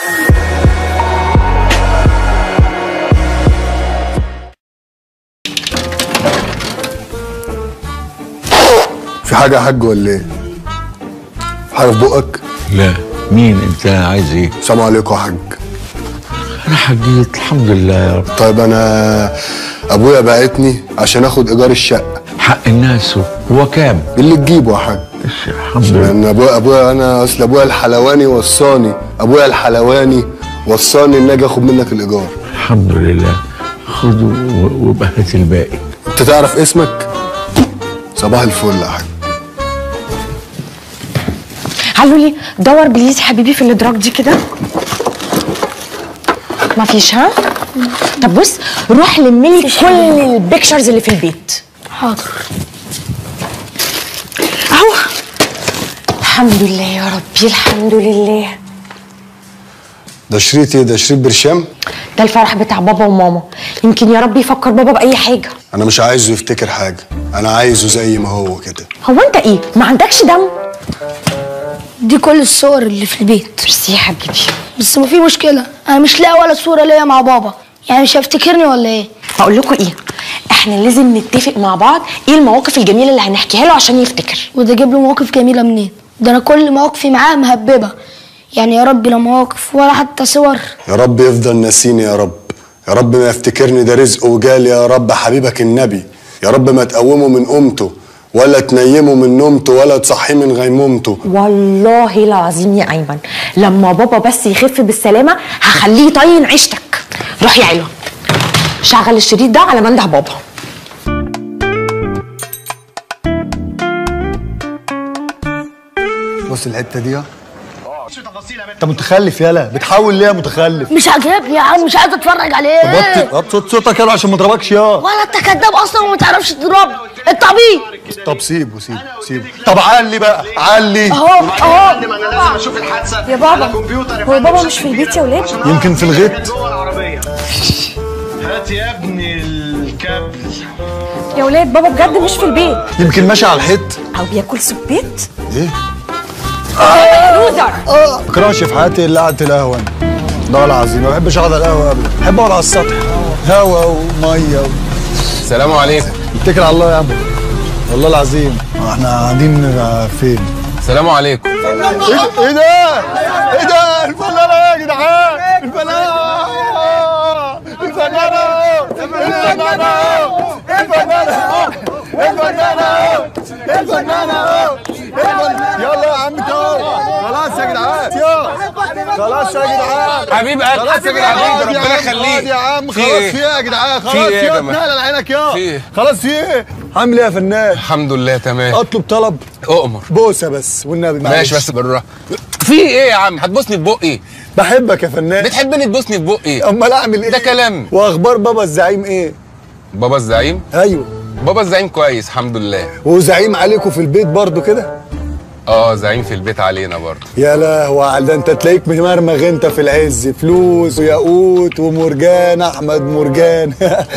في حاجة يا حاج ولا ايه؟ في حاجة في بقك؟ لا مين انت عايز ايه السلام عليكم يا حاج انا حجيت الحمد لله يا رب طيب انا ابويا بعتني عشان اخد ايجار الشقة حق الناس هو كام اللي تجيبه يا حاج الحمد لله لان ابويا ابويا انا اصل ابويا الحلواني وصاني ابويا الحلواني وصاني ان اجي اخد منك الايجار الحمد لله خده و- وابقى هات الباقي انت تعرف اسمك؟ صباح الفل يا حاج قالوا لي دور بليز يا حبيبي في الادراج دي كده ما فيش ها طب بص روح لم لي كل البيكتشرز اللي في البيت حاضر اهو الحمد لله يا ربي الحمد لله ده شريط ايه ده شريط برشام؟ ده الفرح بتاع بابا وماما يمكن يا رب يفكر بابا باي حاجه انا مش عايزه يفتكر حاجة انا عايزه زي ما هو كده هو انت ايه ما عندكش دم دي كل الصور اللي في البيت ميرسي يا حبيبي بس ما في مشكلة أنا مش لاقي ولا صورة ليا مع بابا يعني مش هيفتكرني ولا إيه؟ هقول لكم ايه احنا لازم نتفق مع بعض ايه المواقف الجميله اللي هنحكيها له عشان يفتكر وده جيب له مواقف جميلة منين؟ ده أنا كل مواقفي معاه مهببة يعني يا رب لا مواقف ولا حتى صور يا رب يفضل ناسيني يا رب يا رب ما يفتكرني ده رزق وجالي يا رب حبيبك النبي يا رب ما تقومه من قومته ولا تنيمه من نومته ولا تصحيه من غيمومته والله العظيم يا ايمن لما بابا بس يخف بالسلامه هخليه يطين عيشتك روح يا علوة شغل الشريط ده على منده بابا بص الحته دي اه انت متخلف يالا بتحاول ليه يا متخلف مش عاجبني يا عم مش عايز اتفرج عليه بطل ابسط صوتك يلا عشان ما اضربكش يا ولا انت كداب اصلا وما تعرفش تضرب انت عبيط طب سيبه سيبه سيبه طب علي بقى علي اهو اهو انا لازم اشوف الحادثه يا بابا على كمبيوتر هو بابا مش في البيت يا ولاد يمكن في الغيط جوه العربيه هات يا ابني الكابل يا ولاد بابا بجد مش في البيت يمكن ماشي على الحيط او بياكل سبيت ايه لوزر ما بكرهش في حياتي الا قعده القهوه أنا. والله العظيم ما بحبش اقعد على القهوه ابدا بحب اقعد على السطح هوا وميه و... السلام عليكم اتكل على الله يا عم والله العظيم احنا قاعدين فين السلام عليكم ايه إيه ده؟ ايه ده؟ الفنانة يا جدعان الفنانة الفنانة الفنانة الفنانة الفنانة الفنانة يلا يا عم تو خلاص يا جدعان يا خلاص يا جدعان حبيب قلبي خلاص يا جدعان حبيبي اقعد ربنا يا عم، اقعد يخليك يا عم في خلاص إيه؟ في ايه يا جدعان في خلاص إيه في يا ايه جماعة؟ اتنقل على عينك يا في إيه؟ خلاص في ايه عامل ايه يا فنان الحمد لله تمام اطلب طلب اؤمر بوسه بس والنبي معلش. ماشي بس بالراحه في ايه يا عم هتبوسني في بقي بحبك يا فنان بتحبني تبوسني في بقي امال اعمل ايه ده كلام واخبار بابا الزعيم ايه بابا الزعيم ايوه بابا الزعيم كويس الحمد لله وزعيم عليكم في البيت برضو كده اه زعيم في البيت علينا برضه يا لهوي على ده انت تلاقيك ممرمغ انت في العز فلوس وياقوت ومرجان احمد مرجان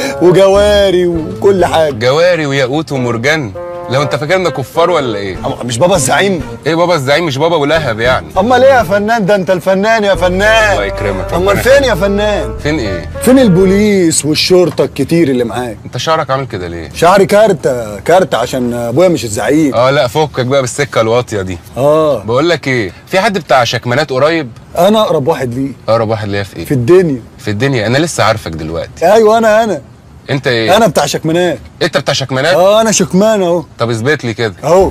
وجواري وكل حاجه جواري وياقوت ومرجان لو انت فاكرنا كفار ولا ايه مش بابا الزعيم ايه بابا الزعيم مش بابا ولهب يعني امال ايه يا فنان ده انت الفنان يا فنان الله يكرمك امال ربنا فين يا فنان فين ايه فين البوليس والشرطه الكتير اللي معاك انت شعرك عامل كده ليه شعري كارتة كارتة عشان ابويا مش الزعيم اه لا فكك بقى بالسكه الواطيه دي اه بقول لك ايه في حد بتاع شكمانات قريب انا اقرب واحد ليه اقرب واحد ليا في ايه في الدنيا في الدنيا انا لسه عارفك دلوقتي ايوه انا انا انت ايه انا بتاع شكمانات انت بتاع شكمانات اه انا شكمان اهو طب اثبت لي كده اهو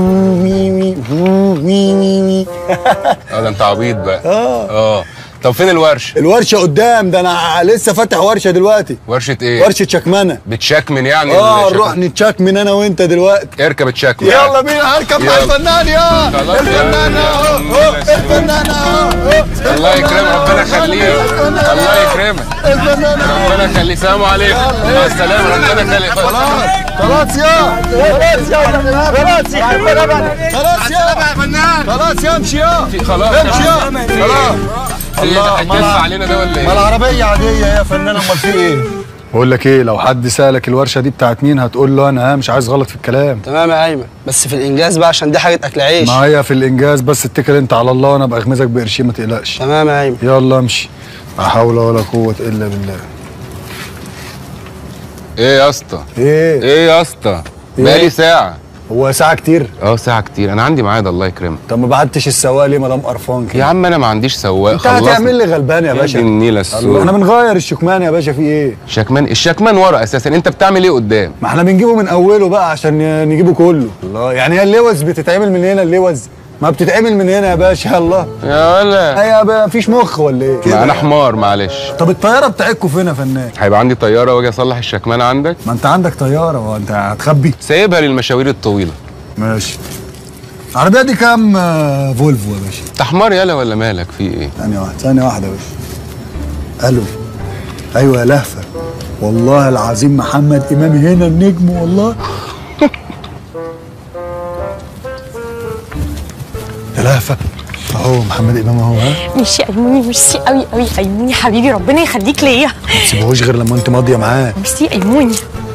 مي مي مي مي مي اه ده انت عبيط بقى اه اه طب فين الورشه الورشه قدام ده انا لسه فاتح ورشه دلوقتي ورشه ايه ورشه شكمانه بتشكمن يعني اه الشكل- نروح نتشكمن انا وانت دلوقتي اركب تشكمن يلا بينا هركب مع يلا. الفنان يا خلاص الفنان يلا. اهو أهو، الفنان اهو أهو، الله يكرمك ربنا يخليك الله يكرمك الفنان اهو ربنا يخليك سلام عليكم مع السلامه ربنا يخليك خلاص خلاص يا خلاص يا خلاص يا خلاص يا فنان خلاص يا امشي يا خلاص امشي يا في إيه؟ خلاص ايه ده الله، هتجف ما- علينا ده ولا ما ايه العربية عادية يا فنان امال في ايه؟ بقول لك ايه لو حد سالك الورشه دي بتاعت مين هتقول له انا ها مش عايز غلط في الكلام تمام يا ايمن بس في الانجاز بقى عشان دي حاجه اكل عيش معايا في الانجاز بس اتكل انت على الله وانا ابقى اغمزك بقرشين ما تقلقش تمام يا ايمن يلا امشي لا حول ولا قوه الا بالله ايه يا اسطى ايه ايه يا اسطى بقالي ساعه هو ساعه كتير اه ساعه كتير انا عندي ميعاد الله يكرمك طب ما بعتش السواق ليه ما دام قرفان كده يا عم انا ما عنديش سواق انت هتعمل لي غلبان يا يا باشا دي النيلة الله، السود. احنا بنغير الشكمان يا باشا في ايه شكمان الشكمان ورا اساسا انت بتعمل ايه قدام ما احنا بنجيبه من اوله بقى عشان نجيبه كله الله يعني هي اللوز بتتعمل من هنا اللوز ما بتتعمل من هنا يا باشا الله يا ولا هي ما فيش مخ ولا ايه ما انا حمار معلش طب الطياره بتاعتكم فين يا فنان هيبقى عندي طياره واجي اصلح الشكمان عندك ما انت عندك طياره هو انت هتخبي سايبها للمشاوير الطويله ماشي العربيه دي كام آه، فولفو يا باشا انت حمار يالا ولا مالك في ايه ثانيه واحده ثانيه واحده يا باشا الو ايوه يا لهفه والله العظيم محمد امام هنا النجم والله يا لهفه اهو محمد امام اهو ها ميرسي ايموني ميرسي قوي قوي ايموني حبيبي ربنا يخليك ليا ما تسيبهوش غير لما انت ماضيه معاه ميرسي ايموني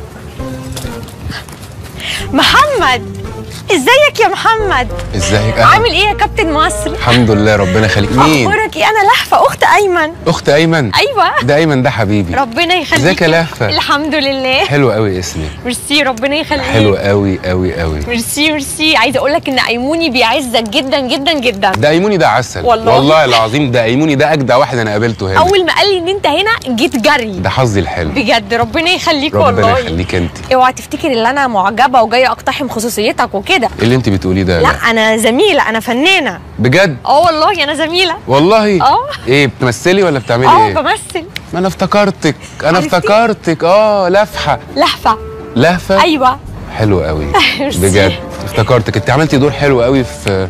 محمد ازيك يا محمد ازيك أهلا. عامل ايه يا كابتن مصر الحمد لله ربنا يخليك مين اخبارك ايه انا لهفه اخت ايمن اخت ايمن ايوه ده ايمن ده حبيبي ربنا يخليك ازيك يا لهفه الحمد لله حلو قوي اسمي ميرسي ربنا يخليك حلو قوي قوي قوي ميرسي ميرسي عايزه اقول لك ان ايموني بيعزك جدا جدا جدا ده ايموني ده عسل والله. والله العظيم ده ايموني ده اجدع واحد انا قابلته هنا اول ما قال لي ان انت هنا جيت جري ده حظي الحلو بجد ربنا يخليك ربنا والله يخليك انت اوعى تفتكر ان انا معجبه وجايه اقتحم خصوصيتك وكده ايه اللي انت بتقوليه ده لا انا زميله انا فنانه بجد اه والله انا زميله والله اه. ايه بتمثلي ولا بتعملي اه ايه بمثل ما انا افتكرتك انا عرفتي؟ افتكرتك اه لفحه لهفه لهفه ايوه حلو قوي ميرسي. بجد افتكرتك انت عملتي دور حلو قوي في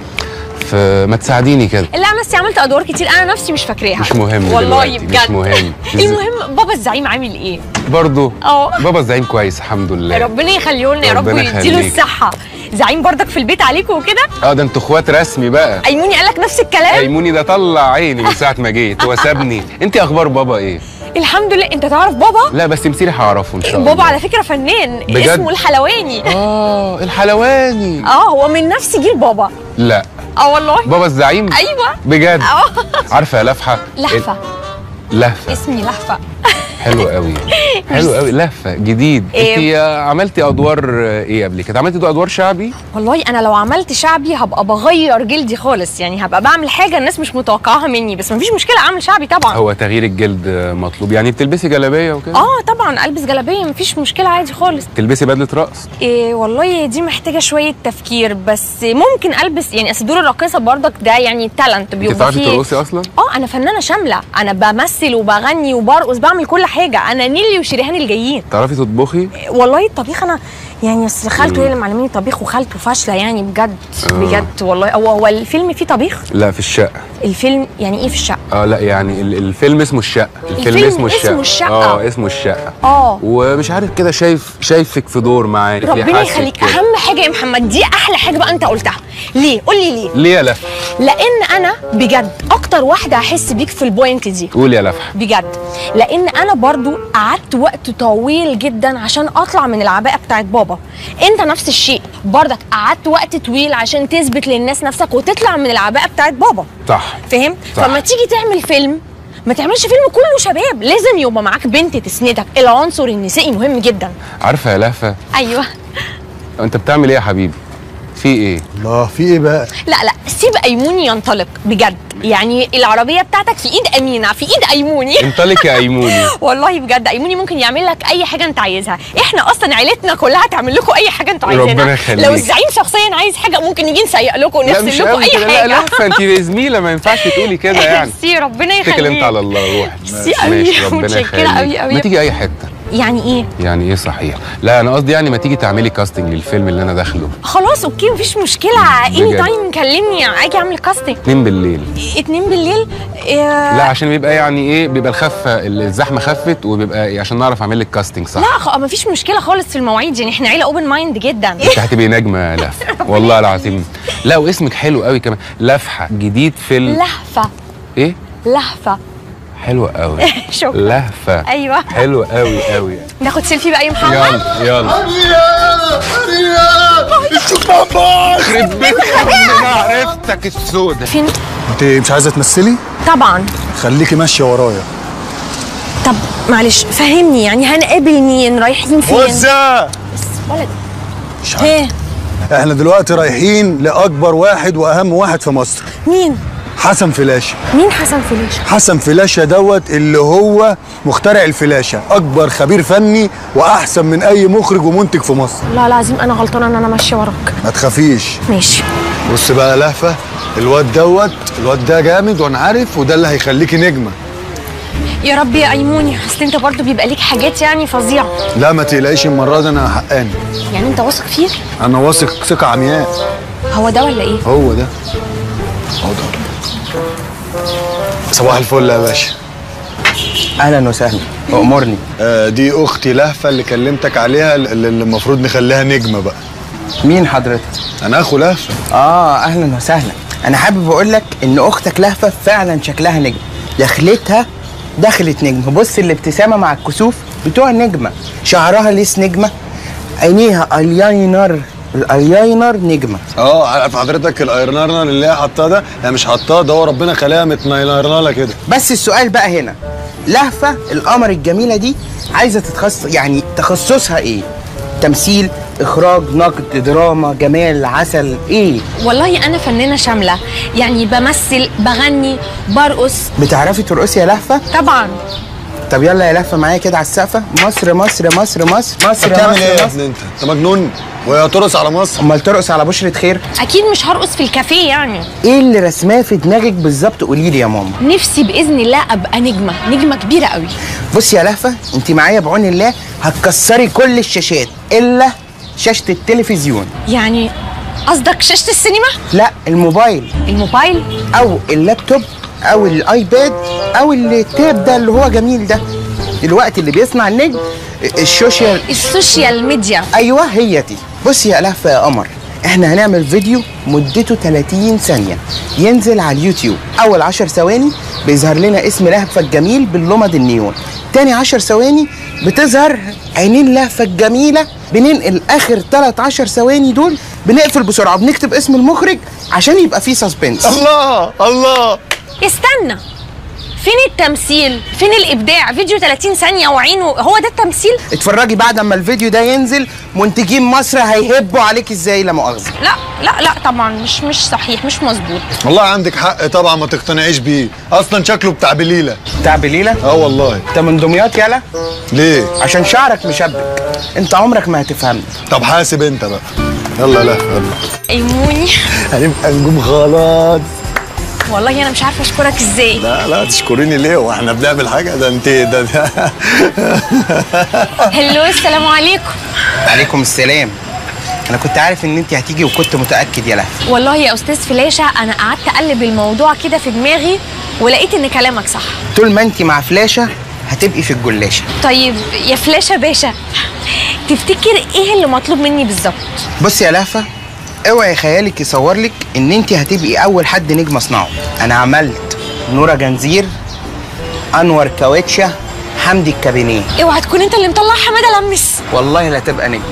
في ما تساعديني كده لا انا نفسي عملت ادوار كتير انا نفسي مش فاكراها مش مهم والله دلوقتي، بجد مش مهم. المهم بابا الزعيم عامل ايه برضه اه بابا الزعيم كويس الحمد لله ربنا يخليه لنا يا رب ربنا ويديله يخليك. الصحه زعيم بردك في البيت عليكم وكده اه ده انتوا اخوات رسمي بقى ايموني قالك نفس الكلام ايموني ده طلع عيني من ساعه ما جيت هو سابني انت اخبار بابا ايه الحمد لله انت تعرف بابا لا بس تمثيلي هعرفه ان شاء الله بابا على فكره فنان بجد؟ اسمه الحلواني اه الحلواني اه هو من نفس جيل بابا لا اه والله بابا الزعيم ايوه بجد اه عارفه يا لفحه لهفه لهفه اسمي لهفه حلو قوي حلو قوي لهفه جديد إيه؟ انت عملتي ادوار ايه قبل كده عملتي ادوار شعبي والله انا لو عملت شعبي هبقى بغير جلدي خالص يعني هبقى بعمل حاجه الناس مش متوقعاها مني بس مفيش مشكله اعمل شعبي طبعا هو تغيير الجلد مطلوب يعني بتلبسي جلابيه وكده اه طبعا البس جلابيه مفيش مشكله عادي خالص تلبسي بدله رقص إيه والله دي محتاجه شويه تفكير بس ممكن البس يعني اصل دور الراقصه برضك ده يعني تالنت انت بيبقى بتعرفي فيه ترقصي اصلا اه انا فنانه شامله انا بمثل وبغني وبرقص بعمل كل حاجه انا نيلي وشريهان الجايين تعرفي تطبخي والله الطبيخ انا يعني اصل خالته هي اللي معلماني طبيخ وخالته فاشله يعني بجد بجد والله هو هو الفيلم فيه طبيخ لا في الشقه الفيلم يعني ايه في الشقه اه لا يعني ال- الفيلم اسمه الشقه الفيلم, الفيلم اسمه الشقه اسمه الشقة. اه اسمه الشقه اه ومش عارف كده شايف شايفك في دور معايا ربنا يخليك اهم حاجه يا محمد دي احلى حاجه بقى انت قلتها ليه قول لي ليه ليه يا لفح لان انا بجد اكتر واحده هحس بيك في البوينت دي قول يا لفح بجد لان انا برضو قعدت وقت طويل جدا عشان اطلع من العباءه بتاعت بابا انت نفس الشيء برضك قعدت وقت طويل عشان تثبت للناس نفسك وتطلع من العباءه بتاعت بابا صح فاهم صح. فما تيجي تعمل فيلم ما تعملش فيلم كله شباب لازم يبقى معاك بنت تسندك العنصر النسائي مهم جدا عارفه يا لهفه ايوه انت بتعمل ايه يا حبيبي في ايه الله في ايه بقى لا لا سيب ايموني ينطلق بجد يعني العربيه بتاعتك في ايد امينه في ايد ايموني انطلق يا ايموني والله بجد ايموني ممكن يعمل لك اي حاجه انت عايزها احنا اصلا عيلتنا كلها تعمل لكم اي حاجه انتوا ربنا عايزينها يخليك. لو الزعيم شخصيا عايز حاجه ممكن نيجي نسيق لكم لا مش ونغسل لكم قوي اي كده حاجه لا لهفه انت زميله ما ينفعش تقولي كده يعني ميرسي ربنا يخليك اتكل انت على الله روح ميرسي قوي ربنا متشكره يخليك قوي قوي ما تيجي اي حته يعني ايه يعني ايه صحيح لا انا قصدي يعني ما تيجي تعملي كاستنج للفيلم اللي انا داخله خلاص اوكي مفيش مشكله اني بجد. تايم كلمني اجي اعمل كاستنج اتنين بالليل اتنين بالليل لا عشان بيبقى يعني ايه بيبقى الخفه الزحمه خفت وبيبقى إيه عشان نعرف اعمل لك كاستنج صح لا خ... مفيش مشكله خالص في المواعيد يعني احنا عيله اوبن مايند جدا انت هتبقي نجمه يا لهفه والله العظيم لا واسمك حلو قوي كمان لفحه جديد في ال... لهفه ايه لهفه حلوه قوي شكرا لهفه ايوه حلوه قوي قوي ناخد سيلفي بقى يا محمد يلا يلا يخرب بيت ربنا عرفتك السودة فين انت مش عايزه تمثلي طبعا خليكي ماشيه ورايا طب معلش فهمني يعني هنقابل مين رايحين فين وزع ولد مش عارف. ايه احنا دلوقتي رايحين لاكبر واحد واهم واحد في مصر مين حسن فلاشه مين حسن فليش حسن فلاشه دوت اللي هو مخترع الفلاشه اكبر خبير فني واحسن من اي مخرج ومنتج في مصر لا العظيم انا غلطانه ان انا ماشيه وراك ما تخافيش ماشي بص بقى يا لهفه الواد دوت الواد ده جامد وانا عارف وده اللي هيخليكي نجمه يا رب يا ايموني اصل انت برضو بيبقى ليك حاجات يعني فظيعه لا ما تقلقيش المره دي انا حقاني يعني انت واثق فيه انا واثق ثقه عمياء هو ده ولا ايه هو ده هو ده صباح الفل يا باشا اهلا وسهلا امرني آه دي اختي لهفه اللي كلمتك عليها اللي اللي المفروض نخليها نجمه بقى مين حضرتك انا اخو لهفه اه اهلا وسهلا انا حابب اقول لك ان اختك لهفه فعلا شكلها نجم دخلتها دخلت نجم بص الابتسامه مع الكسوف بتوع النجمه شعرها ليس نجمه عينيها الاينر الاينر نجمه اه عارف حضرتك الايرنرنر اللي هي حطاه ده هي مش حطاه ده هو ربنا خلاها متنيرناله كده بس السؤال بقى هنا لهفه القمر الجميله دي عايزه تتخصص يعني تخصصها ايه تمثيل اخراج نقد دراما جمال عسل ايه والله انا فنانه شامله يعني بمثل بغني برقص بتعرفي ترقصي يا لهفه طبعا طب يلا يا لهفه معايا كده على السقفه مصر مصر مصر مصر مصر بتعمل مصر ايه يا مصر. ابني انت انت مجنون وهي ترقص على مصر امال ترقص على بشرة خير اكيد مش هرقص في الكافيه يعني ايه اللي رسماه في دماغك بالظبط قولي لي يا ماما نفسي باذن الله ابقى نجمه نجمه كبيره قوي بصي يا لهفه انت معايا بعون الله هتكسري كل الشاشات الا شاشه التلفزيون يعني قصدك شاشه السينما لا الموبايل الموبايل او اللابتوب او الايباد او التاب ده اللي هو جميل ده الوقت اللي بيصنع النجم السوشيال السوشيال ميديا ايوه هي دي بصي يا لهفه يا قمر احنا هنعمل فيديو مدته 30 ثانيه ينزل على اليوتيوب اول 10 ثواني بيظهر لنا اسم لهفه الجميل باللمض النيون تاني 10 ثواني بتظهر عينين لهفه الجميله بننقل اخر 3 10 ثواني دول بنقفل بسرعه بنكتب اسم المخرج عشان يبقى فيه سسبنس الله الله استنى فين التمثيل فين الابداع فيديو 30 ثانيه وعينه هو ده التمثيل اتفرجي بعد ما الفيديو ده ينزل منتجين مصر هيهبوا عليك ازاي لا مؤاخذه لا لا لا طبعا مش مش صحيح مش مظبوط والله عندك حق طبعا ما تقتنعيش بيه اصلا شكله بتاع بليله بتاع بليله اه والله انت من دمياط يالا ليه عشان شعرك مشبك انت عمرك ما هتفهمني طب حاسب انت بقى يلا لا يلا ايموني هنبقى نجوم خلاص والله انا مش عارفه اشكرك ازاي لا لا تشكريني ليه واحنا بنعمل حاجه ده انت ده, ده هلو السلام عليكم عليكم السلام انا كنت عارف ان انت هتيجي وكنت متاكد يا لهفه والله يا استاذ فلاشه انا قعدت اقلب الموضوع كده في دماغي ولقيت ان كلامك صح طول ما انت مع فلاشه هتبقي في الجلاشه طيب يا فلاشه باشا تفتكر ايه اللي مطلوب مني بالظبط بصي يا لهفه اوعي خيالك يصور لك ان انت هتبقي اول حد نجم اصنعه انا عملت نورا جنزير انور كاوتشا حمدي الكابينيه اوعى تكون انت اللي مطلع حماده لمس والله لا تبقى نجم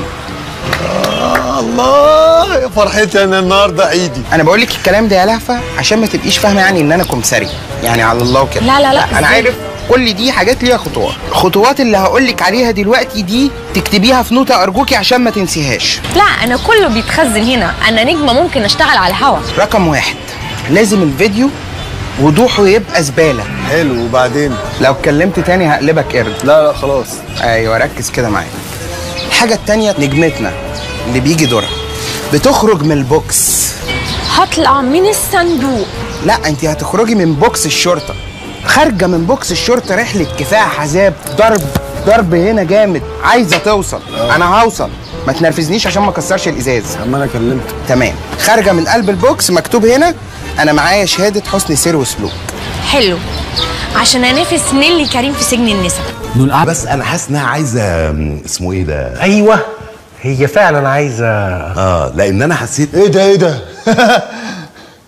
الله يا فرحتي انا النهارده عيدي انا بقول لك الكلام ده يا لهفه عشان ما تبقيش فاهمه يعني ان انا كمثري يعني على الله كده لا، لا، لا، انا إزاي؟ عارف كل دي حاجات ليها خطوات الخطوات اللي هقول لك عليها دلوقتي دي تكتبيها في نوتة ارجوكي عشان ما تنسيهاش لا انا كله بيتخزن هنا انا نجمه ممكن اشتغل على الهوا رقم واحد لازم الفيديو وضوحه يبقى زباله حلو وبعدين لو اتكلمت تاني هقلبك قرد لا لا خلاص ايوه ركز كده معايا الحاجه التانيه نجمتنا اللي بيجي دورها بتخرج من البوكس هطلع من الصندوق لا انت هتخرجي من بوكس الشرطه خارجه من بوكس الشرطه رحله كفاح عذاب ضرب ضرب هنا جامد عايزه توصل انا هوصل ما تنرفزنيش عشان ما اكسرش الازاز اما انا كلمت تمام خارجه من قلب البوكس مكتوب هنا انا معايا شهاده حسن سير وسلوك حلو عشان انافس نيلي كريم في سجن النساء بس انا حاسس انها عايزه م، اسمه ايه ده ايوه هي فعلا عايزه اه لان انا حسيت ايه ده ايه ده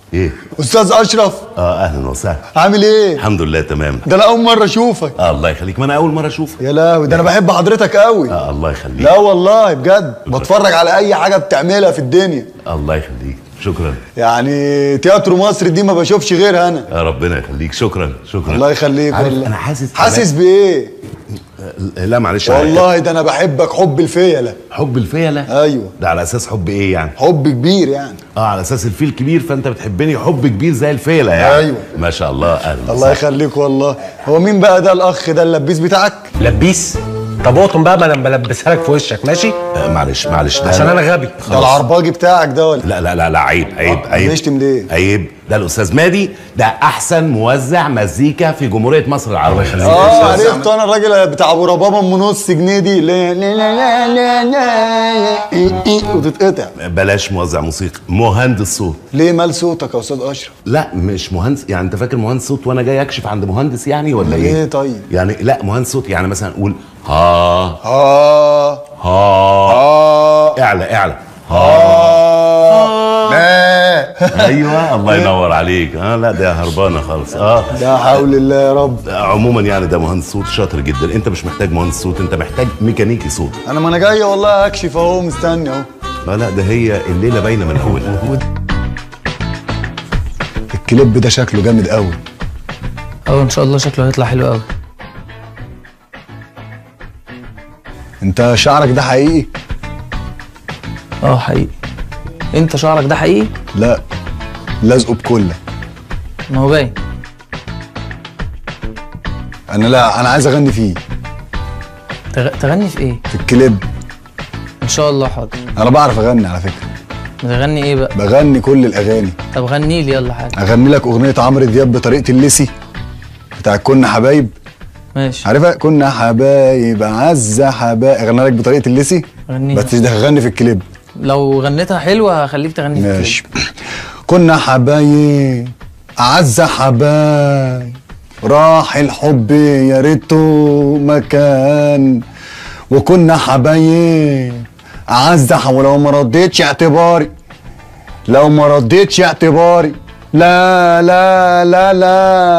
ايه استاذ اشرف اه اهلا وسهلا عامل ايه الحمد لله تمام ده انا اول مره اشوفك آه الله يخليك ما انا اول مره اشوفك يا لهوي ده انا بحب حضرتك قوي آه الله يخليك لا والله بجد بتفرج على اي حاجه بتعملها في الدنيا الله يخليك شكرا يعني تياترو مصر دي ما بشوفش غيرها انا آه ربنا يخليك شكرا شكرا الله يخليك عارف والله انا حاسس حاسس بايه آه، لا معلش والله ده انا بحبك حب الفيله حب الفيله ايوه ده على اساس حب ايه يعني حب كبير يعني اه على اساس الفيل كبير فانت بتحبني حب كبير زي الفيله يعني أيوة. ما شاء الله اهلا الله وسهلا. يخليك والله هو مين بقى ده الاخ ده اللبيس بتاعك لبيس طب اقطم بقى ما انا بلبسها لك في وشك ماشي آه معلش معلش ده عشان انا غبي ده العرباجي بتاعك ده ولا لا لا لا لا عيب عيب عيب بيشتم ليه عيب ده الاستاذ مادي ده احسن موزع مزيكا في جمهوريه مصر العربيه اه عرفت انا الراجل بتاع ابو ربابه ام نص جنيه دي لا لا لا لا لا إيه إيه وتتقطع بلاش موزع موسيقى مهندس صوت ليه مال صوتك يا استاذ اشرف لا مش مهندس يعني انت فاكر مهندس صوت وانا جاي اكشف عند مهندس يعني ولا ليه ايه طيب يعني لا مهندس صوت يعني مثلا قول ها ها ها ها اعلى اعلى ها ما ايوه الله ينور عليك اه لا ده هربانه خالص اه لا حول الله يا رب عموما يعني ده مهندس صوت شاطر جدا انت مش محتاج مهندس صوت انت محتاج ميكانيكي صوت انا ما انا جاي والله اكشف اهو مستني اهو لا لا ده هي الليله باينه من اولها الكليب ده شكله جامد قوي اه ان شاء الله شكله هيطلع حلو قوي انت شعرك ده حقيقي اه حقيقي انت شعرك ده حقيقي لا لازقه بكله ما هو باين انا لا انا عايز اغني فيه تغ... تغني في ايه في الكليب ان شاء الله حاضر انا بعرف اغني على فكره بتغني ايه بقى بغني كل الاغاني طب غني لي يلا حاجه اغني لك اغنيه عمرو دياب بطريقه الليسي بتاع كنا حبايب ماشي عارفها كنا حبايب عز حبايب اغني لك بطريقه الليسي غني بس ده هغني في الكليب لو غنيتها حلوه هخليك تغني في ماشي الكليب. كنا حبايب أعز حبايب راح الحب يا ريته مكان وكنا حبايب أعز ح- ولو ما رديتش اعتباري لو ما رديتش اعتباري لا لا لا لا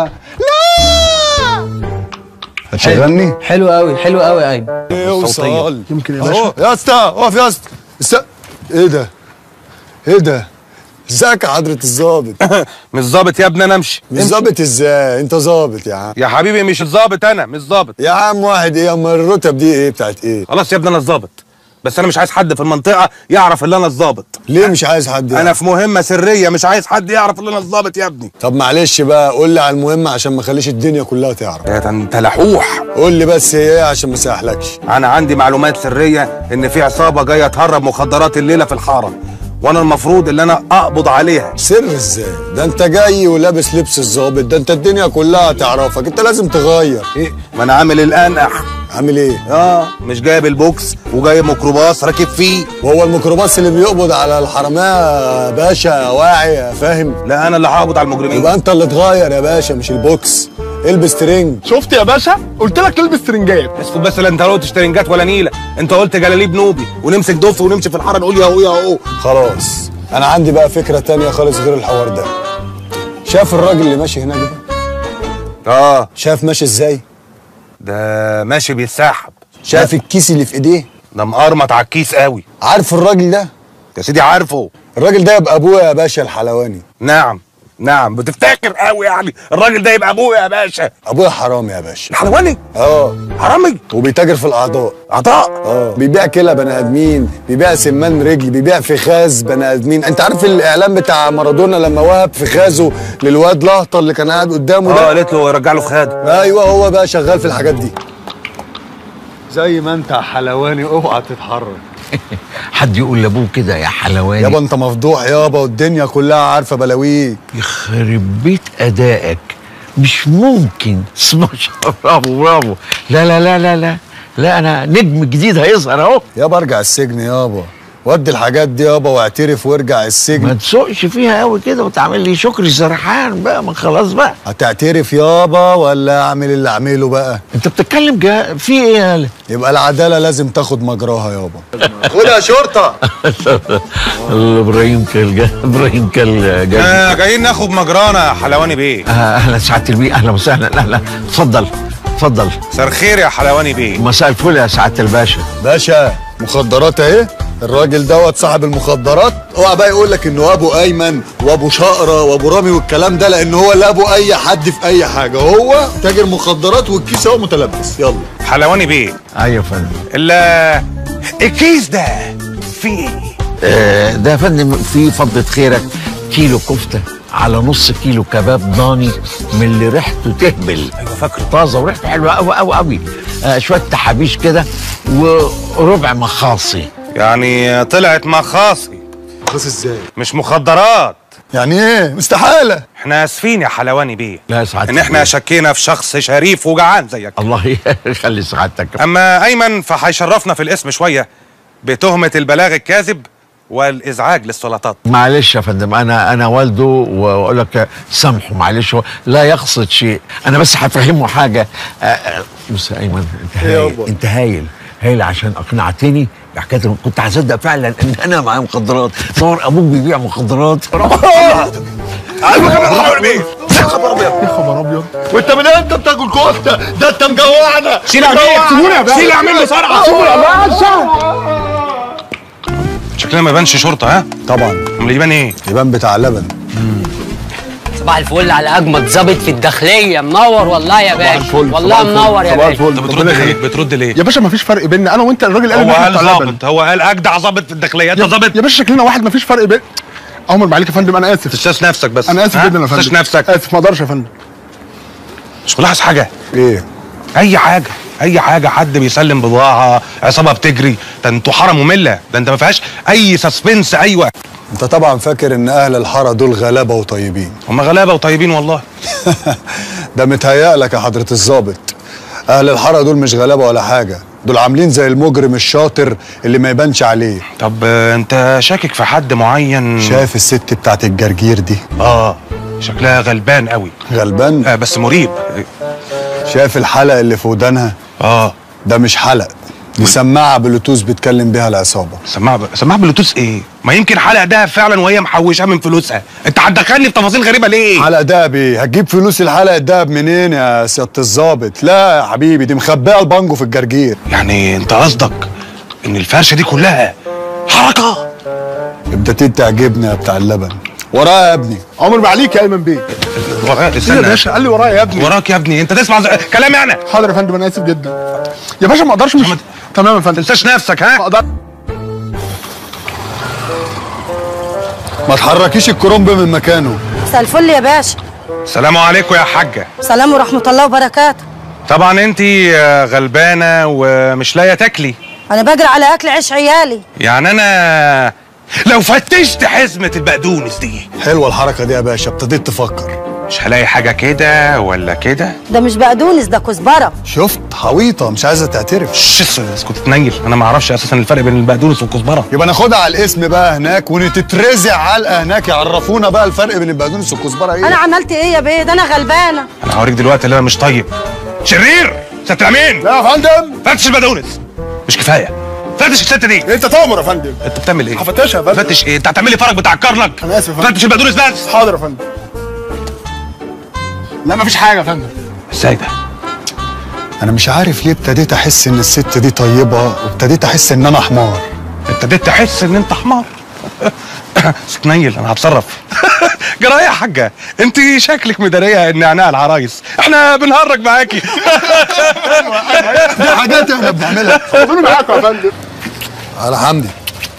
لا هتشغلني؟ حلو قوي حلو قوي يا ايمن يوصل يمكن يا اهو يا اسطى اقف يا اسطى است- ايه ده؟ ايه ده؟ ازيك يا حضرة الظابط؟ مش ظابط يا ابني انا امشي مش ظابط ازاي؟ انت ظابط يا عم يا حبيبي مش ظابط انا مش ظابط يا عم واحد ايه اما الرتب دي ايه بتاعت ايه؟ خلاص يا ابني انا الظابط بس انا مش عايز حد في المنطقه يعرف ان انا الظابط ليه مش عايز حد انا في مهمه سريه مش عايز حد يعرف ان انا الظابط يا ابني طب معلش بقى قول لي على المهم عشان ما اخليش الدنيا كلها تعرف يا انت لحوح قول لي بس هي ايه عشان ما اسهلكش انا عندي معلومات سريه ان في عصابه جايه تهرب مخدرات الليله في الحاره وانا المفروض ان انا اقبض عليها سر ازاي؟ ده انت جاي ولابس لبس الظابط ده انت الدنيا كلها تعرفك انت لازم تغير ايه ما انا عامل الانقح عامل ايه؟ اه مش جايب البوكس وجايب ميكروباص راكب فيه وهو الميكروباص اللي بيقبض على الحراميه يا باشا واعي يا فاهم؟ لا انا اللي هقبض على المجرمين يبقى انت اللي تغير يا باشا مش البوكس البس ترنج شفت يا باشا قلت لك البس ترنجات اسكت بس لا انت لا قلتش ترنجات ولا نيله انت قلت جلاليب نوبي ونمسك دف ونمشي في الحاره نقول يا هو يا هو خلاص انا عندي بقى فكره تانية خالص غير الحوار ده شاف الراجل اللي ماشي هناك ده اه شاف ماشي ازاي ده ماشي بيتسحب شاف الكيس اللي في ايديه ده مقرمط على الكيس قوي عارف الراجل ده يا سيدي عارفه الراجل ده يبقى ابويا يا باشا الحلواني نعم نعم بتفتكر قوي يعني الراجل ده يبقى ابويا يا باشا ابويا حرامي يا باشا الحلواني اه حرامي وبيتاجر في الاعضاء عطاء اه بيبيع كلى بني ادمين بيبيع سمان رجل بيبيع فخاذ بني ادمين انت عارف الاعلان بتاع مارادونا لما وهب فخاذه للواد لهطه اللي كان قاعد قدامه اه ده قالت له رجع له خاده ايوه هو بقى شغال في الحاجات دي زي ما انت يا حلواني اوعى تتحرك حد يقول لابوه كده يا حلواني يابا انت مفضوح يابا والدنيا كلها عارفه بلاويك يخرب بيت ادائك مش ممكن اسم الله برافو برافو لا لا لا لا لا لا انا نجم جديد هيظهر اهو يابا ارجع السجن يابا ودي الحاجات دي يابا واعترف وارجع ما السجن تسوقش فيها قوي كده وتعمل لي شكري سرحان بقى ما خلاص بقى هتعترف يابا ولا اعمل اللي اعمله بقى انت بتتكلم جا في ايه يالا يبقى العداله لازم تاخد مجراها يابا خد يا شرطه ابراهيم كل جا ابراهيم كل جا آه جايين ناخد مجرانا يا حلواني بيه آه، اهلا سعاده البيه اهلا وسهلا اهلا اتفضل اتفضل مساء الخير يا حلواني بيه مساء الفل يا سعاده الباشا باشا مخدرات اهي الراجل دوت صاحب المخدرات اوعى بقى يقول لك انه ابو ايمن وابو شقره وابو رامي والكلام ده لان هو لا ابو اي حد في اي حاجه هو تاجر مخدرات والكيس هو متلبس يلا حلواني بيه ايوه يا فندم ال- الكيس ده فيه ايه؟ آه، ده يا فندم في فضة خيرك كيلو كفتة على نص كيلو كباب ضاني من اللي ريحته تهبل ايوه فاكره طازة وريحته حلوة قوي قوي قوي آه شوية تحابيش كده وربع مخاصي يعني طلعت مخاصي بس ازاي مش مخدرات يعني ايه مستحاله احنا اسفين يا حلواني بيه لا يا سعادة ان احنا البيه. شكينا في شخص شريف وجعان زيك الله يخلي سعادتك اما ايمن فهيشرفنا في الاسم شويه بتهمه البلاغ الكاذب والازعاج للسلطات معلش يا فندم انا انا والده واقول لك سامحه معلش هو لا يقصد شيء انا بس هفهمه حاجه آه، آه، بص يا ايمن انت إيه هايل يابا؟ انت هايل هايل عشان اقنعتني بحكايه الم- كنت هصدق فعلا ان انا معايا مخدرات صور ابوك بيبيع مخدرات ايوه كمان حاول بيه يا خبر ابيض وانت من امتى بتاكل كفته ده انت مجوعنا شيل يا بيه سيبوني يا بيه شيل اعمل بسرعه شكلنا ما يبانش شرطه ها طبعا امال يبان ايه يبان بتاع لبن صباح الفل على اجمد ظابط في الداخليه منور والله يا باشا الفل، والله صباح الفل، منور يا صباح باشا الفل. انت بترد ربنا ليه يخليك. بترد ليه يا باشا مفيش فرق بيننا انا وانت الراجل قال هو ان احنا قال بتوع لبن ظابط هو قال اجدع ظابط في الداخليه انت ظابط يا باشا شكلنا واحد مفيش فرق بين عمر معلك يا فندم انا اسف تستاس نفسك بس انا اسف ها؟ جدا يا فندم تستاس نفسك اسف ما اقدرش يا فندم مش ملاحظ حاجه ايه اي حاجه اي حاجه حد بيسلم بضاعه عصابه بتجري ده انتوا حاره ممله ده انت ما فيهاش اي سسبنس ايوه انت طبعا فاكر ان اهل الحاره دول غلابه وطيبين هم غلابه وطيبين والله ده متهيألك يا حضرة الظابط أهل الحارة دول مش غلابة ولا حاجة دول عاملين زي المجرم الشاطر اللي ما يبانش عليه طب آه، انت شاكك في حد معين شايف الست بتاعت الجرجير دي اه شكلها غلبان قوي غلبان آه بس مريب شايف الحلق اللي في ودانها اه ده مش حلق دي سماعة بلوتوث بتكلم بيها العصابة سماعه ب... سماعه بلوتوث ايه ما يمكن حلقه ده فعلا وهي محوشاه من فلوسها انت هتدخلني في تفاصيل غريبه ليه حلق دهب ايه هتجيب فلوس الحلق الدهب منين يا سيادة الظابط لا يا حبيبي دي مخبئة البانجو في الجرجير يعني انت قصدك ان الفرشه دي كلها حركه ابتديت تعجبني يا بتاع اللبن ورايا يا ابني عمر معليك يا ايمن بيه وراك ايه استنى يا باشا قال لي ورايا يا ابني وراك يا ابني انت تسمع ز... كلامي انا حاضر يا فندم انا اسف جدا يا باشا ما اقدرش مش تمام يا فندم تنساش نفسك ها ما اقدر ما تحركيش الكرنب من مكانه مساء الفل يا باشا السلام عليكم يا حاجه سلام ورحمة الله وبركاته طبعا انت غلبانه ومش لاقيه تاكلي أنا بجري على أكل عيش عيالي يعني انا لو فتشت حزمه البقدونس دي حلوة الحركة دي يا باشا ابتديت تفكر مش هلاقي حاجه كده ولا كده ده مش بقدونس ده كزبرة شفت حويطة مش عايزة تعترف شس اسكت تنيل انا ما اعرفش اساسا الفرق بين البقدونس والكزبره يبقى ناخدها على الاسم بقى هناك ونتترزع علقة هناك يعرفونا بقى الفرق بين البقدونس والكزبرة ايه أنا عملت إيه يا بيه ده أنا غلبانة انا هوريك دلوقتي اللي انا مش طيب شرير ست الامين لا يا فندم فتش البقدونس مش كفايه فتش الست دي انت تؤمر يا فندم انت بتعمل ايه؟ هفتشها يا فندم فتش ايه؟ انت هتعمل لي فرج بتاع الكرنك انا اسف يا فندم فتش البقدونس بس حاضر يا فندم لا مفيش حاجه يا فندم ازاي ده؟ انا مش عارف ليه ابتديت احس ان الست دي طيبة وابتديت احس ان انا حمار ابتديت تحس ان انت حمار ستنيل انا هتصرف جرايه يا حاجه انت شكلك مداريه النعناع العرايس احنا بنهرج معاكي دي حاجات احنا بنعملها خدوني معاكم يا فندم على حمدي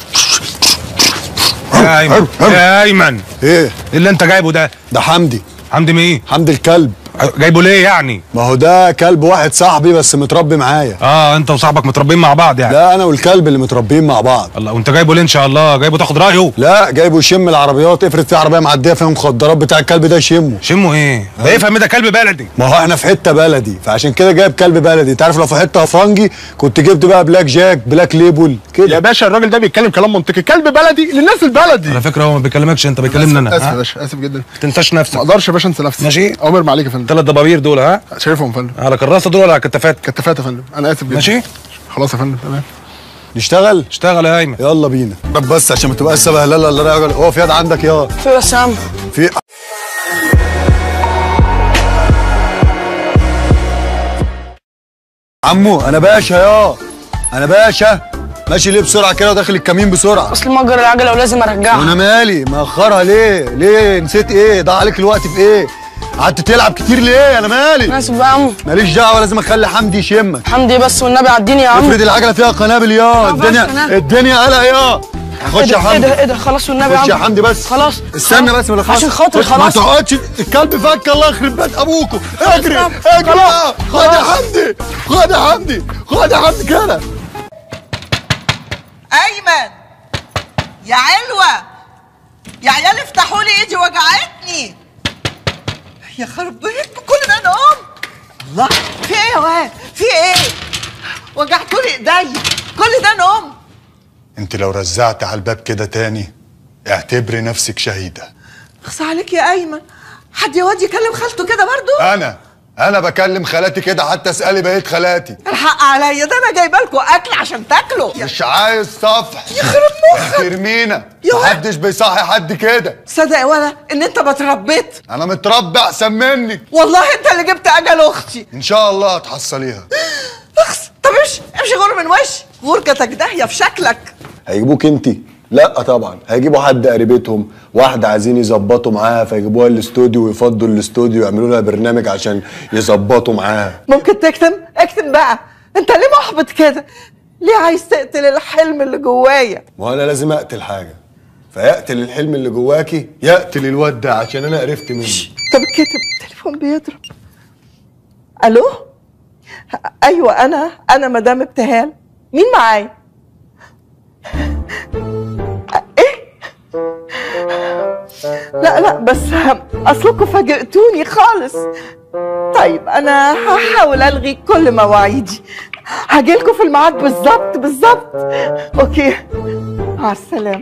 يا ايمن يا ايمن ايه ايه اللي انت جايبه ده؟ ده حمدي حمدي مين؟ حمدي الكلب جايبه ليه يعني؟ ما هو ده كلب واحد صاحبي بس متربي معايا اه انت وصاحبك متربيين مع بعض يعني لا انا والكلب اللي متربيين مع بعض الله وانت جايبه ليه ان شاء الله؟ جايبه تاخد رايه؟ لا جايبه يشم العربيات افرض في عربيه معديه فيها مخدرات بتاع الكلب ده يشمه شمه ايه؟ ده يفهم ده كلب بلدي ما هو احنا في حته بلدي فعشان كده جايب كلب بلدي انت عارف لو في حته افرنجي كنت جبت بقى بلاك جاك بلاك ليبل كده يا باشا الراجل ده بيتكلم كلام منطقي كلب بلدي للناس البلدي على فكره هو ما بيكلمكش انت بيكلمني انا اسف يا ها؟ باشا اسف جدا ما تنساش نفسك ما اقدرش يا باشا انسى نفسي ماشي اوامر ما عليك يا فندم ثلاث دبابير دول ها شايفهم يا فندم على كراسه دول ولا على كتافات كتافات يا فندم انا اسف جدا ماشي خلاص يا فندم تمام نشتغل اشتغل يا ايمن يلا بينا طب بس عشان ما تبقاش شبه لالا اللي راجل هو في يد عندك يا في بس يا عم في عمو انا باشا يا انا باشا ماشي ليه بسرعه كده وداخل الكمين بسرعه اصل مأجر العجله ولازم ارجعها وانا مالي مأخرها ليه ليه نسيت ايه ضاع عليك الوقت في ايه قعدت تلعب كتير ليه انا مالي انا اسف بقى يا عم ماليش دعوه لازم اخلي حمدي يشمك حمدي بس والنبي عديني يا عم افرض العجله فيها قنابل يا بس الدنيا أنا- الدنيا قلق يا خش يا ايه حمدي ده ايه ده خلاص والنبي يا عم خش يا حمدي بس خلاص استنى بس ما عشان خاطر خش، ما خلاص تقعدش الكلب فك الله يخرب بيت ابوكوا اجري خلاص. اجري بقى. خد يا حمدي خد يا حمدي خد يا حمدي كده ايمن يا علوه يا عيال افتحوا لي ايدي وجعتني يا خرب بيتكم كل ده نوم الله في ايه يا واد في ايه وجعتوا لي ايدي كل ده نوم انت لو رزعت على الباب كده تاني اعتبري نفسك شهيدة اخص عليك يا ايمن حد يا واد يكلم خالته كده برضو انا انا بكلم خالاتي كده حتى اسالي بقيه خالاتي الحق عليا ده انا جايبه لكم اكل عشان تاكلوا مش عايز صفح يخرب مخك ترمينا يا واد. محدش بيصحي حد كده صدق يا ولا ان انت ما اتربيت انا متربي احسن منك والله انت اللي جبت اجل اختي ان شاء الله هتحصليها اخس طب امشي امشي غور من وشي غركتك داهيه في شكلك هيجيبوك انت لا طبعا هيجيبوا حد قريبتهم واحدة عايزين يظبطوا معاها فيجيبوها الاستوديو ويفضوا الاستوديو يعملوا لها برنامج عشان يظبطوا معاها ممكن تكتم اكتم بقى انت ليه محبط كده ليه عايز تقتل الحلم اللي جوايا وانا لازم اقتل حاجة فيقتل الحلم اللي جواكي يقتل الواد ده عشان انا قرفت منه طب كتب التليفون بيضرب الو ايوه انا انا مدام ابتهال مين معايا ايه لا لا بس اصلكم فاجئتوني خالص طيب انا هحاول الغي كل مواعيدي هجيلكوا في الميعاد بالظبط بالظبط اوكي مع السلامه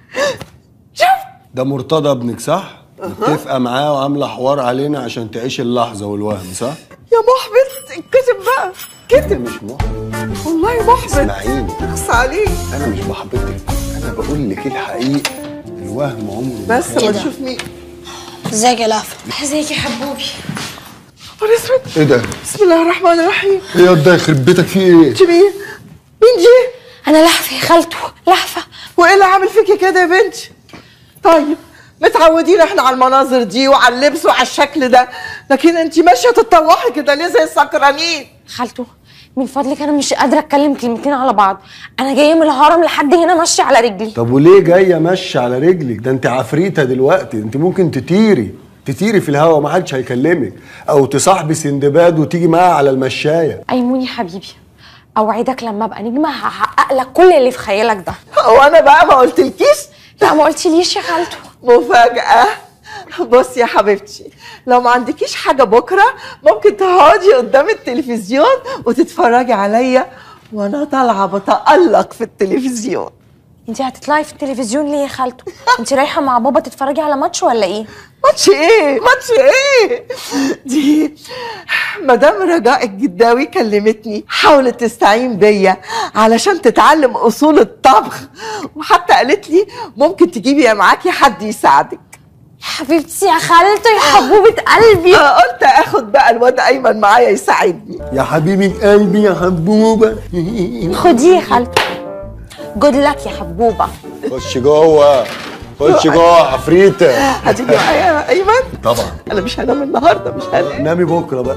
ده مرتضى ابنك صح؟ متفقة معاه وعاملة حوار علينا عشان تعيش اللحظة والوهم صح؟ يا محبط كتب بقى كتب مش محبط والله محبط اسمعيني اخص عليك انا مش بحبطك انا بقول لك الحقيقة الوهم عمره بس ما ما يخلص. تشوف مين ازيك يا لهفة ازيك يا حبوبي خبر اسود ايه ده؟ بسم الله الرحمن الرحيم ايه يا ده يخرب بيتك في ايه؟ انت مين؟ مين دي؟ انا لهفه يا خالته لهفه وايه اللي عامل فيكي كده يا بنتي؟ طيب متعودين احنا على المناظر دي وعلى اللبس وعلى الشكل ده لكن انت ماشيه تتطوحي كده ليه زي السكرانين خالته من فضلك انا مش قادره اتكلم كلمتين على بعض انا جايه من الهرم لحد هنا ماشيه على رجلي طب وليه جاية ماشية على رجلك؟ ده انت عفريتة دلوقتي انت ممكن تطيري تطيري في الهوا ما حدش هيكلمك او تصاحبي سندباد وتيجي معاها على المشاية ايموني حبيبي اوعدك لما ابقى نجمه هحقق لك كل اللي في خيالك ده هو انا بقى ما قلتلكيش لا ما قلتليش يا خالته مفاجأة بصي يا حبيبتي لو ما عندكيش حاجة بكرة ممكن تقعدي قدام التلفزيون وتتفرجي عليا وانا طالعة بتألق في التلفزيون انت هتطلعي في التلفزيون ليه يا خالته انت رايحه مع بابا تتفرجي على ماتش ولا ايه ماتش ايه ماتش ايه دي مدام رجاء الجداوي كلمتني حاولت تستعين بيا علشان تتعلم اصول الطبخ وحتى قالت لي ممكن تجيبي معاكي حد يساعدك حبيبتي يا خالته يا حبوبه قلبي قلت اخد بقى الواد ايمن معايا يساعدني يا حبيبي قلبي يا حبوبة خديه يا خالته جود لك يا حبوبه خش جوه خش جوه عفريتة هتيجي معايا يا ايمن طبعا انا مش هنام النهارده مش هنام نامي بكرة بقى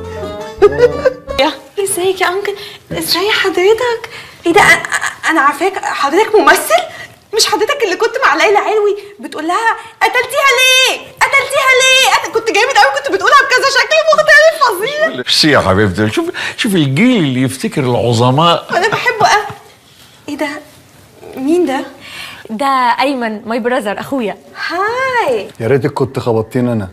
يا ازيك يا انكل ازاي حضرتك ايه ده أنا- انا عارفاك حضرتك ممثل مش حضرتك اللي كنت مع ليلى علوي بتقول لها قتلتيها ليه قتلتيها ليه قتل... كنت جامد قوي كنت بتقولها بكذا شكل مختلف فظيع ميرسي يا حبيبتي شوف شوف الجيل اللي يفتكر العظماء انا بحبه قوي ايه ده مين ده ده ايمن ماي براذر اخويا هاي يا ريتك كنت خبطتيني انا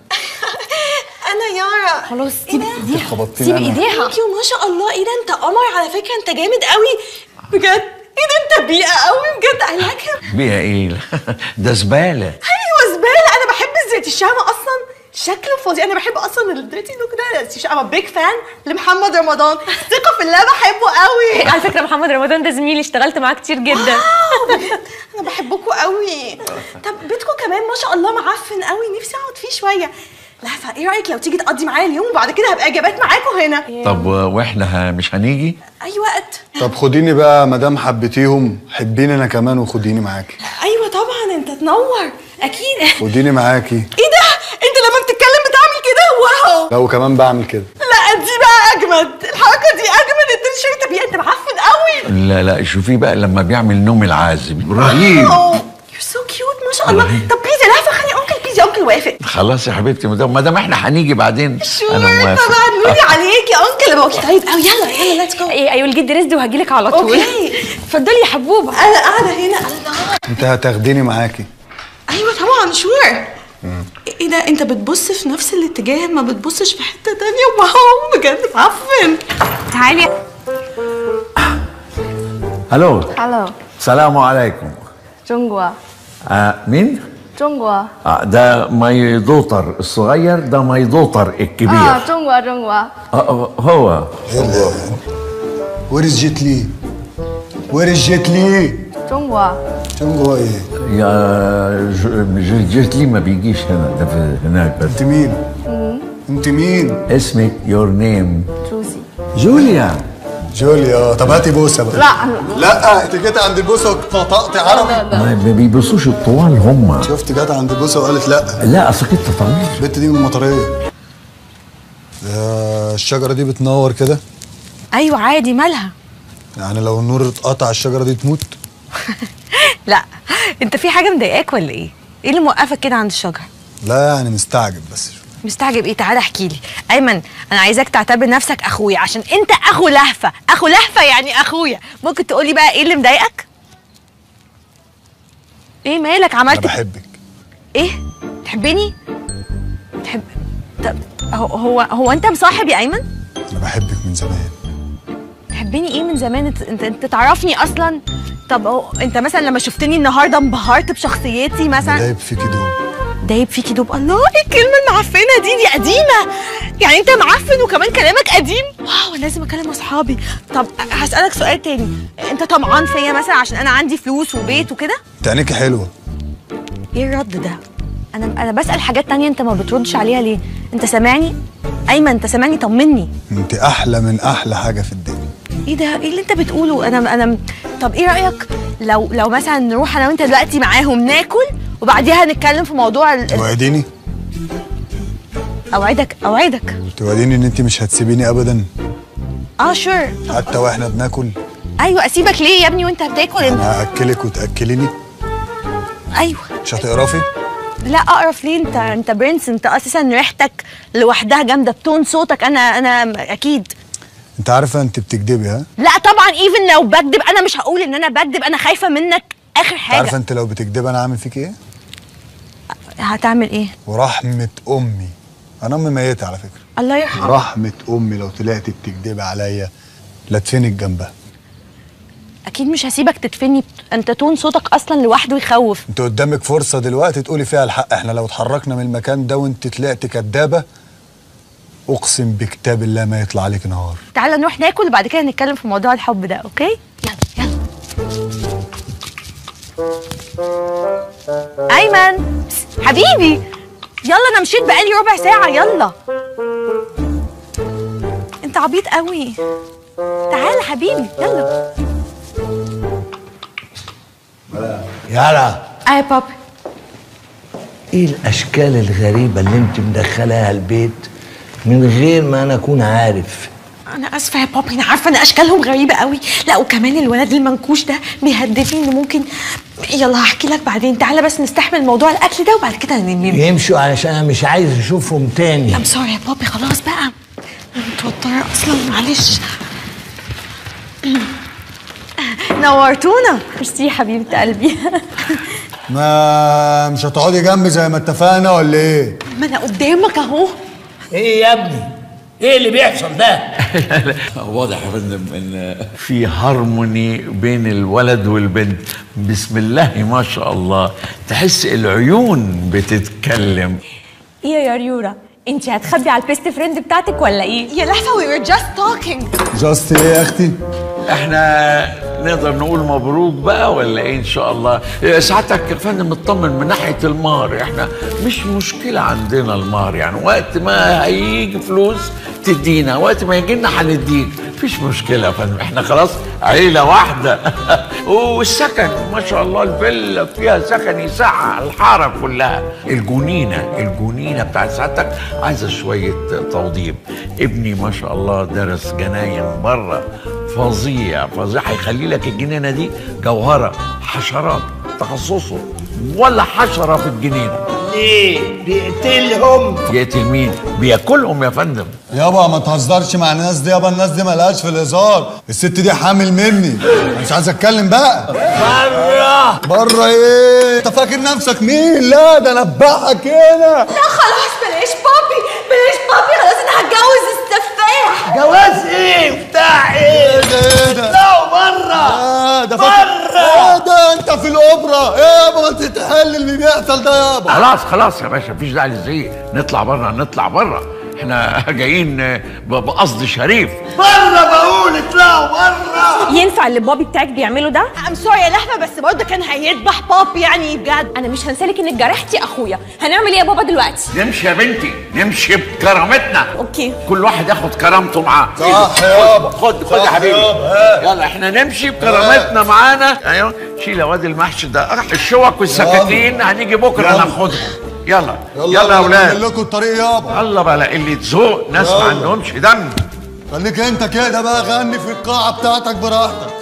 انا يارا خلاص سيبي خبطتيني سيبي انا ايديها ثانك يو ما شاء الله ايه ده انت قمر على فكره انت جامد قوي بجد ايه ده انت بيئه قوي بجد اي لايك هيم بيها ايه ده زباله ايوه زباله انا بحب الزيت الشامه اصلا شكله فظيع انا بحب اصلا الدريتي لوك ده انا بيج فان لمحمد رمضان ثقه في الله بحبه قوي على فكره محمد رمضان ده زميلي اشتغلت معاه كتير جدا انا بحبكم قوي طب بيتكم كمان ما شاء الله معفن قوي نفسي اقعد فيه شويه لا فايه رايك لو تيجي تقضي معايا اليوم وبعد كده هبقى اجابات معاكم هنا طب واحنا ه- مش هنيجي اي وقت طب خديني بقى مدام حبيتيهم حبيني انا كمان وخديني معاكي ايوه طبعا انت تنور اكيد خديني معاكي ايه ده انت لما بتتكلم بتعمل كده واو لو كمان بعمل كده لا دي بقى اجمد الحركه دي اجمد انت مش انت بيه انت معفن قوي لا لا شوفيه بقى لما بيعمل نوم العازب رهيب يو سو كيوت ما شاء الله طب بليز لا خلي انكل بليز انكل وافق خلاص يا حبيبتي ما دام- ما دام احنا هنيجي بعدين انا شور موافق طبعا نوري عليك يا انكل ابقى طيب قوي يلا يلا ليتس جو ايه ايوه الجد رزق وهجيلك على طول اوكي اتفضلي يا حبوبه انا قاعده هنا الله انت هتاخديني معاكي ايوه طبعا شور ايه ده انت بتبص في نفس الاتجاه ما بتبصش في حته تانية واو بجد معفن تعالي الو Hello， السلام عليكم 中国， آه مين؟ 中国， آه ده ماي دوتر الصغير ده ماي دوتر الكبير 啊，中国，中国， آه آه، هو وير از جيت لي وير از جيت لي 中国， جنجو ايه يا ج- جيت لي ما بيجيش هنا ده في هناك بس انت مين؟ انت مين؟ اسمك يور نيم 朱熹。 جوليا جوليا طب هاتي بوسه بقى لا لا انت جيت عند البوسه واتنطقت عربي ما ما بيبصوش الطوال هم شفت جت عند البوسه وقالت لا لا اصل كنت طويل البت دي من المطريه ده الشجره دي بتنور كده ايوه عادي مالها يعني لو النور اتقطع الشجره دي تموت لا انت في حاجه مضايقاك ولا ايه ايه اللي موقفك كده عند الشجره لا يعني مستعجب بس مستعجب ايه تعالى احكي لي ايمن انا عايزاك تعتبر نفسك اخويا عشان انت اخو لهفه اخو لهفه يعني اخويا ممكن تقولي بقى ايه اللي مضايقك ايه مالك انا عملت بحبك ايه تحبني تحب طب هو هو هو انت مصاحب يا ايمن انا بحبك من زمان تحبني ايه من زمان انت انت, انت تعرفني اصلا طب هو انت مثلا لما شفتني النهارده انبهرت بشخصيتي مثلا دايب فيكي دوب دايب فيكي دوب الله ايه الكلمه المعفنه دي دي قديمه يعني انت معفن وكمان كلامك قديم واو أنا لازم اكلم اصحابي طب هسالك سؤال تاني انت طمعان فيا مثلا عشان انا عندي فلوس وبيت وكده انت عينيكي حلوه ايه الرد ده انا انا بسال حاجات تانية انت ما بتردش عليها ليه انت سامعني ايمن انت سامعني طمني انت احلى من احلى حاجه في الدنيا ايه ده ايه اللي انت بتقوله انا انا طب ايه رايك لو لو مثلا نروح انا وانت دلوقتي معاهم ناكل وبعديها نتكلم في موضوع ال... ال- توعديني اوعدك اوعدك توعديني ان انت مش هتسيبيني ابدا اه شور حتى واحنا بناكل ايوه اسيبك ليه يا ابني وانت بتاكل انت انا هاكلك وتاكليني ايوه مش هتقرفي لا اقرف ليه انت انت برنس انت اساسا ريحتك لوحدها جامده بتون صوتك انا انا اكيد انت عارفه انت بتكدبي ها لا طبعا ايفن لو بكذب انا مش هقول ان انا بكذب انا خايفه منك اخر انت عارفه حاجه انت لو بتكدبي انا عامل فيك ايه هتعمل ايه ورحمه امي انا امي ميته على فكره الله يرحمه رحمه امي لو طلعتي بتكدبي عليا لا تفينك جنبها اكيد مش هسيبك تدفني انت تون صوتك اصلا لوحده يخوف انت قدامك فرصه دلوقتي تقولي فيها الحق احنا لو اتحركنا من المكان ده وانت طلعت كدابه اقسم بكتاب الله ما يطلع عليك نهار تعالى نروح ناكل وبعد كده نتكلم في موضوع الحب ده اوكي يلا يلا ايمن بس، حبيبي يلا انا مشيت بقالي ربع ساعه يلا انت عبيط قوي تعالى حبيبي يلا يلا اه يا بابي ايه الاشكال الغريبه اللي انت مدخلاها البيت من غير ما انا اكون عارف انا اسفه يا بابي انا عارفه ان اشكالهم غريبه قوي لا وكمان الولد المنكوش ده بيهددني انه ممكن يلا هحكي لك بعدين تعالى بس نستحمل موضوع الاكل ده وبعد كده ننام يمشوا علشان انا مش عايز اشوفهم تاني ام سوري يا بابي خلاص بقى انا متوتره اصلا معلش نورتونا ميرسي حبيبه قلبي ما مش هتقعدي جنبي زي ما اتفقنا ولا ايه ما انا قدامك اهو ايه يا ابني ايه اللي بيحصل ده واضح يا فندم ان في هارموني بين الولد والبنت بسم الله ما شاء الله تحس العيون بتتكلم ايه يا ريورا انت هتخبي على البيست فريند بتاعتك ولا ايه يا لهفه we were just talking جاست ايه يا اختي احنا نقدر نقول مبروك بقى ولا ايه ان شاء الله إيه، ساعتك يا فندم مطمن من ناحيه المهر احنا مش مشكله عندنا المهر يعني وقت ما هيجي فلوس تدينا وقت ما يجي لنا هنديك مفيش مشكله يا فندم احنا خلاص عيله واحده والسكن ما شاء الله الفيلا فيها سكن يسع الحاره كلها الجنينه الجنينه بتاعت سعادتك عايزه شويه توضيب ابني ما شاء الله درس جناين بره فظيع فظيع هيخلي لك الجنينه دي جوهره حشرات تخصصه ولا حشره في الجنينه ليه بيقتلهم يقتل مين بياكلهم يا فندم يابا ما تهزرش مع الناس دي يابا الناس دي ملهاش في الهزار الست دي حامل مني انا مش عايز اتكلم بقى بره بره ايه انت فاكر نفسك مين لا ده انا بحك هنا لا خلاص بلاش بابي بلاش بابي خلاص انا هتجوز السفاح جواز ايه بتاع ايه ده ايه ده اطلعوا بره آه ده فاكر ايه ده انت في الاوبرا ايه يابا ما تتحل اللي بيحصل ده يابا خلاص خلاص يا باشا مفيش داعي للزعيق نطلع بره نطلع بره احنا جايين ب- بقصد شريف بره بقول اطلعوا بره ينفع اللي بابي بتاعك بيعمله ده ام سوري يا لهفه بس برضه كان هيذبح بابي يعني بجد انا مش هنسالك انك جرحتي اخويا هنعمل ايه يا بابا دلوقتي نمشي يا بنتي نمشي بكرامتنا اوكي كل واحد ياخد كرامته معاه صح يابا خد خد يا صح حبيبي يابا. يلا احنا نمشي بكرامتنا معانا ايوه شيل يا واد المحشي ده الشوك والسكاكين هنيجي بكره يلا. ناخدهم يلا يلا يلا يا نعمل اولاد لكم الطريق يابا يلا بقى قله ذوق ناس ما يلا. عندهمش دم خليك انت كده بقى غني في القاعه بتاعتك براحتك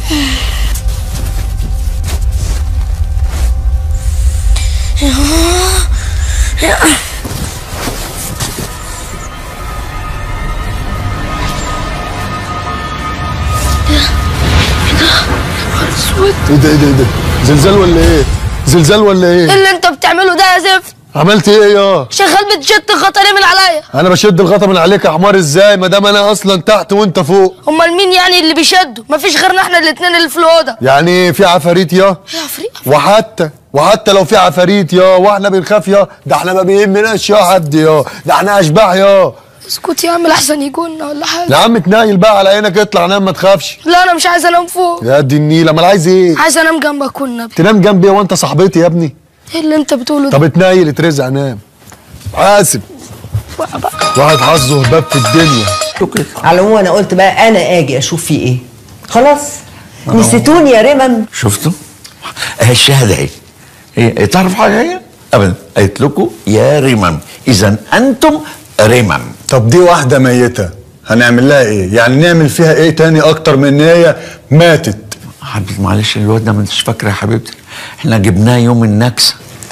اسود ايه ده ايه ده ايه ده زلزال ولا ايه زلزال ولا ايه ايه اللي انت بتعمله ده يا زفت عملت ايه يا شغال بتشد الغطا ليه من عليا انا بشد الغطا من عليك يا حمار ازاي ما دام انا اصلا تحت وانت فوق امال مين يعني اللي بيشدوا مفيش غيرنا احنا الاتنين اللي في الاوضه يعني ايه في عفاريت يا يا عفريت وحتى وحتى لو في عفاريت يا واحنا بنخاف يا ده احنا ما بيهمناش يا حد يا ده احنا اشباح يا اسكت يا عم احسن يكون ولا حاجه يا عم تنايل بقى على عينك اطلع نام ما تخافش لا انا مش عايز انام فوق يا دي النيله امال عايز ايه عايز انام جنبك والنبي تنام جنبي وانت صاحبتي يا ابني ايه اللي انت بتقوله طب ده اتنايل اترزع نام حاسب واحد حظه هباب في الدنيا على العموم انا قلت بقى انا اجي اشوف فيه ايه خلاص نسيتوني يا رمم شفتوا اهي الشهاده اهي ايه تعرف حاجه هي ابدا قالت لكم يا رمم اذا انتم رمم طب دي واحده ميته هنعمل لها ايه يعني نعمل فيها ايه تاني اكتر من ان هي ماتت حبيبتي معلش الواد ده ما انتش فاكره يا حبيبتي احنا جبناه يوم النكسه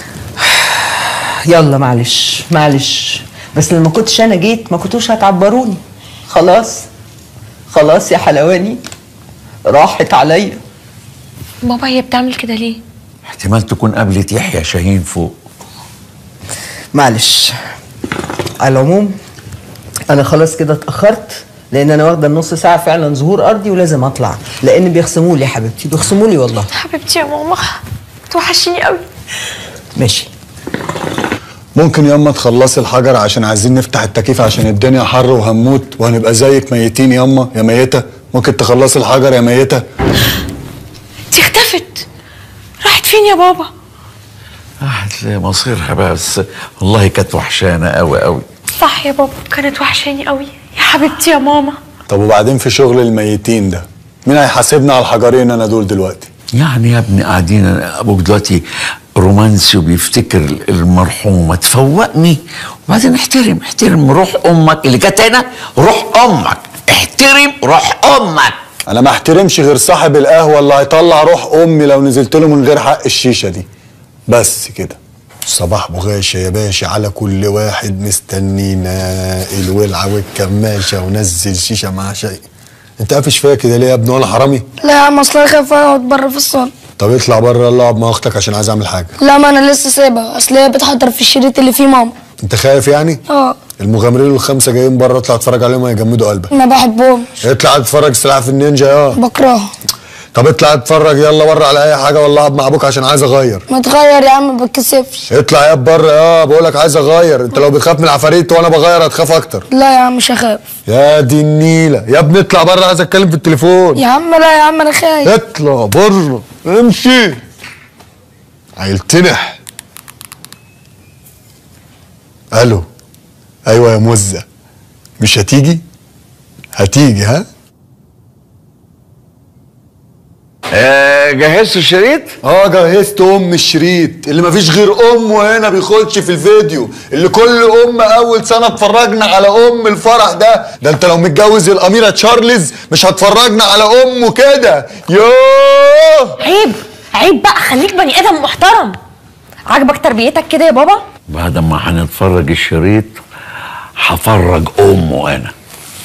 يلا معلش معلش بس لما كنتش انا جيت ما كنتوش هتعبروني خلاص خلاص يا حلواني راحت عليا بابا هي بتعمل كده ليه احتمال تكون قابلت يحيى شاهين فوق معلش على العموم انا خلاص كده اتاخرت لان انا واخده النص ساعه فعلا ظهور ارضي ولازم اطلع لان بيخصموا لي يا حبيبتي بيخصموا لي والله حبيبتي يا ماما توحشيني قوي ماشي ممكن ياما تخلصي الحجر عشان عايزين نفتح التكييف عشان الدنيا حر وهنموت وهنبقى زيك ميتين ياما يا ميته ممكن تخلصي الحجر يا ميته دي اختفت راحت فين يا بابا راحت لمصيرها بقى بس والله كانت وحشانه قوي قوي صح يا بابا كانت وحشاني قوي يا حبيبتي يا ماما طب وبعدين في شغل الميتين ده مين هيحاسبنا على الحجرين انا دول دلوقتي يعني يا ابني قاعدين ابوك دلوقتي رومانسي وبيفتكر المرحومه تفوقني وبعدين احترم احترم روح امك اللي كانت هنا روح امك احترم روح امك انا ما احترمش غير صاحب القهوه اللي هيطلع روح امي لو نزلت له من غير حق الشيشه دي بس كده صباح بغاشة يا باشا على كل واحد مستنينا الولعة والكماشة ونزل شيشة مع شيء انت قافش فيا كده ليه يا ابني ولا حرامي لا يا عم اصل انا خايف اقعد بره في الصاله طب اطلع بره يلا اقعد مع اختك عشان عايز اعمل حاجة لا ما انا لسه سايبها اصل هي بتحضر في الشريط اللي فيه ماما انت خايف يعني اه المغامرين الخمسه جايين بره اطلع اتفرج عليهم هيجمدوا قلبك ما بحبهمش اطلع اتفرج سلاحف النينجا يا بكرههم طب اطلع اتفرج يلا بره على اي حاجه والله اقعد مع ابوك عشان عايز اغير ما تغير يا عم ما بتكسفش اطلع يا بره يا بقول لك عايز اغير انت لو بتخاف من العفاريت وانا بغير هتخاف اكتر لا يا عم مش هخاف يا دي النيله يا ابني اطلع بره عايز اتكلم في التليفون يا عم لا يا عم انا خايف اطلع بره امشي هيلتنح الو ايوه يا مزه مش هتيجي هتيجي ها آه، جهزت الشريط؟ اه جهزت ام الشريط اللي مفيش غير امه هنا بيخش في الفيديو اللي كل ام اول سنه اتفرجنا على ام الفرح ده ده انت لو متجوز الاميره تشارلز مش هتفرجنا على امه كده يوه عيب عيب بقى خليك بني ادم محترم عاجبك تربيتك كده يا بابا بعد ما هنتفرج الشريط هفرج امه انا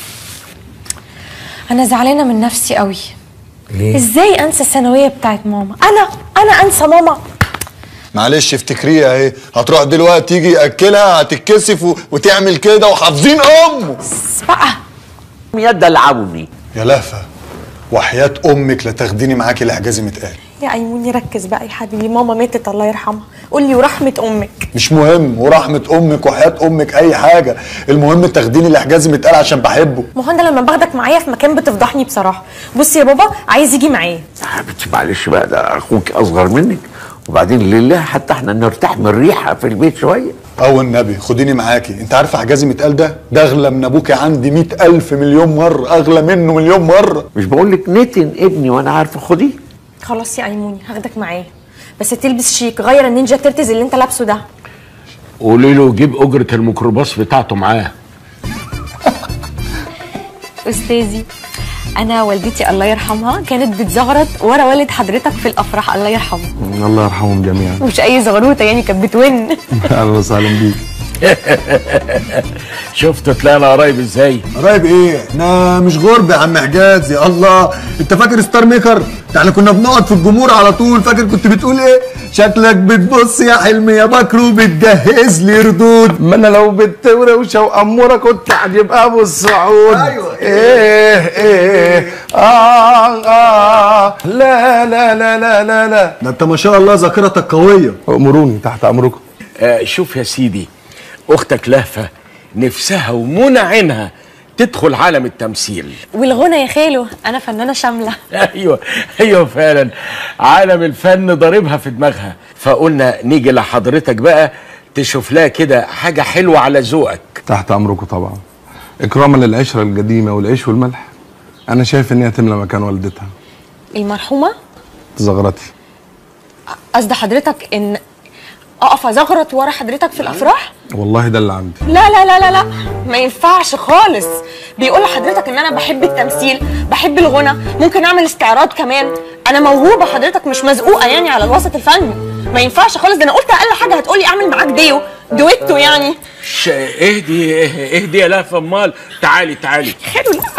انا زعلانه من نفسي قوي ليه؟ ازاي انسى الثانويه بتاعت ماما انا انا انسى ماما معلش افتكريها اهي هتروح دلوقتي يجي ياكلها هتتكسف و... وتعمل كده وحافظين امه بقى يدلعوني يا لهفه وحياه امك لا تاخديني معاكي لحجازي متقال يا ايموني ركز بقى يا حبيبي ماما ماتت الله يرحمها قول لي ورحمه امك مش مهم ورحمه امك وحياه امك اي حاجه المهم تاخديني لحجازي متقال عشان بحبه ما هو انا لما باخدك معايا في مكان بتفضحني بصراحه بص يا بابا عايز يجي معايا حبيبتي معلش بقى ده اخوك اصغر منك وبعدين لله حتى احنا نرتاح من الريحه في البيت شويه او النبي خديني معاكي انت عارفه حجازي متقال ده ده اغلى من ابوكي عندي مئة الف مليون مره اغلى منه مليون مره مش بقول لك نتن ابني وانا عارفه خديه خلاص يا ايموني هاخدك معايا بس تلبس شيك غير النينجا ترتز اللي انت لابسه ده قولي له جيب اجره الميكروباص بتاعته معاه استاذي انا والدتي الله يرحمها كانت بتزغرط ورا والد حضرتك في الافراح الله يرحمه الله يرحمهم جميعا مش اي زغروطه يعني كانت بتون اهلا وسهلا بيك شفت طلعنا قرايب ازاي قرايب ايه احنا مش غرب يا عم حجازي الله انت فاكر ستار ميكر ده احنا كنا بنقعد في الجمهور على طول فاكر كنت بتقول ايه شكلك بتبص يا حلمي يا بكرو بتجهز لي ردود ما انا لو بنت وروشه واموره كنت هتبقى ابو السعود ايوه ايه ايه اه اه لا لا لا لا لا لا ده انت ما شاء الله ذاكرتك قويه امروني تحت امركم آه شوف يا سيدي اختك لهفه نفسها ومنى عينها تدخل عالم التمثيل والغنى يا خالو انا فنانه شامله ايوه ايوه فعلا عالم الفن ضاربها في دماغها فقلنا نيجي لحضرتك بقى تشوف لها كده حاجه حلوه على ذوقك تحت امركم طبعا اكراما للعشره القديمه والعيش والملح انا شايف ان هي تملى مكان والدتها المرحومه زغرتي قصد حضرتك ان اقف ازغرط ورا حضرتك في الافراح والله ده اللي عندي لا لا لا لا لا ما ينفعش خالص بيقول لحضرتك ان انا بحب التمثيل بحب الغنى ممكن اعمل استعراض كمان انا موهوبه حضرتك مش مزقوقه يعني على الوسط الفني ما ينفعش خالص ده انا قلت اقل حاجه هتقولي اعمل معاك ديو دويتو يعني ش- اهدي اهدي يا لهفه امال تعالي تعالي حلو لا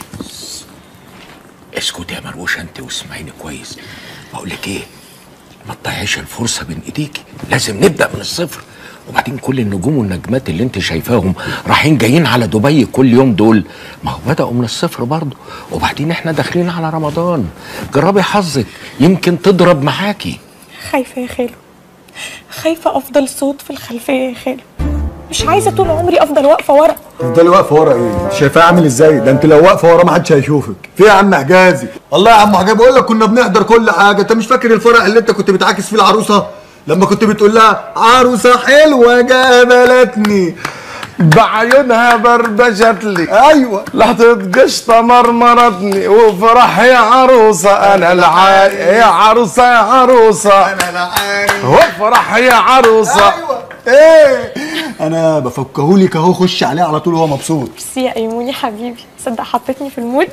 اسكت يا مروشه انت واسمعيني كويس بقول لك ايه ما تضيعيش الفرصه بين ايديكي لازم نبدا من الصفر وبعدين كل النجوم والنجمات اللي انت شايفاهم رايحين جايين على دبي كل يوم دول ما هو بداوا من الصفر برضه وبعدين احنا داخلين على رمضان جربي حظك يمكن تضرب معاكي خايفه يا خالو خايفه افضل صوت في الخلفيه يا خالو مش عايزه طول عمري افضل واقفه ورا تفضلي واقفه ورا ايه؟ انت شايفاه عامل ازاي؟ ده انت لو واقفه ورا ما حدش هيشوفك. في إيه يا عم حجازي؟ والله يا عم حجازي بقول لك كنا بنحضر كل حاجه، انت مش فاكر الفرح اللي انت كنت بتعاكس فيه العروسه؟ لما كنت بتقول لها عروسه حلوه جابلتني بعيونها بربشت لي ايوه لحظة قشطة مرمرتني وفرح يا عروسة انا العاي يا عروسة يا عروسة انا العاي وافرح يا عروسة ايوه ايه انا بفكهولك اهو خش عليه على طول وهو مبسوط ميرسي يا ايموني حبيبي صدق حطيتني في المود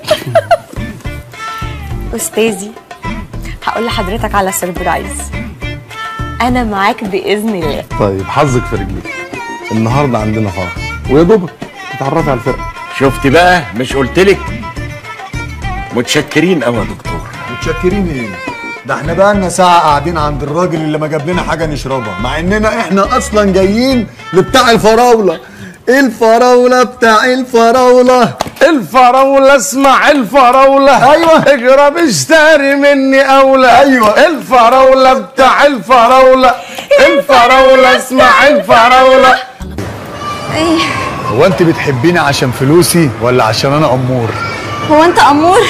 استاذي هقول لحضرتك على سربرايز انا معاك باذن الله طيب حظك في رجليك النهارده عندنا فرح ويا دوبك تتعرفي على الفرقه شفتي بقى مش قلتلك متشكرين قوي يا دكتور متشكرين ايه؟ ده احنا بقى لنا ساعة قاعدين عند الراجل اللي ما جاب لنا حاجة نشربها، مع اننا احنا اصلا جايين لبتاع الفراولة. الفراولة بتاع الفراولة الفراولة اسمع الفراولة ايوه اجرب اشتري مني اولى ايوه الفراولة بتاع الفراولة الفراولة اسمع الفراولة ايه هو انت بتحبيني عشان فلوسي ولا عشان انا امور هو انت امور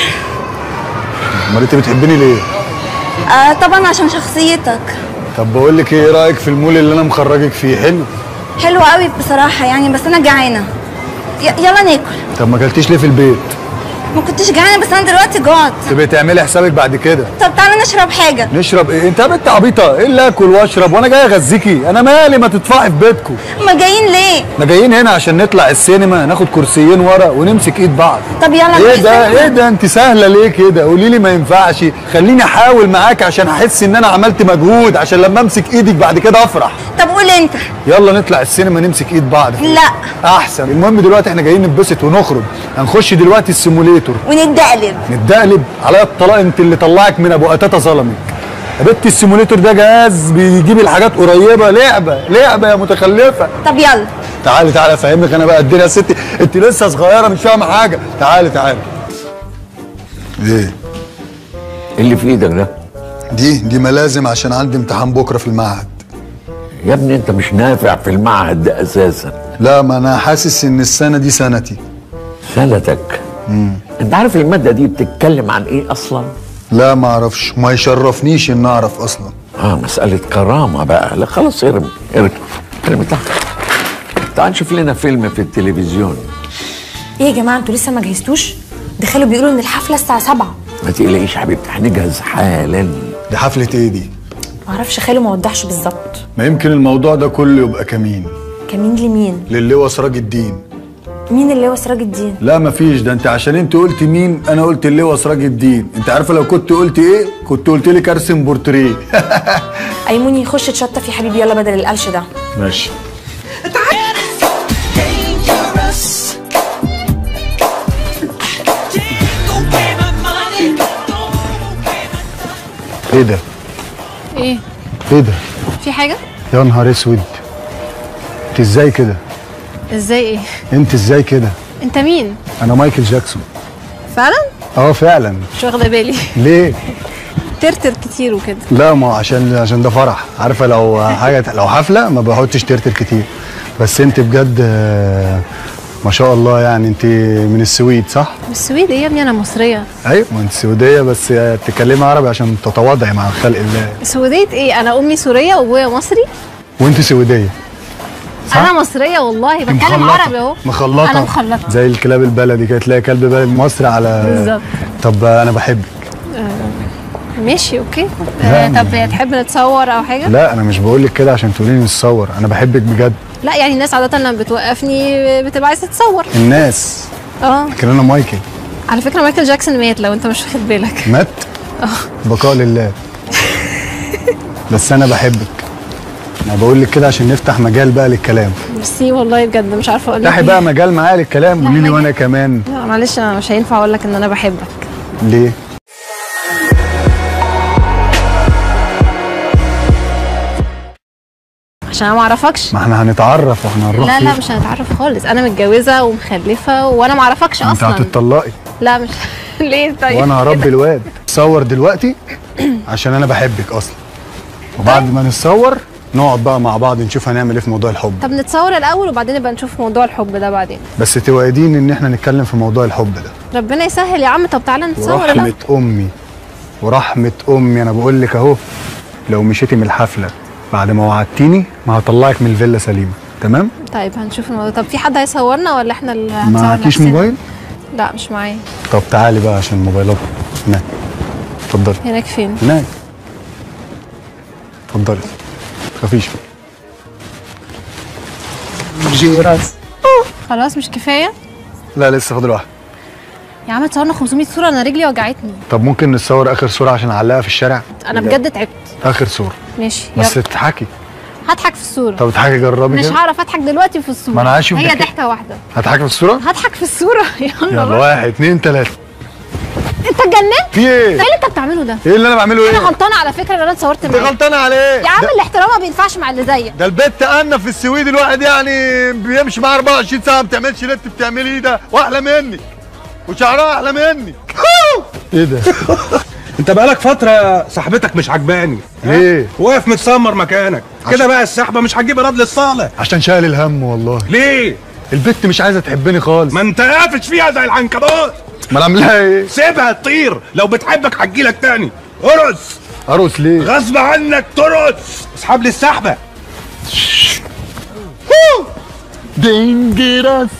امال انت بتحبيني ليه آه طبعا عشان شخصيتك طب بقول لك ايه رايك في المول اللي انا مخرجك فيه حلو حلو قوي بصراحه يعني بس انا جعانه ي- يلا ناكل طب ما اكلتيش ليه في البيت ما كنتش جعانه بس انا دلوقتي جعت تبقي تعملي حسابك بعد كده طب تعالى نشرب حاجه نشرب ايه انت يا بنت عبيطه ايه اللي اكل واشرب وانا جاي اغذيكي انا مالي ما تدفعي في بيتكم ما جايين ليه احنا جايين هنا عشان نطلع السينما ناخد كرسيين ورا ونمسك ايد بعض طب يلا ايه نروح ده السينما. ايه ده انت سهله ليه كده قولي لي ما ينفعش خليني احاول معاك عشان احس ان انا عملت مجهود عشان لما امسك ايدك بعد كده افرح طب قول انت يلا نطلع السينما نمسك ايد بعض لا احسن المهم دلوقتي احنا جايين نتبسط ونخرج هنخش دلوقتي السيموليتور وندقلب نتدقلب عليا الطلاق انت اللي طلعك من ابو قتاته ظلمك يا بنت السيموليتور ده جهاز بيجيب الحاجات قريبه لعبه لعبه يا متخلفه طب يلا تعالي تعالي افهمك انا بقى الدنيا يا ستي انت لسه صغيره مش فاهمه حاجه تعالي تعالي ايه اللي في ايدك ده دي دي ملازم عشان عندي امتحان بكره في المعهد يا ابني انت مش نافع في المعهد ده اساسا لا ما انا حاسس ان السنه دي سنتي سنتك انت عارف الماده دي بتتكلم عن ايه اصلا لا ما اعرفش ما يشرفنيش ان اعرف اصلا اه مساله كرامه بقى لا خلاص ارمي ارمي ارمي تحت تعال نشوف لنا فيلم في التلفزيون ايه يا جماعه انتوا لسه ما جهزتوش ده خالوا بيقولوا ان الحفله الساعه 7 ما تقلقيش يا حبيبتي هنجهز حالا دي حفله ايه دي معرفش خالو ما وضحش بالظبط ما يمكن الموضوع ده كله يبقى كمين كمين لمين للواء سراج الدين مين اللي هو سراج الدين لا مفيش ده انت عشان انت قلت مين انا قلت اللواء سراج الدين انت عارفه لو كنت قلت ايه كنت قلت لك ارسم بورتريه ايموني خش تشطف يا حبيبي يلا بدل القلش ده ماشي ايه ده ايه ايه ده في حاجه يا نهار اسود انت ازاي كده ازاي ايه انت ازاي كده انت مين انا مايكل جاكسون فعلا اه فعلا مش واخده بالي ليه ترتر كتير وكده لا ما هو عشان عشان ده فرح عارفه لو حاجه لو حفله ما بحطش ترتر كتير بس انت بجد آه، ما شاء الله يعني انت من السويد صح من السويد ايه يا ابني انا مصريه ايوه ما انت سويديه بس بتتكلمي عربي عشان تتواضعي مع خلق الله سويديه ايه انا امي سوريه وابويا مصري وانت سويديه انا مصريه والله بتكلم مخلطة. عربي اهو مخلطه انا مخلطه زي الكلاب البلدي كده تلاقي كلب بلد مصري على بالظبط. طب انا بحبك آه، ماشي اوكي لا، آه طب تحب نتصور او حاجه لا انا مش بقول لك كده عشان تقولي لي نتصور انا بحبك بجد لا يعني الناس عاده لما بتوقفني بتبقى عايزه تتصور الناس اه لكن انا مايكل على فكره مايكل جاكسون مات لو انت مش واخد بالك مات اه بقاء لله بس انا بحبك انا بقول لك كده عشان نفتح مجال بقى للكلام ميرسي والله بجد مش عارفه اقول لك افتحي إيه. بقى مجال معايا للكلام لا، قولي لي مجال. وانا كمان لا معلش انا مش هينفع اقول لك ان انا بحبك ليه عشان انا ما اعرفكش ما احنا هنتعرف واحنا هنروح لا لا فين؟ مش هنتعرف خالص انا متجوزه ومخلفه وانا ما اعرفكش انت اصلا هتطلقي لا مش ليه طيب وانا هربي الواد صور دلوقتي عشان انا بحبك اصلا وبعد ما نتصور نقعد بقى مع بعض نشوف هنعمل ايه في موضوع الحب طب نتصور الاول وبعدين نبقى نشوف موضوع الحب ده بعدين بس توعدين ان احنا نتكلم في موضوع الحب ده ربنا يسهل يا عم طب تعالى نتصور ورحمة الاول امي ورحمة امي انا بقول لك اهو لو مشيتي من الحفلة بعد ما وعدتيني ما هطلعك من الفيلا سليمة تمام طيب هنشوف الموضوع طب في حد هيصورنا ولا احنا اللي هنصور معكيش نفسنا؟ موبايل لا مش معايا طب تعالي بقى عشان الموبايلات هناك اتفضلي هناك فين هناك اتفضلي متخافيش جيراس خلاص مش كفايه لا لسه فاضل واحد يا عم تصورنا 500 صوره انا رجلي وجعتني طب ممكن نتصور اخر صورة عشان اعلقها في الشارع انا بجد تعبت اخر صورة ماشي بس يلا تضحكي هضحك في الصوره طب اضحكي جربي مش كده هعرف اضحك دلوقتي في الصوره ما أنا عايز أشوف هي ضحكة. ضحكه واحده هتضحكي في الصورة هضحك في الصوره يلا يلا بقى. واحد اتنين تلاتة انت اتجننت في ايه؟ ايه اللي انت بتعمله ده ايه اللي انا بعمله انا ايه؟ غلطانه على فكره ان انا اتصورت انت معاك غلطانه على ايه؟ يا عم ده- الاحترام ما بينفعش مع اللي زيك ده البت انا في السويد الواحد يعني بيمشي معاه 24 ساعه ما بتعملش اللي انت بتعمليه ايه ده واحلى منك وشعرها احلى منك ايه ده؟ انت بقالك فتره صاحبتك مش عجباني ليه؟ واقف متسمر مكانك كده بقى السحبه مش هتجيب ايراد للصالح عشان شايل الهم والله ليه البت مش عايزه تحبني خالص ما انت قافش فيها زي العنكبوت ما انا اعملها ايه؟ سيبها تطير لو بتحبك هتجيلك تاني ارقص ارقص ليه؟ غصب عنك ترقص اسحب لي السحبه دينجيراس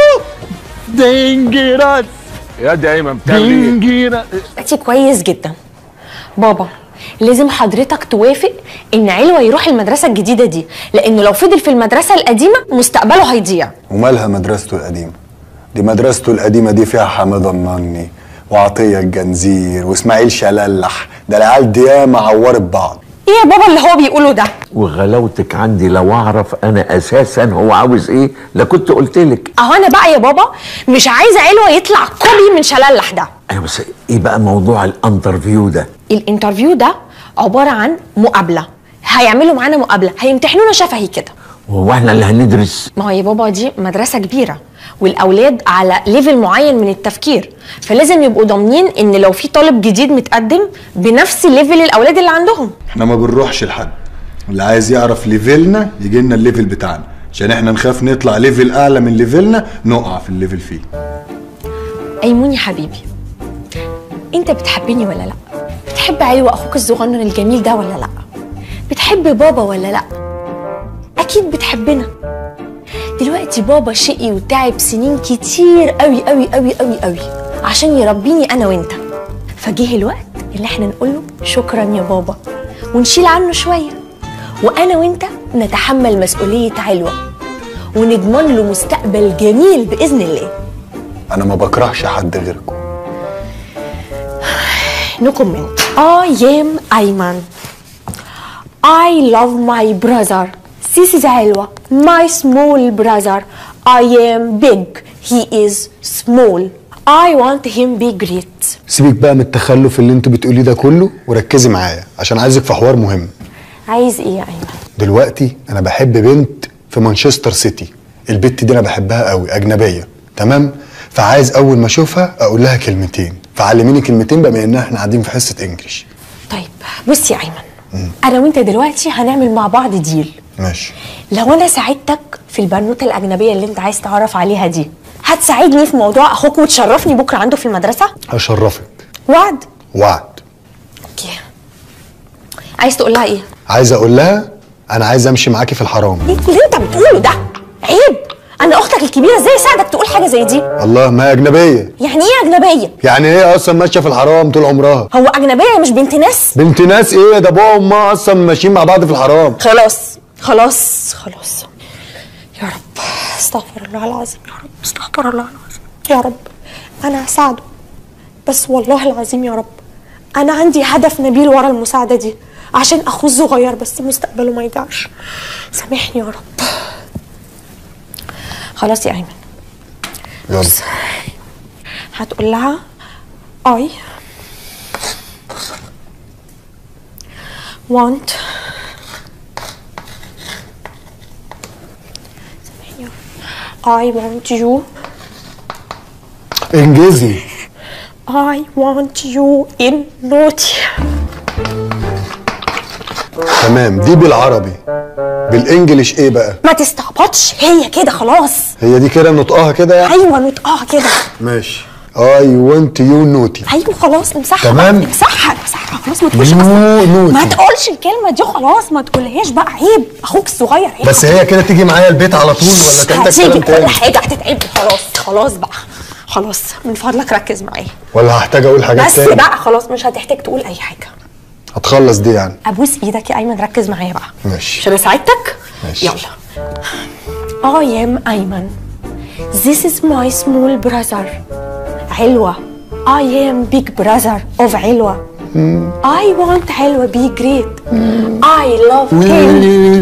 دينجيراس يا دي ايمن بتعمل ايه؟ دينجيراس دلوقتي كويس جدا بابا لازم حضرتك توافق ان علوة يروح المدرسة الجديدة دي لانه لو فضل في المدرسة القديمة مستقبله هيضيع ومالها مدرسته القديمة دي مدرسته القديمة دي فيها حامد النني وعطية الجنزير واسماعيل شللح ده العيال دي ياما عورت بعض ايه يا بابا اللي هو بيقوله ده وغلاوتك عندي لو اعرف انا اساسا هو عاوز ايه لكنت قلت لك اهو انا بقى يا بابا مش عايزة علوة يطلع كوبي من شللح ده ايوه بس ايه بقى موضوع الانترفيو ده الانترفيو ده عبارة عن مقابلة هيعملوا معانا مقابلة هيمتحنونا شفهي كده هو احنا اللي هندرس ما هو يا بابا دي مدرسة كبيرة والأولاد على ليفل معين من التفكير فلازم يبقوا ضامنين إن لو في طالب جديد متقدم بنفس ليفل الأولاد اللي عندهم احنا ما بنروحش لحد اللي عايز يعرف ليفلنا يجي لنا الليفل بتاعنا عشان احنا نخاف نطلع ليفل اعلى من ليفلنا نقع في الليفل فيه أيمون يا حبيبي أنت بتحبني ولا لأ؟ بتحب علوة أخوك الصغنن الجميل ده ولا لأ؟ بتحب بابا ولا لأ؟ أكيد بتحبنا دلوقتي بابا شقي وتعب سنين كتير قوي قوي قوي قوي قوي عشان يربيني أنا وأنت فجه الوقت اللي احنا نقول له شكرا يا بابا ونشيل عنه شوية وأنا وأنت نتحمل مسؤولية علوة ونضمن له مستقبل جميل بإذن الله انا ما بكرهش حد غيركم No comment. I am Ayman. I love my brother. This is Alwa, my small brother. I am big. He is small. I want him be great. سيبك بقى من التخلف اللي انت بتقوليه ده كله وركزي معايا عشان عايزك في حوار مهم عايز ايه يا ايمن؟ دلوقتي انا بحب بنت في مانشستر سيتي البت دي انا بحبها قوي اجنبيه تمام فعايز اول ما اشوفها اقول لها كلمتين فعلميني كلمتين بما ان احنا قاعدين في حصه انجليش طيب بص يا ايمن انا وانت دلوقتي هنعمل مع بعض ديل ماشي لو انا ساعدتك في البنوته الاجنبيه اللي انت عايز تعرف عليها دي هتساعدني في موضوع اخوك وتشرفني بكره عنده في المدرسه هشرفك وعد وعد اوكي عايز تقول لها ايه عايز اقول لها انا عايز امشي معاكي في الحرام ايه اللي انت بتقوله ده عيب انا اختك الكبيره ازاي اساعدك تقول حاجه زي دي الله ما هي اجنبيه يعني ايه اجنبيه يعني هي اصلا ماشيه في الحرام طول عمرها هو اجنبيه مش بنت ناس بنت ناس ايه ده ابوها وامها اصلا ماشيين مع بعض في الحرام خلاص خلاص خلاص يا رب استغفر الله العظيم يا رب استغفر الله العظيم يا رب انا هساعده بس والله العظيم يا رب انا عندي هدف نبيل ورا المساعده دي عشان اخوه الصغير بس مستقبله ما يضيعش سامحني يا رب خلاص يا ايمن يلا هتقول لها I want I want you انجزي I want you in naughty تمام دي بالعربي بالانجليش ايه بقى ما تستعبطش هي كده خلاص هي دي كده نطقها كده يعني ايوه نطقها كده ماشي اي ونت يو نوتي ايوه خلاص امسحها تمام. امسحها امسحها خلاص ما تقولش يو أصلاً. نوتي. ما تقولش الكلمه دي خلاص ما تقولهاش بقى عيب اخوك الصغير عيب بس هي كده تيجي معايا البيت على طول ولا تحتاج هتيجي كلام كل تاني حاجه هتتعب خلاص خلاص بقى خلاص من فضلك ركز معايا ولا هحتاج اقول حاجات بس تاني بقى خلاص مش هتحتاج تقول اي حاجه هتخلص دي يعني ابوس ايدك يا ايمن ركز معايا بقى ماشي عشان اساعدك ماشي. يلا I am أيمن This is my small brother علوة I am big brother of علوة I want علوة be great I love him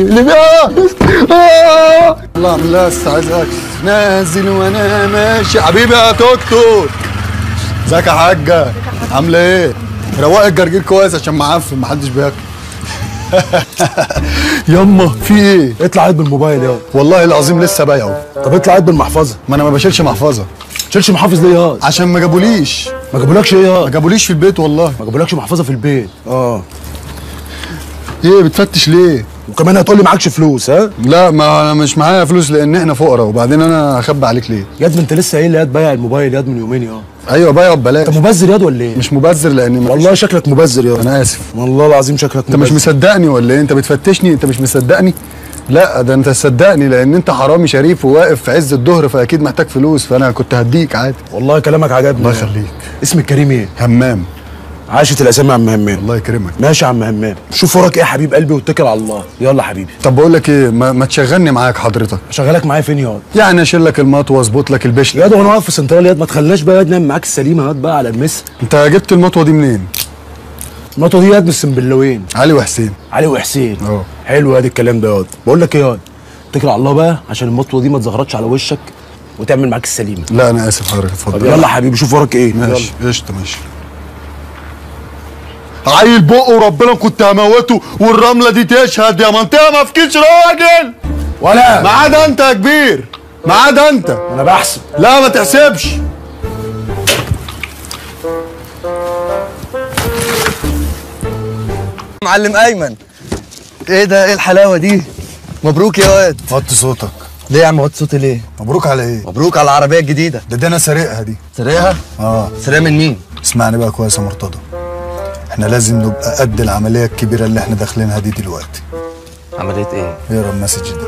الله اعمل لها استعاذ نازل وانا ماشي حبيبي يا توك توك ازيك يا حاجه عامله ايه روقي الجرجير كويس عشان معفن محدش بياكل يما في ايه اطلع عيد بالموبايل يا والله العظيم لسه بايعه طب اطلع عيد بالمحفظه ما انا ما بشيلش محفظه تشيلش محافظ ليه يا عشان ما جابوليش ما جابولكش ايه يا ما جابوليش في البيت والله ما جابولكش محفظه في البيت اه ايه بتفتش ليه وكمان هتقول لي معكش فلوس ها لا ما انا مش معايا فلوس لان احنا فقراء وبعدين انا هخبي عليك ليه ياد ما انت لسه قايل لي ياد بايع الموبايل ياد من يومين يا ايوه بايعه ببلاش انت مبذر ياد ولا ايه مش مبذر لان والله شكلك مبذر ياد انا اسف والله العظيم شكلك انت مش مصدقني ولا ايه انت بتفتشني انت مش مصدقني لا ده انت تصدقني لان انت حرامي شريف وواقف في عز الظهر فاكيد محتاج فلوس فانا كنت هديك عادي والله كلامك عجبني الله يخليك اسمك كريم ايه همام عاشت الاسامي يا عم همام الله يكرمك ماشي يا عم همام شوف وراك ايه يا حبيب قلبي واتكل على الله يلا حبيبي طب بقول لك ايه ما, ما تشغلني معاك حضرتك اشغلك معايا فين ياض يعني اشيل لك المطوه واظبط لك البشل ياض وانا واقف في سنترال ياض ما تخليناش بقى ياض نعمل معاك السليمه ياض بقى على المس انت جبت المطوه دي منين المطوه دي ياض من السنبلاوين علي وحسين علي وحسين اه حلو ياض الكلام ده ياض بقول لك ايه ياض اتكل على الله بقى عشان المطوه دي ما تزغرطش على وشك وتعمل معاك السليمه لا انا اسف حضرتك طب اتفضل يلا حبيبي شوف وراك ايه ماشي قشطه ماشي عيل بقه وربنا كنت هموته والرمله دي تشهد يا منطقه ما فيكيش راجل ولا ما عدا انت يا كبير ما عدا انت انا بحسب لا ما تحسبش معلم ايمن ايه ده ايه الحلاوه دي مبروك يا واد وطي صوتك ليه يا عم وطي صوتي ليه مبروك على ايه مبروك على العربيه الجديده ده ده انا سارقها دي سرقها اه سرقها من مين اسمعني بقى كويس يا مرتضى احنا لازم نبقى قد العمليه الكبيره اللي احنا داخلينها دي دلوقتي عمليه ايه اقرا المسج ده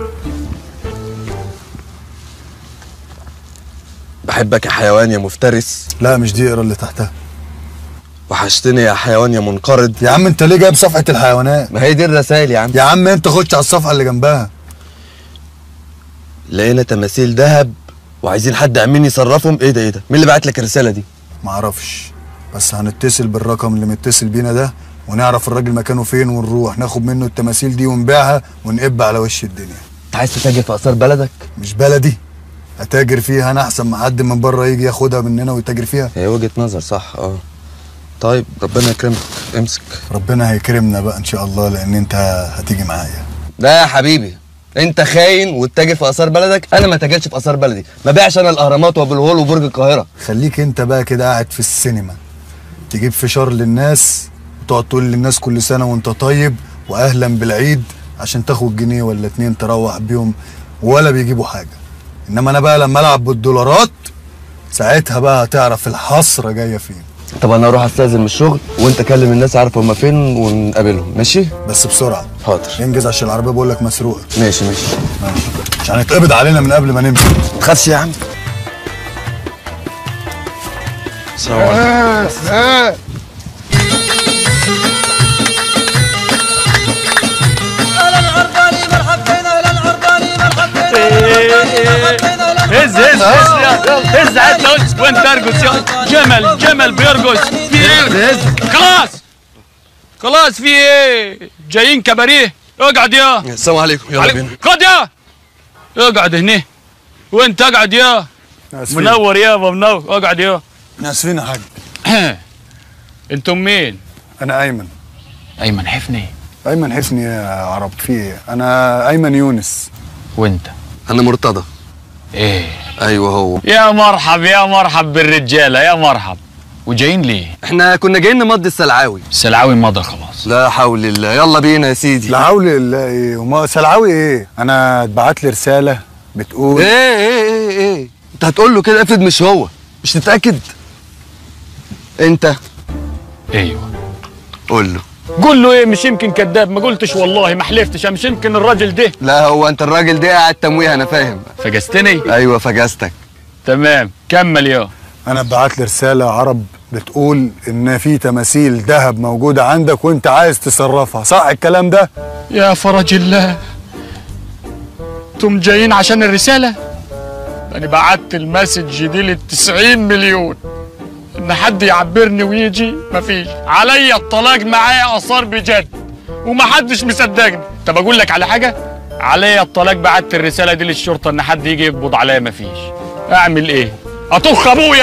بحبك يا حيوان يا مفترس لا مش دي اقرا اللي تحتها وحشتني يا حيوان يا منقرض يا عم انت ليه جايب صفحه الحيوانات ما هي دي الرسائل يا عم يا عم انت خش على الصفحه اللي جنبها لقينا تماثيل ذهب وعايزين حد امين يصرفهم ايه ده ايه ده مين اللي بعت لك الرساله دي معرفش بس هنتصل بالرقم اللي متصل بينا ده ونعرف الراجل مكانه فين ونروح ناخد منه التماثيل دي ونبيعها ونقب على وش الدنيا انت عايز تتاجر في اثار بلدك مش بلدي اتاجر فيها انا احسن ما حد من بره يجي ياخدها مننا ويتاجر فيها هي وجهه نظر صح اه طيب ربنا يكرمك امسك ربنا هيكرمنا بقى ان شاء الله لان انت هتيجي معايا لا يا حبيبي انت خاين وتتاجر في اثار بلدك انا ما تاجرش في اثار بلدي ما بيعش انا الاهرامات وابو الهول وبرج القاهره خليك انت بقى كده قاعد في السينما تجيب فشار للناس وتقعد تقول للناس كل سنه وانت طيب واهلا بالعيد عشان تاخد جنيه ولا اتنين تروح بيهم ولا بيجيبوا حاجه انما انا بقى لما العب بالدولارات ساعتها بقى هتعرف الحسره جايه فين طب انا اروح استاذن من الشغل وانت كلم الناس عارف هما فين ونقابلهم ماشي بس بسرعه حاضر انجز عشان العربيه بقول لك مسروقه ماشي ماشي ماشي عشان هيتقبض علينا من قبل ما نمشي ما تخافش يا عم السلام عليكم آه. هز هز هز هز عدنا هز وانت ارقص يا جمل جمل بيرقص في ايه خلاص خلاص في ايه جايين كباريه اقعد يا السلام عليكم يلا بينا خد يا اقعد هنا وانت اقعد يا آسفين. منور يابا منور اقعد يا اسفين يا حاج انتم مين انا ايمن ايمن حفني ايمن حفني يا عرب في ايه انا ايمن يونس وانت انا مرتضى ايه ايوه هو يا مرحب يا مرحب بالرجاله يا مرحب وجايين ليه احنا كنا جايين نمضي السلعاوي السلعاوي مضى خلاص لا حول الله يلا بينا يا سيدي لا حول الله ايه وما سلعوي ايه انا اتبعت لي رساله بتقول ايه ايه ايه ايه انت هتقول له كده افرض مش هو مش تتاكد انت ايوه قول له قول له ايه مش يمكن كذاب ما قلتش والله ما حلفتش مش يمكن الراجل ده لا هو انت الراجل ده قاعد تمويه انا فاهم فجستني ايوه فجستك تمام كمل يا انا اتبعت لي رساله عرب بتقول ان في تماثيل ذهب موجوده عندك وانت عايز تصرفها صح الكلام ده يا فرج الله انتم جايين عشان الرسالة انا بعت المسج دي لل 90 مليون ان حد يعبرني ويجي مفيش عليا الطلاق معايا اثار بجد ومحدش مصدقني طب اقول لك على حاجة عليا الطلاق بعت الرسالة دي للشرطة ان حد يجي يقبض عليا مفيش اعمل ايه اطخ ابويا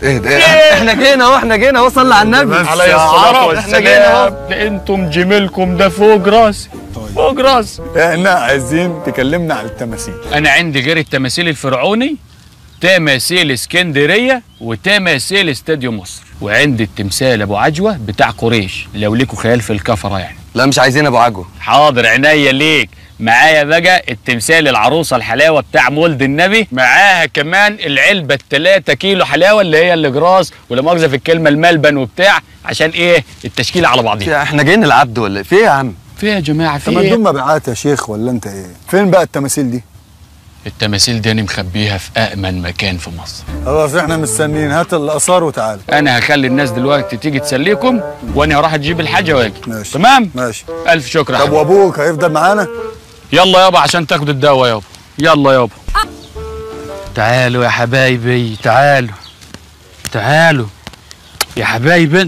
ايه ده إيه؟ احنا جينا اهو احنا جينا اهو صلي على النبي عليه الصلاة احنا جينا اهو والسلام ده انتم جميلكم ده فوق راسي فوق راسي احنا عايزين تكلمنا عن التماثيل انا عندي غير التماثيل الفرعوني تماثيل اسكندريه وتماثيل استاديوم مصر وعندي التمثال ابو عجوه بتاع قريش لو ليكوا خيال في الكفره يعني لا مش عايزين ابو عجوه حاضر عينيا ليك معايا بقى التمثال العروسه الحلاوه بتاع مولد النبي معاها كمان العلبه التلاتة كيلو حلاوه اللي هي الاجراس ولا مؤاخذه في الكلمه الملبن وبتاع عشان ايه التشكيله على بعضيها احنا جايين العبد ولا ايه في ايه يا عم في إيه يا جماعه في طب ايه دول مبيعات يا شيخ ولا انت ايه فين بقى التماثيل دي التماثيل دي انا مخبيها في امن مكان في مصر خلاص احنا مستنيين هات الاثار وتعال انا هخلي الناس دلوقتي تيجي تسليكم وانا هروح اجيب الحاجه واجي ماشي تمام ماشي الف شكر يا طب حبيبي. وابوك هيفضل معانا يلا يابا عشان تاخدوا الدواء يابا يلا يابا تعالوا يا حبايبي تعالوا تعالوا يا حبايبي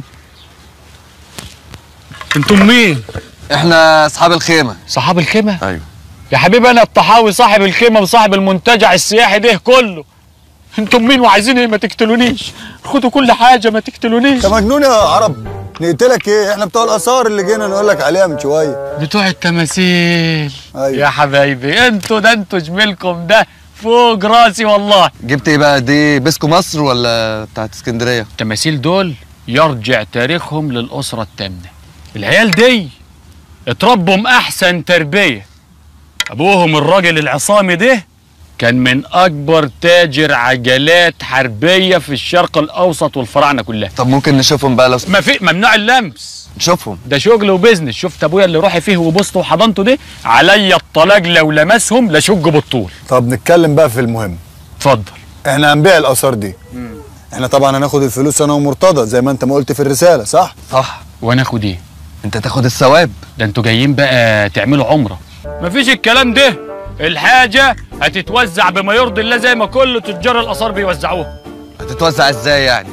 انتم مين احنا اصحاب الخيمه صحاب الخيمه ايوه يا حبيبي انا الطحاوي صاحب الخيمه وصاحب المنتجع السياحي ده كله انتم مين وعايزين ايه ما تقتلونيش خدوا كل حاجه ما تقتلونيش انت مجنون يا عرب نقتلك ايه احنا بتوع الاثار اللي جينا نقول لك عليها من شويه بتوع التماثيل أيوة. يا حبايبي انتوا ده انتوا جميلكم ده فوق راسي والله جبت ايه بقى دي بيسكو مصر ولا بتاعت اسكندريه التماثيل دول يرجع تاريخهم للأسرة الثامنة العيال دي اتربوا أحسن تربية أبوهم الراجل العصامي ده كان من أكبر تاجر عجلات حربية في الشرق الأوسط والفراعنة كلها طب ممكن نشوفهم بقى لو ما في ممنوع اللمس نشوفهم ده شغل وبزنس شفت ابويا اللي روحي فيه وبوسته وحضنته ده عليا الطلاق لو لمسهم لشج بالطول طب نتكلم بقى في المهم اتفضل احنا هنبيع الاثار دي احنا طبعا هناخد الفلوس انا ومرتضى زي ما انت ما قلت في الرساله صح صح وانا اخد ايه انت تاخد الثواب ده انتوا جايين بقى تعملوا عمره مفيش الكلام ده الحاجه هتتوزع بما يرضي الله زي ما كل تجار الاثار بيوزعوها هتتوزع ازاي يعني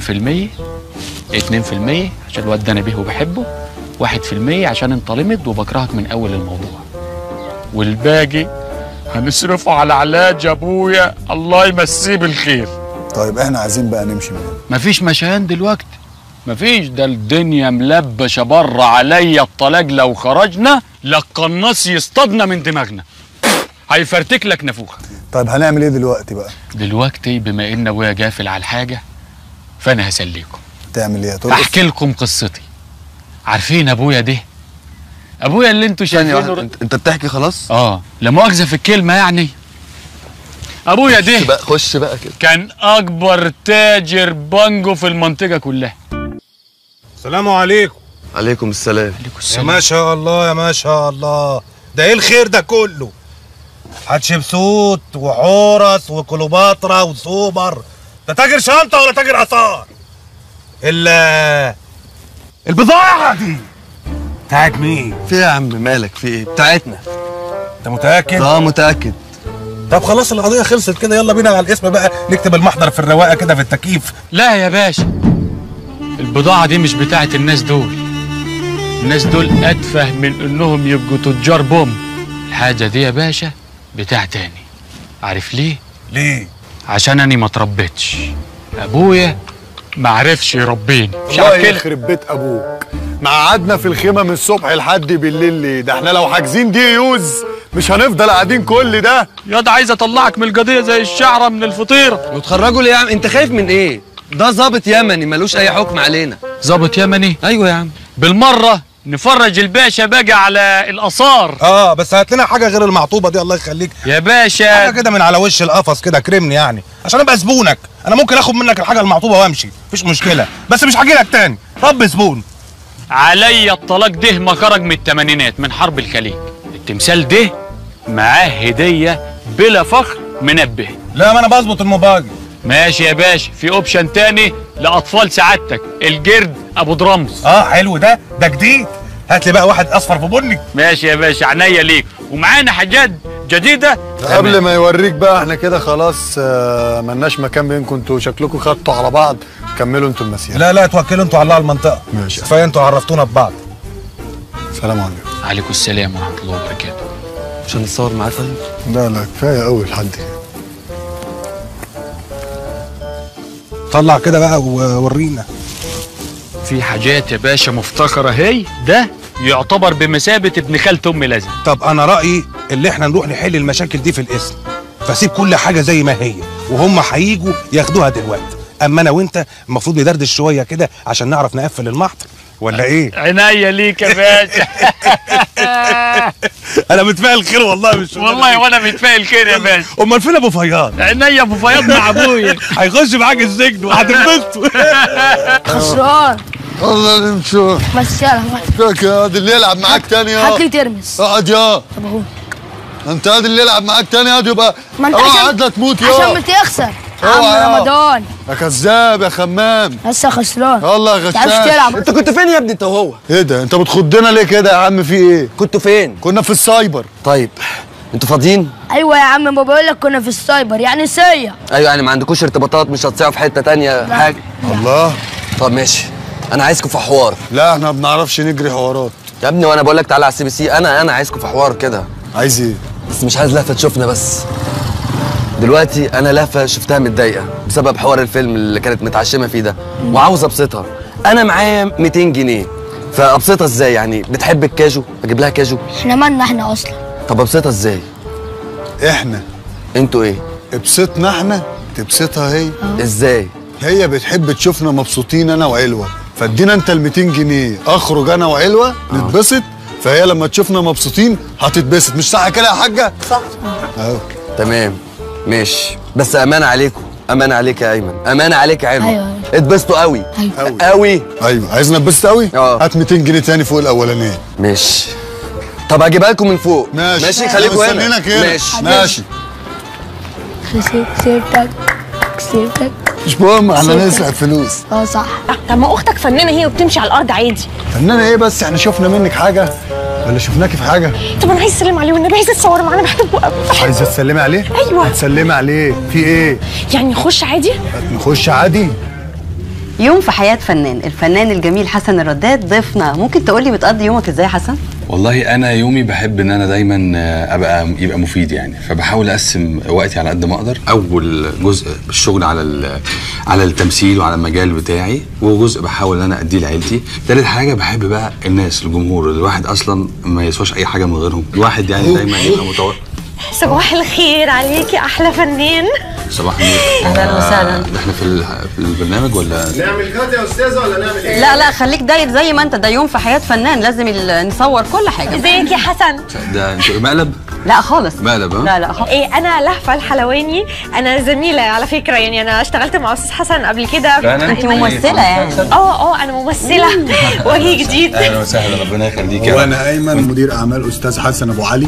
2% 2% عشان الواد ده انا بيه وبحبه 1% عشان انت لمد وبكرهك من اول الموضوع والباقي هنصرفه على علاج ابويا الله يمسيه بالخير طيب احنا عايزين بقى نمشي من هنا مفيش مشيان دلوقتي مفيش ده الدنيا ملبشه بره عليا الطلاق لو خرجنا للقناص يصطادنا من دماغنا هيفرتك لك نافوخه طيب هنعمل ايه دلوقتي بقى دلوقتي بما ان ابويا جافل على الحاجه فانا هسليكم تعمل ايه ترقص احكي لكم قصتي عارفين ابويا ده ابويا اللي انتوا ثانية شايفينه واحدة انت, انت بتحكي خلاص اه لا مؤاخذه في الكلمه يعني ابويا خش ده بقى خش بقى كده كان اكبر تاجر بانجو في المنطقه كلها السلام عليكم عليكم السلام يا ما شاء الله يا ما شاء الله ده ايه الخير ده كله حتشبسوت وحورس وكليوباترا وسوبر ده تاجر شنطه ولا تاجر اثار ال البضاعه دي بتاعت مين في إيه يا عم مالك في ايه بتاعتنا انت متاكد اه متاكد طب خلاص القضيه خلصت كده يلا بينا على الاسم بقى نكتب المحضر في الرواقه كده في التكييف لا يا باشا البضاعة دي مش بتاعت الناس دول الناس دول أتفه من إنهم يبقوا تجار بوم الحاجة دي يا باشا بتاع تاني عارف ليه؟ ليه؟ عشان أني ما تربيتش أبويا ما عرفش يربيني مش الله عارف كده يخرب بيت ابوك ما قعدنا في الخيمه من الصبح لحد بالليل ليه ده احنا لو حاجزين دي يوز مش هنفضل قاعدين كل ده ياض عايز أطلعك من القضية زي الشعرة من الفطيرة وتخرجوا ليه يا عم انت خايف من ايه ده ظابط يمني ملوش اي حكم علينا ظابط يمني ايوه يا عم بالمرة نفرج الباشا بقى على الآثار اه بس هات لنا حاجه غير المعطوبه دي الله يخليك يا باشا حاجه كده من على وش القفص كده كرمني يعني عشان ابقى زبونك انا ممكن اخد منك الحاجه المعطوبه وامشي مفيش مشكله بس مش هاجي لك تاني رب زبون عليا الطلاق ده ما خرج من الثمانينات من حرب الخليج التمثال ده معاه هدية بلا فخر منبه لا ما انا بظبط الموبايل ماشي يا باشا في اوبشن تاني لاطفال سعادتك الجرد ابو درمز اه حلو ده ده جديد هات لي بقى واحد اصفر في بني ماشي يا باشا عينيا ليك ومعانا حاجات جديده قبل ما يوريك بقى احنا كده خلاص آه، ملناش مكان بينكم انتوا شكلكم خدتوا على بعض كملوا انتوا المسيره لا لا توكلوا انتوا على الله على المنطقه ماشي كفايه انتوا عرفتونا ببعض سلام عليكم عليكم السلام ورحمه الله وبركاته مش هنتصور معاه طيب لا لا كفايه قوي لحد كده طلع كده بقى وورينا في حاجات يا باشا مفتخرة هي ده يعتبر بمثابة ابن خالة أم لازم طب انا رايي اللي احنا نروح نحل المشاكل دي في الاسم فسيب كل حاجه زي ما هي وهم هيجوا ياخدوها دلوقتي اما انا وانت المفروض ندردش شويه كده عشان نعرف نقفل المحضر ولا ايه عناية ليك يا باشا انا متفائل خير والله مش والله وانا متفائل كده يا باشا امال فين ابو فياض عينيا ابو فياض مع ابويا هيخش معاك السجن وهتنبسطوا خسران الله نمشي بس يلا فاك يا دي اللي يلعب معاك تاني يا هات لي ترمس اقعد يا طب اهو انت هذا اللي يلعب معاك تاني يا يبقى ما انت اوعى عشان عدلة تموت عشان يا بتخسر اوعى يا. عم رمضان يا كذاب يا خمام لسه خسران والله يا تعرفش غشاش تلعب انت كنت فين يا ابني انت وهو ايه ده انت بتخضنا ليه كده يا عم في ايه كنتوا فين كنا في السايبر طيب انتوا فاضيين ايوه يا عم ما بقول لك كنا في السايبر يعني سيا ايوه يعني ما عندكوش ارتباطات مش هتصيعوا في حته تانية حاجه الله طب ماشي انا عايزكم في حوار لا احنا ما بنعرفش نجري حوارات يا ابني وانا بقول لك تعالى على السي بي سي انا انا عايزكم في حوار كده عايز ايه بس مش عايز لهفه تشوفنا بس دلوقتي انا لهفه شفتها متضايقه بسبب حوار الفيلم اللي كانت متعشمه فيه ده وعاوز ابسطها انا معايا 200 جنيه فابسطها ازاي يعني بتحب الكاجو اجيب لها كاجو احنا مالنا احنا اصلا طب ابسطها ازاي احنا انتوا ايه ابسطنا احنا تبسطها هي ازاي هي بتحب تشوفنا مبسوطين انا وعلوه فادينا انت ال 200 جنيه اخرج انا وعلوه نتبسط فهي لما تشوفنا مبسوطين هتتبسط مش صح كده يا حاجه صح اهو تمام ماشي بس امانه عليكم امانه عليك يا ايمن امانه عليك يا علوة أيوة، أيوة. اتبسطوا قوي قوي قوي ايوه عايزنا نتبسط قوي اه هات 200 جنيه تاني فوق الاولانيه ماشي طب هجيبها لكم من فوق ماشي ماشي خليكم هنا مستنيينك هنا ماشي ماشي كسبتك كسبتك مش مهم احنا كسبتك. نسرق فلوس اه صح طب ما اختك فنانه هي وبتمشي على الارض عادي فنانة ايه بس احنا شفنا منك حاجه ولا شفناكي في حاجه طب انا عايز اسلم عليه والنبي عايز اتصور معاه انا بحبه قوي عايزه تسلمي عليه أيوة. هتسلمي عليه في ايه يعني نخش عادي نخش عادي يوم في حياة فنان الفنان الجميل حسن الرداد ضيفنا ممكن تقولي بتقضي يومك ازاي يا حسن؟ والله انا يومي بحب ان انا دايما آه، ابقى يبقى مفيد يعني فبحاول اقسم وقتي على قد ما اقدر اول جزء الشغل على ال- على التمثيل وعلى المجال بتاعي وجزء بحاول ان انا اديه لعيلتي تالت حاجه بحب بقى الناس الجمهور الواحد اصلا ما يسواش اي حاجه من غيرهم الواحد يعني دايما يبقى متوقع صباح الخير عليكي احلى فنان صباح النور أهلاً آه، وسهلاً. احنا في ال- في البرنامج ولا نعمل كات يا استاذه ولا نعمل ايه لا لا خليك داير زي ما انت ده يوم في حياة فنان لازم ال- نصور كل حاجة ازيك يا حسن ده انتوا مقلب لا خالص مقلب ها لا لا خالص ايه انا لهفه الحلواني انا زميله على فكره يعني انا اشتغلت مع استاذ حسن قبل كده فعلاً؟ انت ممثلة يعني اه اه انا ممثله وجه جديد اهلا وسهلا ربنا يخليك يا رب. وانا ايمن مدير اعمال استاذ حسن ابو علي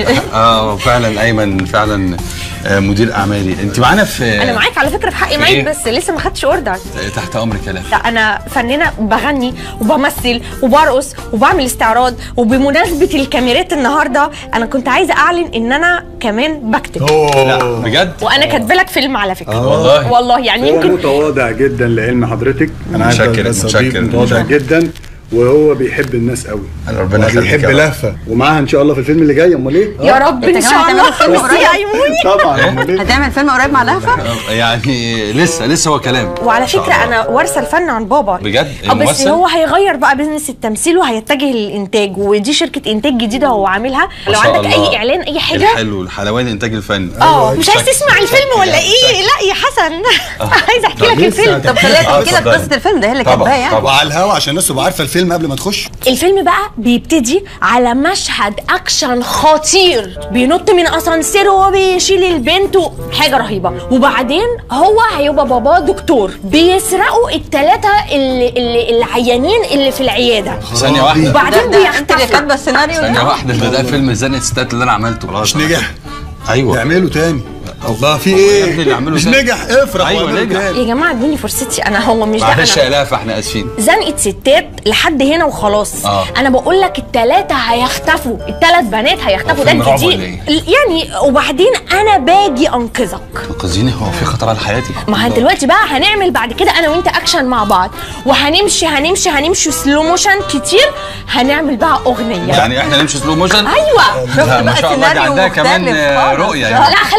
اه فعلا ايمن فعلا آه، مدير اعمالي انت معانا في انا معاك على فكره في حق في مايك إيه؟ بس لسه ما خدتش اوردر تحت امرك يا لافي لا انا فنانه بغني وبمثل وبرقص وبعمل استعراض وبمناسبه الكاميرات النهارده انا كنت عايزه اعلن ان انا كمان بكتب لا بجد وانا كاتبه لك فيلم على فكره آه. والله؟ والله يعني هو يمكن متواضع جدا لعلم حضرتك انا عارف متشكر، ده صديق متشكر، متواضع متشكر. جدا وهو بيحب الناس قوي ربنا يخليك بيحب يا رب. لهفه ومعاها ان شاء الله في الفيلم اللي جاي امال ايه يا رب ان شاء الله فيلم ميرسي قريب يا ايموني طبعا امال ايه هتعمل فيلم قريب مع لهفة؟ آه، يعني لسه لسه هو كلام وعلى إن شاء فكره الله. انا وارثه الفن عن بابا بجد اه بس الممثل؟ هو هيغير بقى بزنس التمثيل وهيتجه للانتاج ودي شركه انتاج جديده هو عاملها ما لو شاء عندك الله. اي اعلان اي حاجه الحلو الحلواني الانتاج الفني اه مش عايز شكل- تسمع الفيلم شكل ولا يعني، ايه لا يا حسن عايز احكي لك لسه الفيلم طب خليها آه، تحكي لك اتفضلي. قصة الفيلم ده هي اللي طبعاً، كاتباها يعني طبعاً. وعلى الهوا عشان الناس تبقى عارفه الفيلم قبل ما تخش الفيلم بقى بيبتدي على مشهد اكشن خطير بينط من اسانسير وهو بيشيل البنت و- حاجه رهيبه وبعدين هو هيبقى باباه دكتور بيسرقوا الثلاثه اللي, اللي العيانين اللي في العياده ثانية واحدة وبعدين ده- ده انت اللي بيختفوا كاتبه السيناريو ثانية ده؟ واحدة ده ده فيلم زنقة ستات اللي انا عملته مش نجح ايوه نعمله تاني الله في يا ابني ايه اللي عمله مش تاني. نجح افرح أيوة، واعمله نجح. تاني. يا جماعه ادوني فرصتي انا هو مش ده معلش انا يا لافة احنا اسفين زنقه ستات لحد هنا وخلاص آه. انا بقول لك التلاتة هيختفوا التلات بنات هيختفوا ده فيلم رعب كتير ولا إيه؟ يعني وبعدين انا باجي انقذك انقذيني هو في خطر على حياتي ما هن دلوقتي بقى هنعمل بعد كده انا وانت اكشن مع بعض وهنمشي هنمشي هنمشي سلو موشن كتير هنعمل بقى اغنيه يعني احنا نمشي سلو موشن ايوه ده ما شاء الله دي عندها كمان آه، رؤية يعني لا خلي بالك انا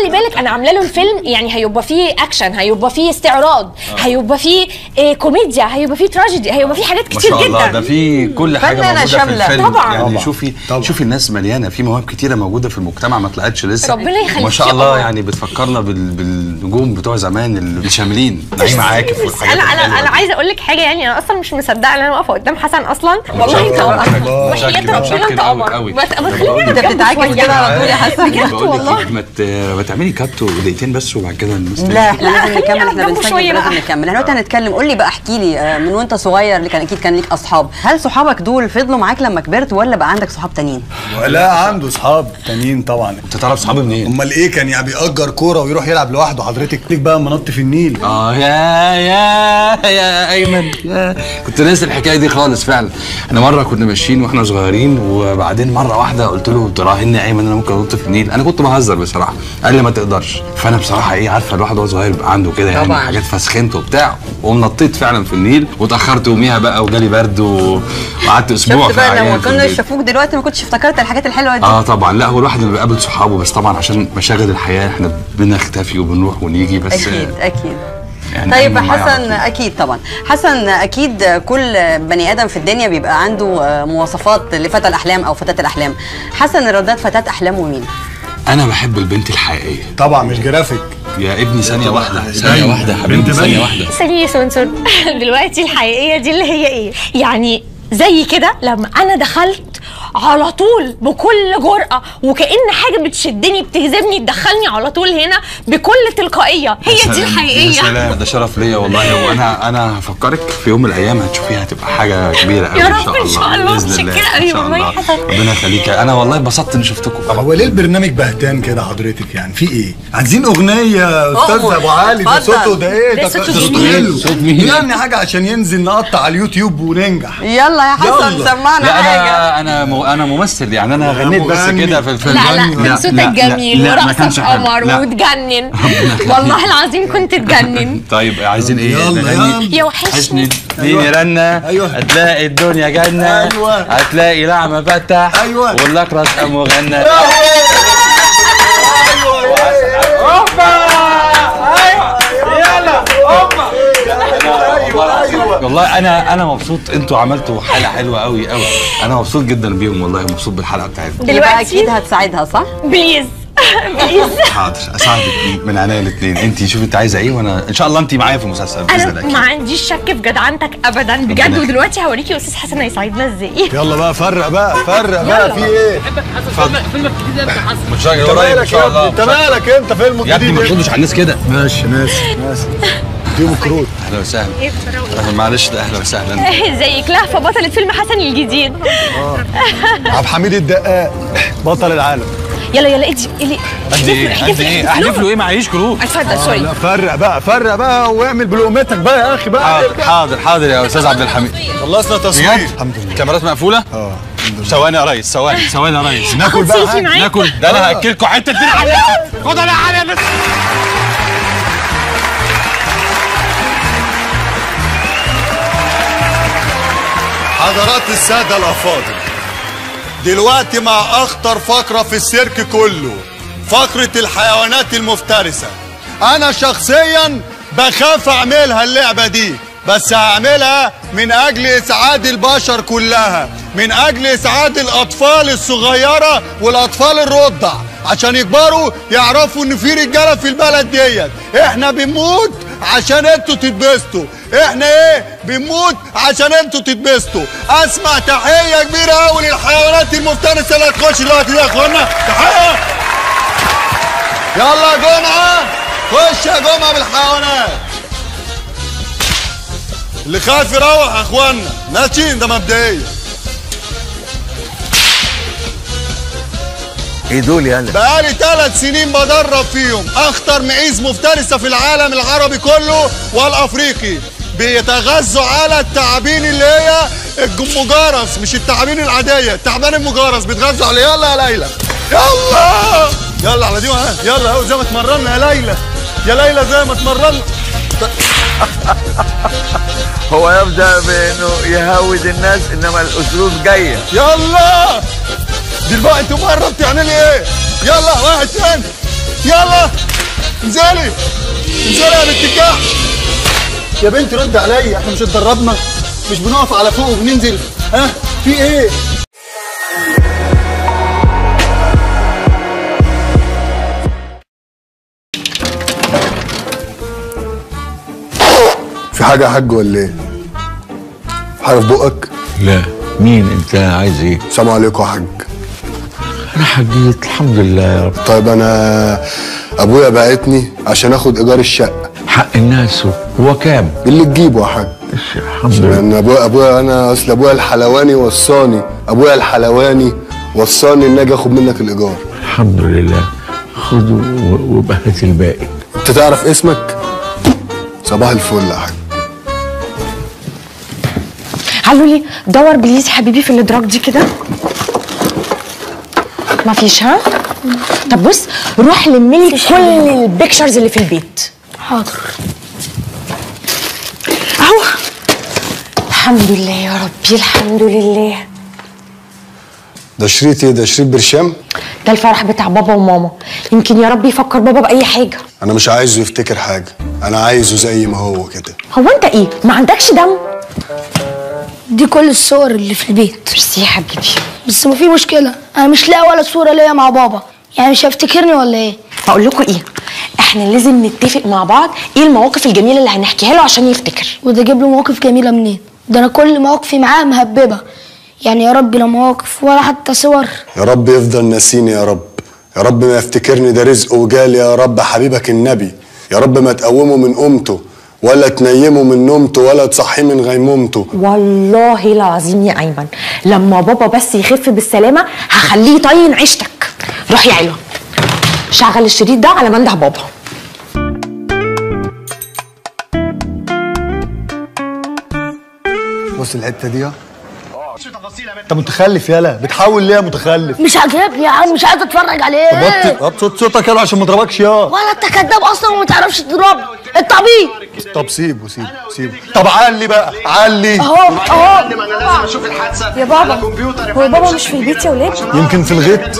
انا عامله له الفيلم يعني هيبقى فيه اكشن هيبقى فيه استعراض هيبقى فيه إيه كوميديا هيبقى فيه تراجيدي هيبقى فيه حاجات ما كتير شاء الله جدا ده في كل حاجه فنانة موجوده شاملة. في الفيلم طبعاً. يعني طبعاً. شوفي شوفي الناس مليانه في مواهب كتيره موجوده في المجتمع ما طلعتش لسه ربنا يخليك ما شاء يا الله قمر. يعني بتفكرنا بال... بالنجوم بتوع زمان اللي شاملين نعيم عاكف والحاجات انا انا الحلوة انا دي. عايزه اقول لك حاجه يعني انا اصلا مش مصدقه ان انا واقفه قدام حسن اصلا ما شاء والله انت الله. قمر متشكر، وحياه ربنا متشكر انت أوي، قمر أوي. بس بس طب خلينا بقول لك- نتكلم بتتعاكس شوية. كده على طول يا حسن. بجد بقول لك والله إيه، ما ت- ما تعملي كات ودقيقتين بس وبعد كده الناس لا احنا لازم نكمل احنا جنبه بنسجل شوية لازم بقى. نكمل احنا دلوقتي هنتكلم قول لي بقى احكي لي آه، من وانت صغير اللي كان اكيد كان ليك اصحاب هل صحابك دول فضلوا معاك لما كبرت ولا بقى عندك صحاب تانيين لا عنده اصحاب تانيين طبعا انت تعرف صحابي منين؟ امال ايه كان يعني بيأجر كوره ويروح يلعب لوحده حضرتك ليك بقى منط في النيل اه يا يا يا ايمن يا كنت ناسي الحكايه دي خالص فعلا احنا مره كنا ماشيين واحنا صغيرين وبعدين مره واحده قلت له تراهني يا ايمن انا ممكن انط في النيل انا كنت بهزر بصراحه قال لي ما تقدرش فانا بصراحه ايه عارفه الواحد وهو صغير بيبقى عنده كده يعني طبعاً. حاجات فسخنت وبتاع ونطيت فعلا في النيل واتاخرت يوميها بقى وجالي برد و- وقعدت اسبوع شفت في بقى عيان لما في كنا البيت. شافوك دلوقتي ما كنتش افتكرت الحاجات الحلوه دي اه طبعا لا هو الواحد اللي بيقابل صحابه بس طبعا عشان مشاغل الحياه احنا بنختفي وبنروح ونيجي بس اكيد اكيد يعني طيب أيمن معايا على حسن اكيد طبعا حسن اكيد كل بني ادم في الدنيا بيبقى عنده آه، مواصفات لفتى الاحلام او فتاه الاحلام حسن الرداد فتاه احلامه مين انا بحب البنت الحقيقيه طبعا مش جرافيك يا ابني ثانيه واحده ثانيه باين. واحده يا حبيبي بنت ثانيه باين. واحده ثانية سونسون دلوقتي الحقيقية دي اللي هي ايه؟ يعني زي كده لما انا دخلت على طول بكل جرأة وكأن حاجة بتشدني بتجذبني تدخلني على طول هنا بكل تلقائية هي يا دي سلام، الحقيقية يا سلام ده شرف ليا والله وانا انا هفكرك في يوم من الايام هتشوفيها هتبقى حاجه كبيره قوي يا ان رب شاء الله إن شاء الله، باذن الله متشكرة ان أوي شاء والله الله يا حسن. ربنا يخليك انا والله اتبسطت اني شفتكم هو ليه البرنامج بهتان كده حضرتك يعني في ايه عايزين اغنيه يا استاذ أؤمر. ابو علي ده اتفضل. صوته ده ايه ده ده صوته صوته جميل. حلو صوت مين؟ يعني حاجه عشان ينزل نقطع على اليوتيوب وننجح يلا يا حسن يلا. سمعنا لا حاجه انا انا م- انا ممثل يعني انا غنيت بس مغني. كده في الفيلم لا لا كان صوتك جميل لا، ما ورقصك كانش حلو. قمر لا. وتجنن والله العظيم كنت تجنن طيب عايزين ايه يلا، نغني؟ يا وحشني اديني رنة أيوة. هتلاقي الدنيا جنة أيوة. هتلاقي لعمة فتح أيوة. والأقرص قام مغنى والله انا انا مبسوط انتوا عملتوا حاله حلوه قوي قوي انا مبسوط جدا بيهم والله مبسوط بالحلقه بتاعتكم يبقى دلوقتي- اكيد هتساعدها صح بليز بليز حاضر اساعدك من عينيا الاثنين انت شوفي انت عايزه ايه وانا ان شاء الله انت معايا في المسلسل باذن انا الله ما عنديش شك في جدعنتك ابدا بجد ربنا ودلوقتي هوريكي استاذ حسن هيساعدنا ازاي يلا بقى فرق بقى فرق بقى في ايه فيلمك الجديد انت حسن متشكر انت قريب ان مالك شاء يا الله ابني انت مالك انت فيلم يا ابني جديد ما إيه؟ تردش على الناس كده ماشي ماشي ماشي اديهم كروت اهلا وسهلا ايه بصراحه أهلا، معلش ده اهلا وسهلا ازيك لهفه بطلة فيلم حسن الجديد عبد الحميد الدقاق بطل العالم يلا يلا ادي اللي قد ايه قد ايه احلف له ايه معيش كروت اتفضل آه، سوري لا فرق بقى فرق بقى واعمل بلقمتك بقى يا اخي بقى حاضر حاضر حاضر يا استاذ عبد الحميد خلصنا تصوير بجد الحمد لله الكاميرات مقفوله اه ثواني يا ريس ثواني ثواني يا ريس ناكل بقى سيلفي حاجة. معاك ناكل ده انا هاكلكم حته اتنين عليها خد انا عليها بس حضرات السادة الأفاضل دلوقتي مع أخطر فقرة في السيرك كله فقرة الحيوانات المفترسة أنا شخصيا بخاف أعملها اللعبة دي بس هعملها من أجل إسعاد البشر كلها من أجل إسعاد الأطفال الصغيرة والأطفال الرضع عشان يكبروا يعرفوا إن في رجالة في البلد ديت إحنا بنموت عشان انتوا تتبسطوا احنا ايه بنموت عشان انتوا تتبسطوا اسمع تحيه كبيره قوي للحيوانات المفترسه اللي هتخش دلوقتي دي يا اخوانا تحيه يلا يا جمعه خش يا جمعه بالحيوانات اللي خايف يروح يا اخوانا ماشيين ده مبدئيا ايه دول يالا بقالي ثلاث سنين بدرب فيهم اخطر معيز مفترسه في العالم العربي كله والافريقي بيتغذوا على التعابين اللي هي المجارس مش التعابين العاديه التعبان المجارس بيتغذوا عليه يلا يا ليلى يلا يلا على دي وها. يلا اهو زي ما اتمرنا يا ليلى يا ليلى زي ما اتمرنا هو يبدا بانه يهود الناس انما الاسلوب جايه يلا دلوقتي انتوا بره بتعملي ايه يلا واحد تاني يلا انزلي انزلي يا بنت الكعب يا بنت رد عليا احنا مش اتدربنا مش بنقف على فوق وبننزل ها في ايه في حاجه يا حاج ولا ايه حاجه في بقك لا مين انت عايز ايه السلام عليكم يا حاج انا حجيت الحمد لله يا رب طيب انا ابويا بعتني عشان اخد ايجار الشقه حق الناس هو كام اللي تجيبه يا حاج الحمد لله لان ابويا ابويا انا اصل ابويا الحلواني وصاني ابويا الحلواني وصاني ان اجي اخد منك الايجار الحمد لله خده و- وبقى هات الباقي انت تعرف اسمك صباح الفل يا حاج قالوا لي دور بليز يا حبيبي في الادراك دي كده ما فيش ها طب بص روح لم لي كل البيكتشرز اللي في البيت حاضر اهو الحمد لله يا ربي الحمد لله ده شريط ايه ده شريط برشام ده الفرح بتاع بابا وماما يمكن يا رب يفكر بابا باي حاجه انا مش عايزه يفتكر حاجه انا عايزه زي ما هو كده هو انت ايه ما عندكش دم دي كل الصور اللي في البيت ميرسي يا حبيبي بس ما في مشكلة أنا مش لاقي ولا صورة ليا مع بابا يعني مش هيفتكرني ولا إيه؟ هقول لكم ايه احنا لازم نتفق مع بعض ايه المواقف الجميله اللي هنحكيها له عشان يفتكر وده جيب له مواقف جميلة منين؟ ده أنا كل مواقفي معاه مهببة يعني يا رب لا مواقف ولا حتى صور يا رب يفضل ناسيني يا رب يا رب ما يفتكرني ده رزق وجالي يا رب حبيبك النبي يا رب ما تقومه من قومته ولا تنيمه من نومته ولا تصحيه من غيمومته والله العظيم يا ايمن لما بابا بس يخف بالسلامه هخليه يطين عيشتك روح يا علوه شغل الشريط ده على منده بابا بص الحته دي اه انت متخلف يالا بتحاول ليه يا متخلف مش عاجبني يا عم مش عايز اتفرج عليه وطي وطي صوت صوتك يلا عشان ما اضربكش يا ولا انت كداب اصلا وما تعرفش تضرب انت عبيط طب سيبه سيبه سيبه طب علي بقى علي اهو اهو لازم اشوف الحادثه يا بابا على كمبيوتر هو بابا مش في البيت يا ولاد يمكن في الغيط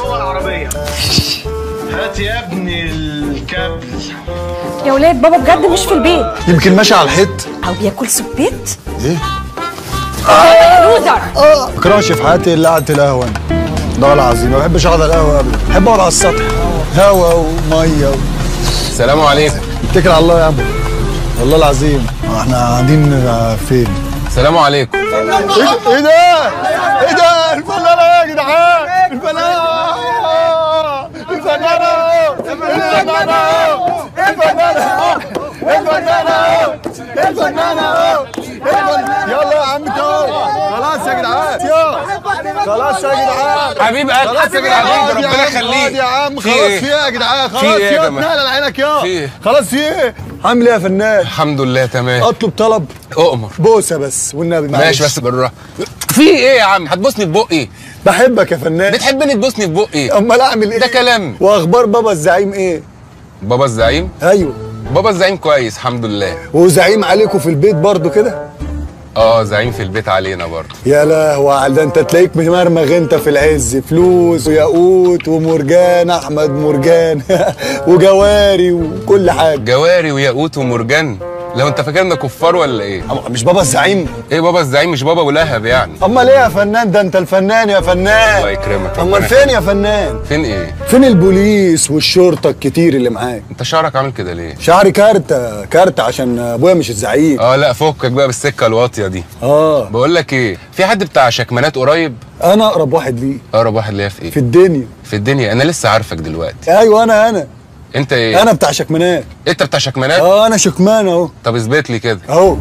هات يا ابني الكابل يا ولاد بابا بجد مش في البيت يمكن ماشي على الحيط او بياكل سبيت ايه لوزر ما بكرهش في حياتي الا قعده القهوه أنا. ده والله العظيم ما بحبش اقعد على القهوه ابدا بحب اقعد على السطح هوا وميه و... السلام عليكم اتكل على الله يا عم والله العظيم احنا قاعدين فين السلام عليكم ايه ده ايه ده ايه ده الفنانه يا جدعان الفنانه الفنانه الفنانه الفنانه الفنانه الفنانه يلا يا عم تو خلاص يا جدعان يا خلاص يا جدعان حبيب قلبي خلاص يا جدعان حبيبي، اقعد يا ربنا عم، يخليك. اقعد يا عم في خلاص إيه؟ في ايه يا جدعان في خلاص إيه في يا ايه جماعة؟ اتنقل على عينك يا في إيه؟ خلاص في ايه عامل ايه يا فنان الحمد لله تمام اطلب طلب اؤمر بوسه بس والنبي معلش ماشي بس بالراحه في ايه يا عم هتبوسني في بقي بحبك يا فنان بتحبني تبوسني في بقي امال اعمل ايه ده كلام واخبار بابا الزعيم ايه بابا الزعيم ايوه بابا الزعيم كويس الحمد لله وزعيم عليكم في البيت برضو كده اه زعيم في البيت علينا برضه يا لهوي على ده انت تلاقيك ممرمغ انت في العز فلوس وياقوت ومرجان احمد مرجان وجواري وكل حاجه جواري وياقوت ومرجان لو انت فاكرنا كفار ولا ايه مش بابا الزعيم ايه بابا الزعيم مش بابا ولهب يعني امال ايه يا فنان ده انت الفنان يا فنان الله يكرمك امال ربنا فين يا فنان فين ايه فين البوليس والشرطه الكتير اللي معاك انت شعرك عامل كده ليه شعري كارتة كارتة عشان ابويا مش الزعيم اه لا فكك بقى بالسكه الواطيه دي اه بقول لك ايه في حد بتاع شكمانات قريب انا اقرب واحد ليه اقرب واحد ليا في ايه في الدنيا في الدنيا انا لسه عارفك دلوقتي ايوه انا انا انت ايه انا بتاع شكمانات انت بتاع شكمانات اه انا شكمان اهو طب اثبت لي كده اهو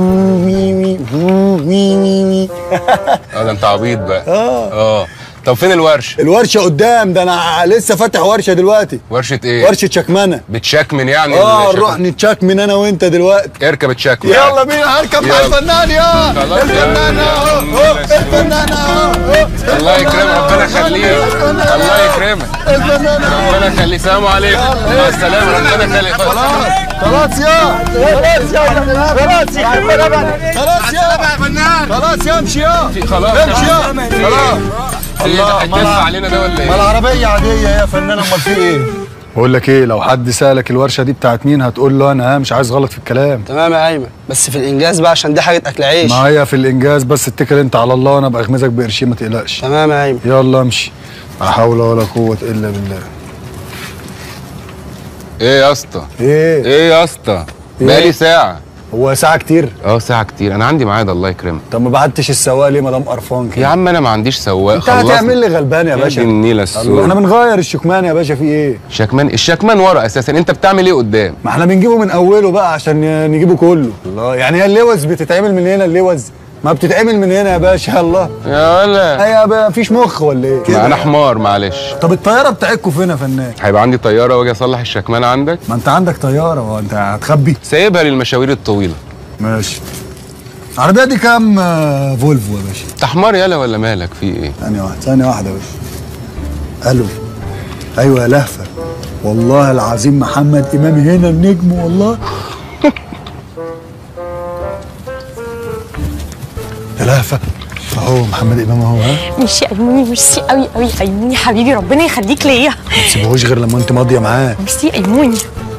وي وي وي وي وي اه ده انت عبيط بقى اه اه طب فين الورشه الورشه قدام ده انا لسه فاتح ورشه دلوقتي ورشه ايه ورشه شكمانه بتشكمن يعني اه الشكمن. نروح نتشكمن انا وانت دلوقتي اركب الشكمن يلا بينا هركب مع يلا. الفنان يا خلاص الفنان اهو أهو، الفنان اهو أهو. الله يكرمك ربنا يخليك الله يكرمك الفنان اهو. ربنا يخليك سلام عليكم مع السلامه ربنا يخليك خلاص خلاص يا خلاص يا خلاص يا خلاص يا فنان خلاص يا امشي يا خلاص امشي يا خلاص الله الله، هتجف ما- علينا ده ولا ما ايه العربية عادية يا فنان امال في ايه؟ بقول لك ايه لو حد سالك الورشه دي بتاعت مين هتقول له انا ها مش عايز غلط في الكلام تمام يا ايمن بس في الانجاز بقى عشان دي حاجه اكل عيش ما هي في الانجاز بس اتكل انت على الله وانا ابقى اغمزك بقرشين ما تقلقش تمام يا ايمن يلا امشي لا حول ولا قوه الا بالله ايه يا اسطى ايه ايه يا اسطى بقالي ساعه هو ساعه كتير اه ساعه كتير انا عندي ميعاد الله يكرمك طب ما بعتش السواق ليه ما دام قرفان كده يا عم انا ما عنديش سواق انت هتعمل لي غلبان يا باشا النيله الله، السود احنا بنغير الشكمان يا باشا في ايه شكمان الشكمان ورا اساسا انت بتعمل ايه قدام ما احنا بنجيبه من اوله بقى عشان نجيبه كله الله يعني هي اللوز بتتعمل من هنا اللوز ما بتتعمل من هنا يا باشا الله يا ولا هي ما فيش مخ ولا ايه ما انا حمار معلش طب الطياره بتاعتكم فين يا فنان هيبقى عندي طياره واجي اصلح الشكمان عندك ما انت عندك طياره هو انت هتخبي سايبها للمشاوير الطويله ماشي العربيه دي كام آه، فولفو يا باشا انت حمار يالا ولا مالك في ايه ثانيه واحده ثانيه واحده يا باشا الو ايوه يا لهفه والله العظيم محمد امام هنا النجم والله يا لهفه اهو محمد امام اهو ها ميرسي ايموني ميرسي قوي قوي ايموني حبيبي ربنا يخليك ليا ما تسيبهوش غير لما انت ماضيه معاه ميرسي ايموني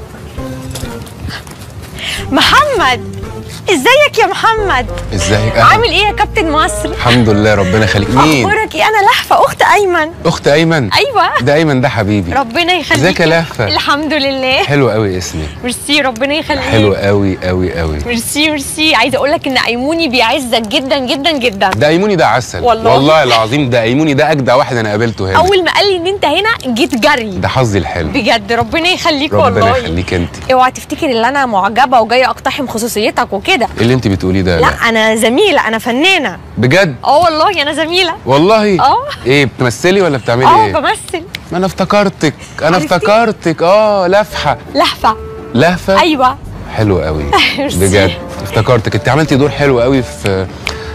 محمد ازيك يا محمد ازيك أهلا. عامل ايه يا كابتن مصر الحمد لله ربنا يخليك مين اخبارك ايه انا لهفه اخت ايمن اخت ايمن ايوه ده ايمن ده حبيبي ربنا يخليك ازيك يا لهفه الحمد لله حلو قوي اسمي ميرسي ربنا يخليك حلو قوي قوي قوي ميرسي ميرسي عايزه اقول لك ان ايموني بيعزك جدا جدا جدا ده ايموني ده عسل والله. والله العظيم ده ايموني ده اجدع واحد انا قابلته هنا اول ما قال لي ان انت هنا جيت جري ده حظي الحلو بجد ربنا يخليك ربنا والله يخليك انت اوعى تفتكر ان انا معجبه وجايه اقتحم خصوصيتك وكده ايه اللي انت بتقوليه ده لا انا زميله انا فنانه بجد اه والله انا زميله والله اه ايه بتمثلي ولا بتعملي اه ايه بمثل ما انا افتكرتك انا افتكرتك اه لفحه لهفه لهفه ايوه حلو قوي ميرسي. بجد افتكرتك انت عملتي دور حلو قوي في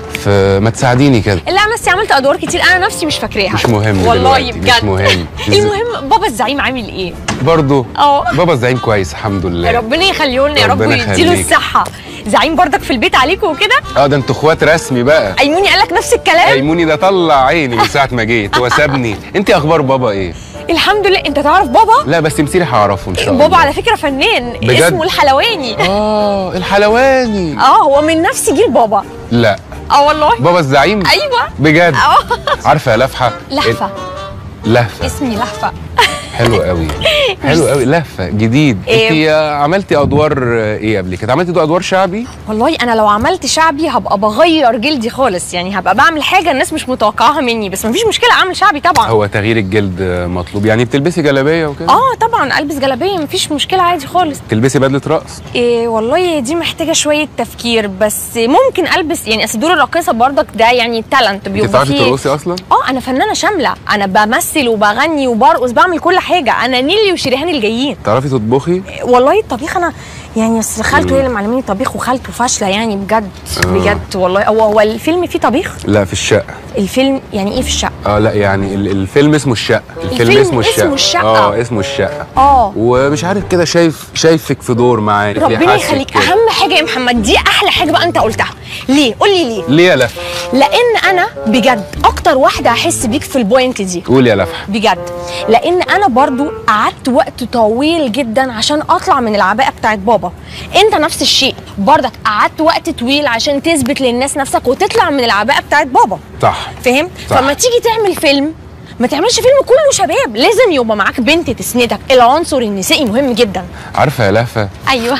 في ما تساعديني كده لا انا نفسي عملت ادوار كتير انا نفسي مش فاكراها مش مهم والله دلوقتي، بجد مش مهم المهم بابا الزعيم عامل ايه برضو اه بابا الزعيم كويس الحمد لله ربنا يخليه لنا يا رب ربنا ويديله يخليك. الصحه زعيم بردك في البيت عليكم وكده اه ده انتوا اخوات رسمي بقى ايموني قال لك نفس الكلام ايموني ده طلع عيني من ساعه ما جيت هو سابني انت اخبار بابا ايه الحمد لله انت تعرف بابا لا بس تمثيلي هعرفه ان شاء الله بابا على فكره فنان بجد؟ اسمه الحلواني اه الحلواني اه هو من نفس جيل بابا لا اه والله بابا الزعيم ايوه بجد اه عارفه يا لفحه لهفه لهفه اسمي لهفه حلو قوي حلو قوي لهفه جديد إيه؟ انت عملتي ادوار ايه قبل كده عملتي ادوار شعبي والله انا لو عملت شعبي هبقى بغير جلدي خالص يعني هبقى بعمل حاجه الناس مش متوقعاها مني بس مفيش مشكله اعمل شعبي طبعا هو تغيير الجلد مطلوب يعني بتلبسي جلابيه وكده اه طبعا البس جلابيه مفيش مشكله عادي خالص تلبسي بدله رقص إيه والله دي محتاجه شويه تفكير بس ممكن البس يعني اصل دور الراقصه برضك ده يعني تالنت انت بيبقى بتعرفي فيه ترقصي اصلا اه انا فنانه شامله انا بمثل وبغني وبرقص بعمل كل حاجه انا نيلي وشريهان الجايين تعرفي تطبخي والله الطبيخ انا يعني اصل خالته مم. هي اللي معلماني طبيخ وخالته فاشله يعني بجد آه. بجد والله هو هو الفيلم فيه طبيخ لا في الشقه الفيلم يعني ايه في الشقه اه لا يعني ال- الفيلم اسمه الشقه الفيلم, الفيلم اسمه الشقه اسمه الشقة. اه اسمه الشقه اه ومش عارف كده شايف شايفك في دور معاه ربنا يخليك اهم حاجه يا محمد دي احلى حاجه بقى انت قلتها ليه قول لي ليه ليه يا لفح لان انا بجد اكتر واحده هحس بيك في البوينت دي قول يا لفح بجد لان انا برضو قعدت وقت طويل جدا عشان اطلع من العباءه بتاعت بابا انت نفس الشيء برضك قعدت وقت طويل عشان تثبت للناس نفسك وتطلع من العباءه بتاعت بابا صح فاهم صح. فما تيجي تعمل فيلم ما تعملش فيلم كله شباب لازم يبقى معاك بنت تسندك العنصر النسائي مهم جدا عارفه يا لهفه ايوه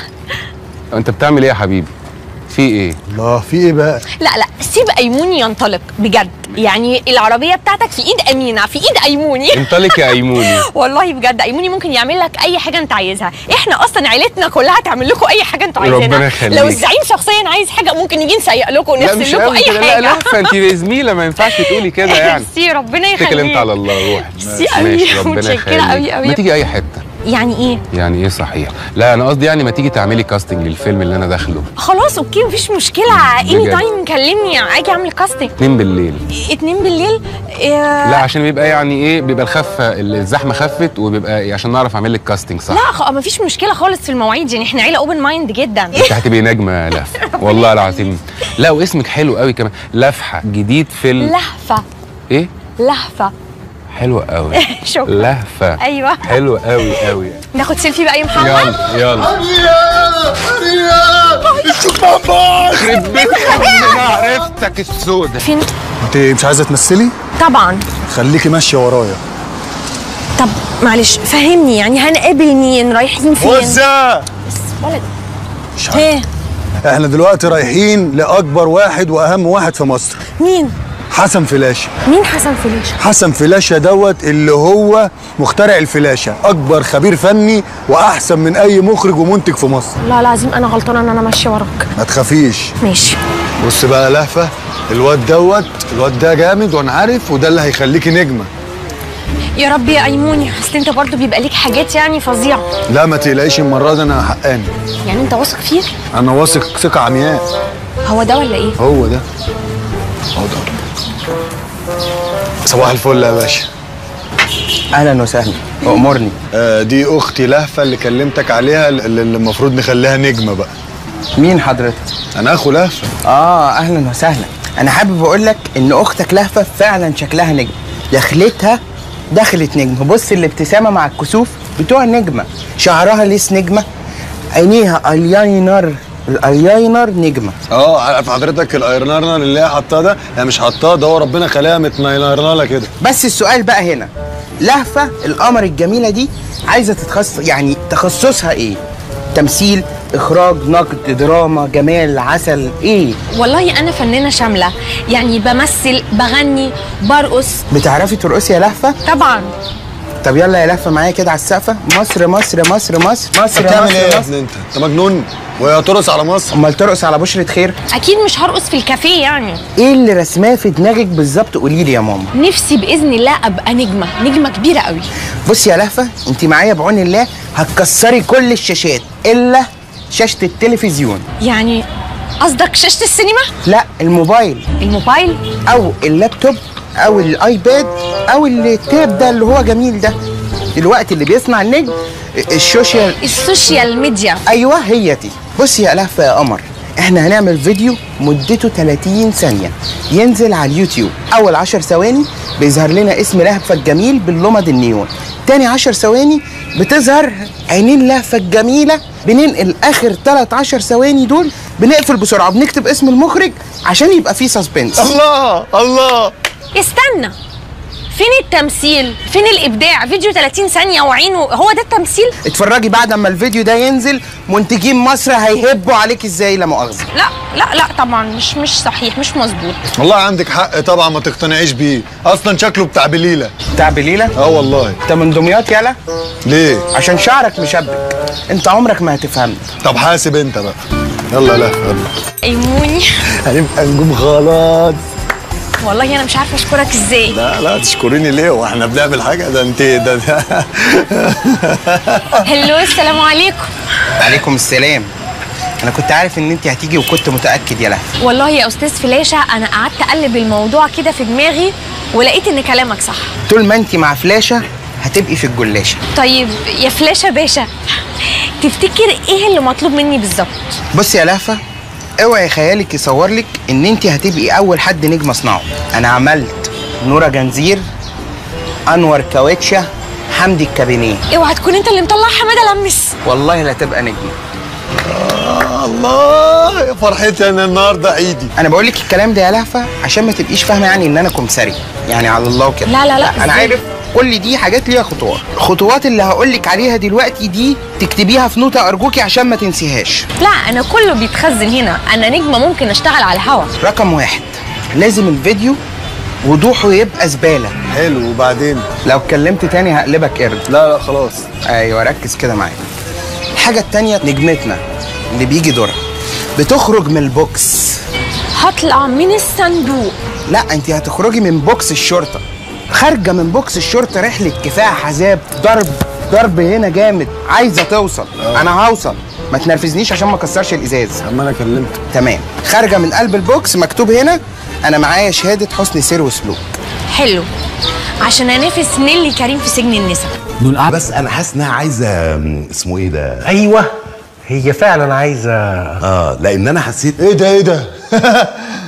انت بتعمل ايه يا حبيبي في ايه الله في ايه بقى لا لا سيب ايموني ينطلق بجد يعني العربيه بتاعتك في ايد امينه في ايد ايموني انطلق يا ايموني والله بجد ايموني ممكن يعمل لك اي حاجه انت عايزها احنا اصلا عيلتنا كلها تعمل لكم اي حاجه انتوا ربنا عايزينها يخليك. لو الزعيم شخصيا عايز حاجه ممكن يجي نسيق لكم لا ونرسم مش لكم قوي اي كده حاجه لا لهفه انت زميله ما ينفعش تقولي كده يعني ميرسي ربنا يخليك اتكل انت على الله روح ميرسي قوي متشكره قوي قوي ما تيجي اي حته يعني ايه يعني ايه صحيح لا انا قصدي يعني ما تيجي تعملي كاستنج للفيلم اللي انا داخله خلاص اوكي مفيش مشكله اني بجد. تايم كلمني اجي اعمل كاستنج اتنين بالليل اتنين بالليل لا عشان بيبقى يعني ايه بيبقى الخفه الزحمه خفت وبيبقى إيه عشان نعرف اعمل لك كاستنج صح لا خ... مفيش مشكله خالص في المواعيد يعني احنا عيله اوبن مايند جدا انت هتبقي نجمه يا لهفه والله العظيم لا واسمك حلو قوي كمان لفحه جديد في ال... لهفه ايه لهفه حلوة قوي شكرا لهفة ايوه حلوة قوي قوي ناخد سيلفي بقى يا محمد يلا يلا يخرب بيت انا عرفتك السودة فين انت مش عايزه تمثلي طبعا خليكي ماشيه ورايا طب معلش فهمني يعني هنقابل مين رايحين فين وزة ولد مش ايه احنا دلوقتي رايحين لاكبر واحد واهم واحد في مصر مين حسن فلاشه مين حسن فليشه حسن فلاشه دوت اللي هو مخترع الفلاشه اكبر خبير فني واحسن من اي مخرج ومنتج في مصر لا العظيم انا غلطانه ان انا ماشيه وراك ما تخافيش ماشي بص بقى يا لهفه الواد دوت الواد ده جامد وانا عارف وده اللي هيخليكي نجمه يا رب يا ايموني اصل انت برضو بيبقى ليك حاجات يعني فظيعه لا ما تقلقيش المره دي انا حقاني يعني انت واثق فيه انا واثق ثقه عمياء هو ده ولا ايه هو ده هو ده صباح الفل يا باشا اهلا وسهلا امرني آه دي اختي لهفه اللي كلمتك عليها اللي اللي المفروض نخليها نجمه بقى مين حضرتك انا اخو لهفه اه اهلا وسهلا انا حابب اقول لك ان اختك لهفه فعلا شكلها نجم دخلتها دخلت نجم بص الابتسامه مع الكسوف بتوع نجمه شعرها ليس نجمه عينيها الياينر الايلاينر نجمه اه عارف حضرتك الايرنرنر اللي هي حطاه ده هي مش حطاه ده هو ربنا خلاها متنيرناله كده بس السؤال بقى هنا لهفه القمر الجميله دي عايزه تتخصص يعني تخصصها ايه تمثيل اخراج نقد دراما جمال عسل ايه والله انا فنانه شامله يعني بمثل بغني برقص بتعرفي ترقصي يا لهفه طبعا طب يلا يا لهفه معايا كده على السقفه مصر مصر مصر مصر مصر بتعمل مصر ايه يا مصر. ابني انت انت مجنون وهي ترقص على مصر امال ترقص على بشرة خير اكيد مش هرقص في الكافيه يعني ايه اللي رسماه في دماغك بالظبط قولي لي يا ماما نفسي باذن الله ابقى نجمه نجمه كبيره قوي بصي يا لهفه انت معايا بعون الله هتكسري كل الشاشات الا شاشه التلفزيون يعني قصدك شاشه السينما لا الموبايل الموبايل او اللابتوب او الايباد او التاب ده اللي هو جميل ده الوقت اللي بيصنع النجم السوشيال السوشيال ميديا ايوه هي دي بصي يا لهفه يا قمر احنا هنعمل فيديو مدته 30 ثانيه ينزل على اليوتيوب اول 10 ثواني بيظهر لنا اسم لهفه الجميل باللمض النيون تاني 10 ثواني بتظهر عينين لهفه الجميله بننقل اخر 3 10 ثواني دول بنقفل بسرعه بنكتب اسم المخرج عشان يبقى فيه سسبنس الله الله استنى فين التمثيل فين الابداع فيديو 30 ثانيه وعينه هو ده التمثيل اتفرجي بعد ما الفيديو ده ينزل منتجين مصر هيهبوا عليك ازاي لا مؤاخذه لا لا لا طبعا مش مش صحيح مش مظبوط والله عندك حق طبعا ما تقتنعيش بيه اصلا شكله بتاع بليله بتاع بليله اه والله انت من دمياط يالا ليه عشان شعرك مشبك انت عمرك ما هتفهمني طب حاسب انت بقى يلا لا يلا ايموني هنبقى نجوم خلاص والله انا مش عارفه اشكرك ازاي لا لا تشكريني ليه واحنا بنعمل حاجه ده انت ده, ده هلو السلام عليكم عليكم السلام انا كنت عارف ان انت هتيجي وكنت متاكد يا لهفه والله يا استاذ فلاشه انا قعدت اقلب الموضوع كده في دماغي ولقيت ان كلامك صح طول ما انت مع فلاشه هتبقي في الجلاشه طيب يا فلاشه باشا تفتكر ايه اللي مطلوب مني بالظبط بصي يا لهفه اوعي خيالك يصور لك ان انت هتبقي اول حد نجم اصنعه انا عملت نورا جنزير انور كاوتشا حمدي الكابينيه اوعى تكون انت اللي مطلع حماده لمس والله لا تبقى نجم آه الله يا فرحتي انا النهارده عيدي انا بقول لك الكلام ده يا لهفه عشان ما تبقيش فاهمه يعني ان انا كمثري يعني على الله كده لا لا لا، انا إزاي؟ عارف كل دي حاجات ليها خطوات الخطوات اللي هقول لك عليها دلوقتي دي تكتبيها في نوتة ارجوكي عشان ما تنسيهاش لا انا كله بيتخزن هنا انا نجمه ممكن اشتغل على الهوا رقم واحد لازم الفيديو وضوحه يبقى زباله حلو وبعدين لو اتكلمت تاني هقلبك قرد لا لا خلاص ايوه ركز كده معايا الحاجه التانيه نجمتنا اللي بيجي دورها بتخرج من البوكس هطلع من الصندوق لا انت هتخرجي من بوكس الشرطه خارجه من بوكس الشرطه رحله كفاح عذاب ضرب ضرب هنا جامد عايزه توصل انا هوصل ما تنرفزنيش عشان ما اكسرش الازاز اما انا كلمت تمام خارجه من قلب البوكس مكتوب هنا انا معايا شهاده حسن سير وسلوك حلو عشان انافس نيلي كريم في سجن النساء دول بس انا حاسس انها عايزه م، اسمه ايه ده ايوه هي فعلا عايزه اه لان انا حسيت ايه ده ايه ده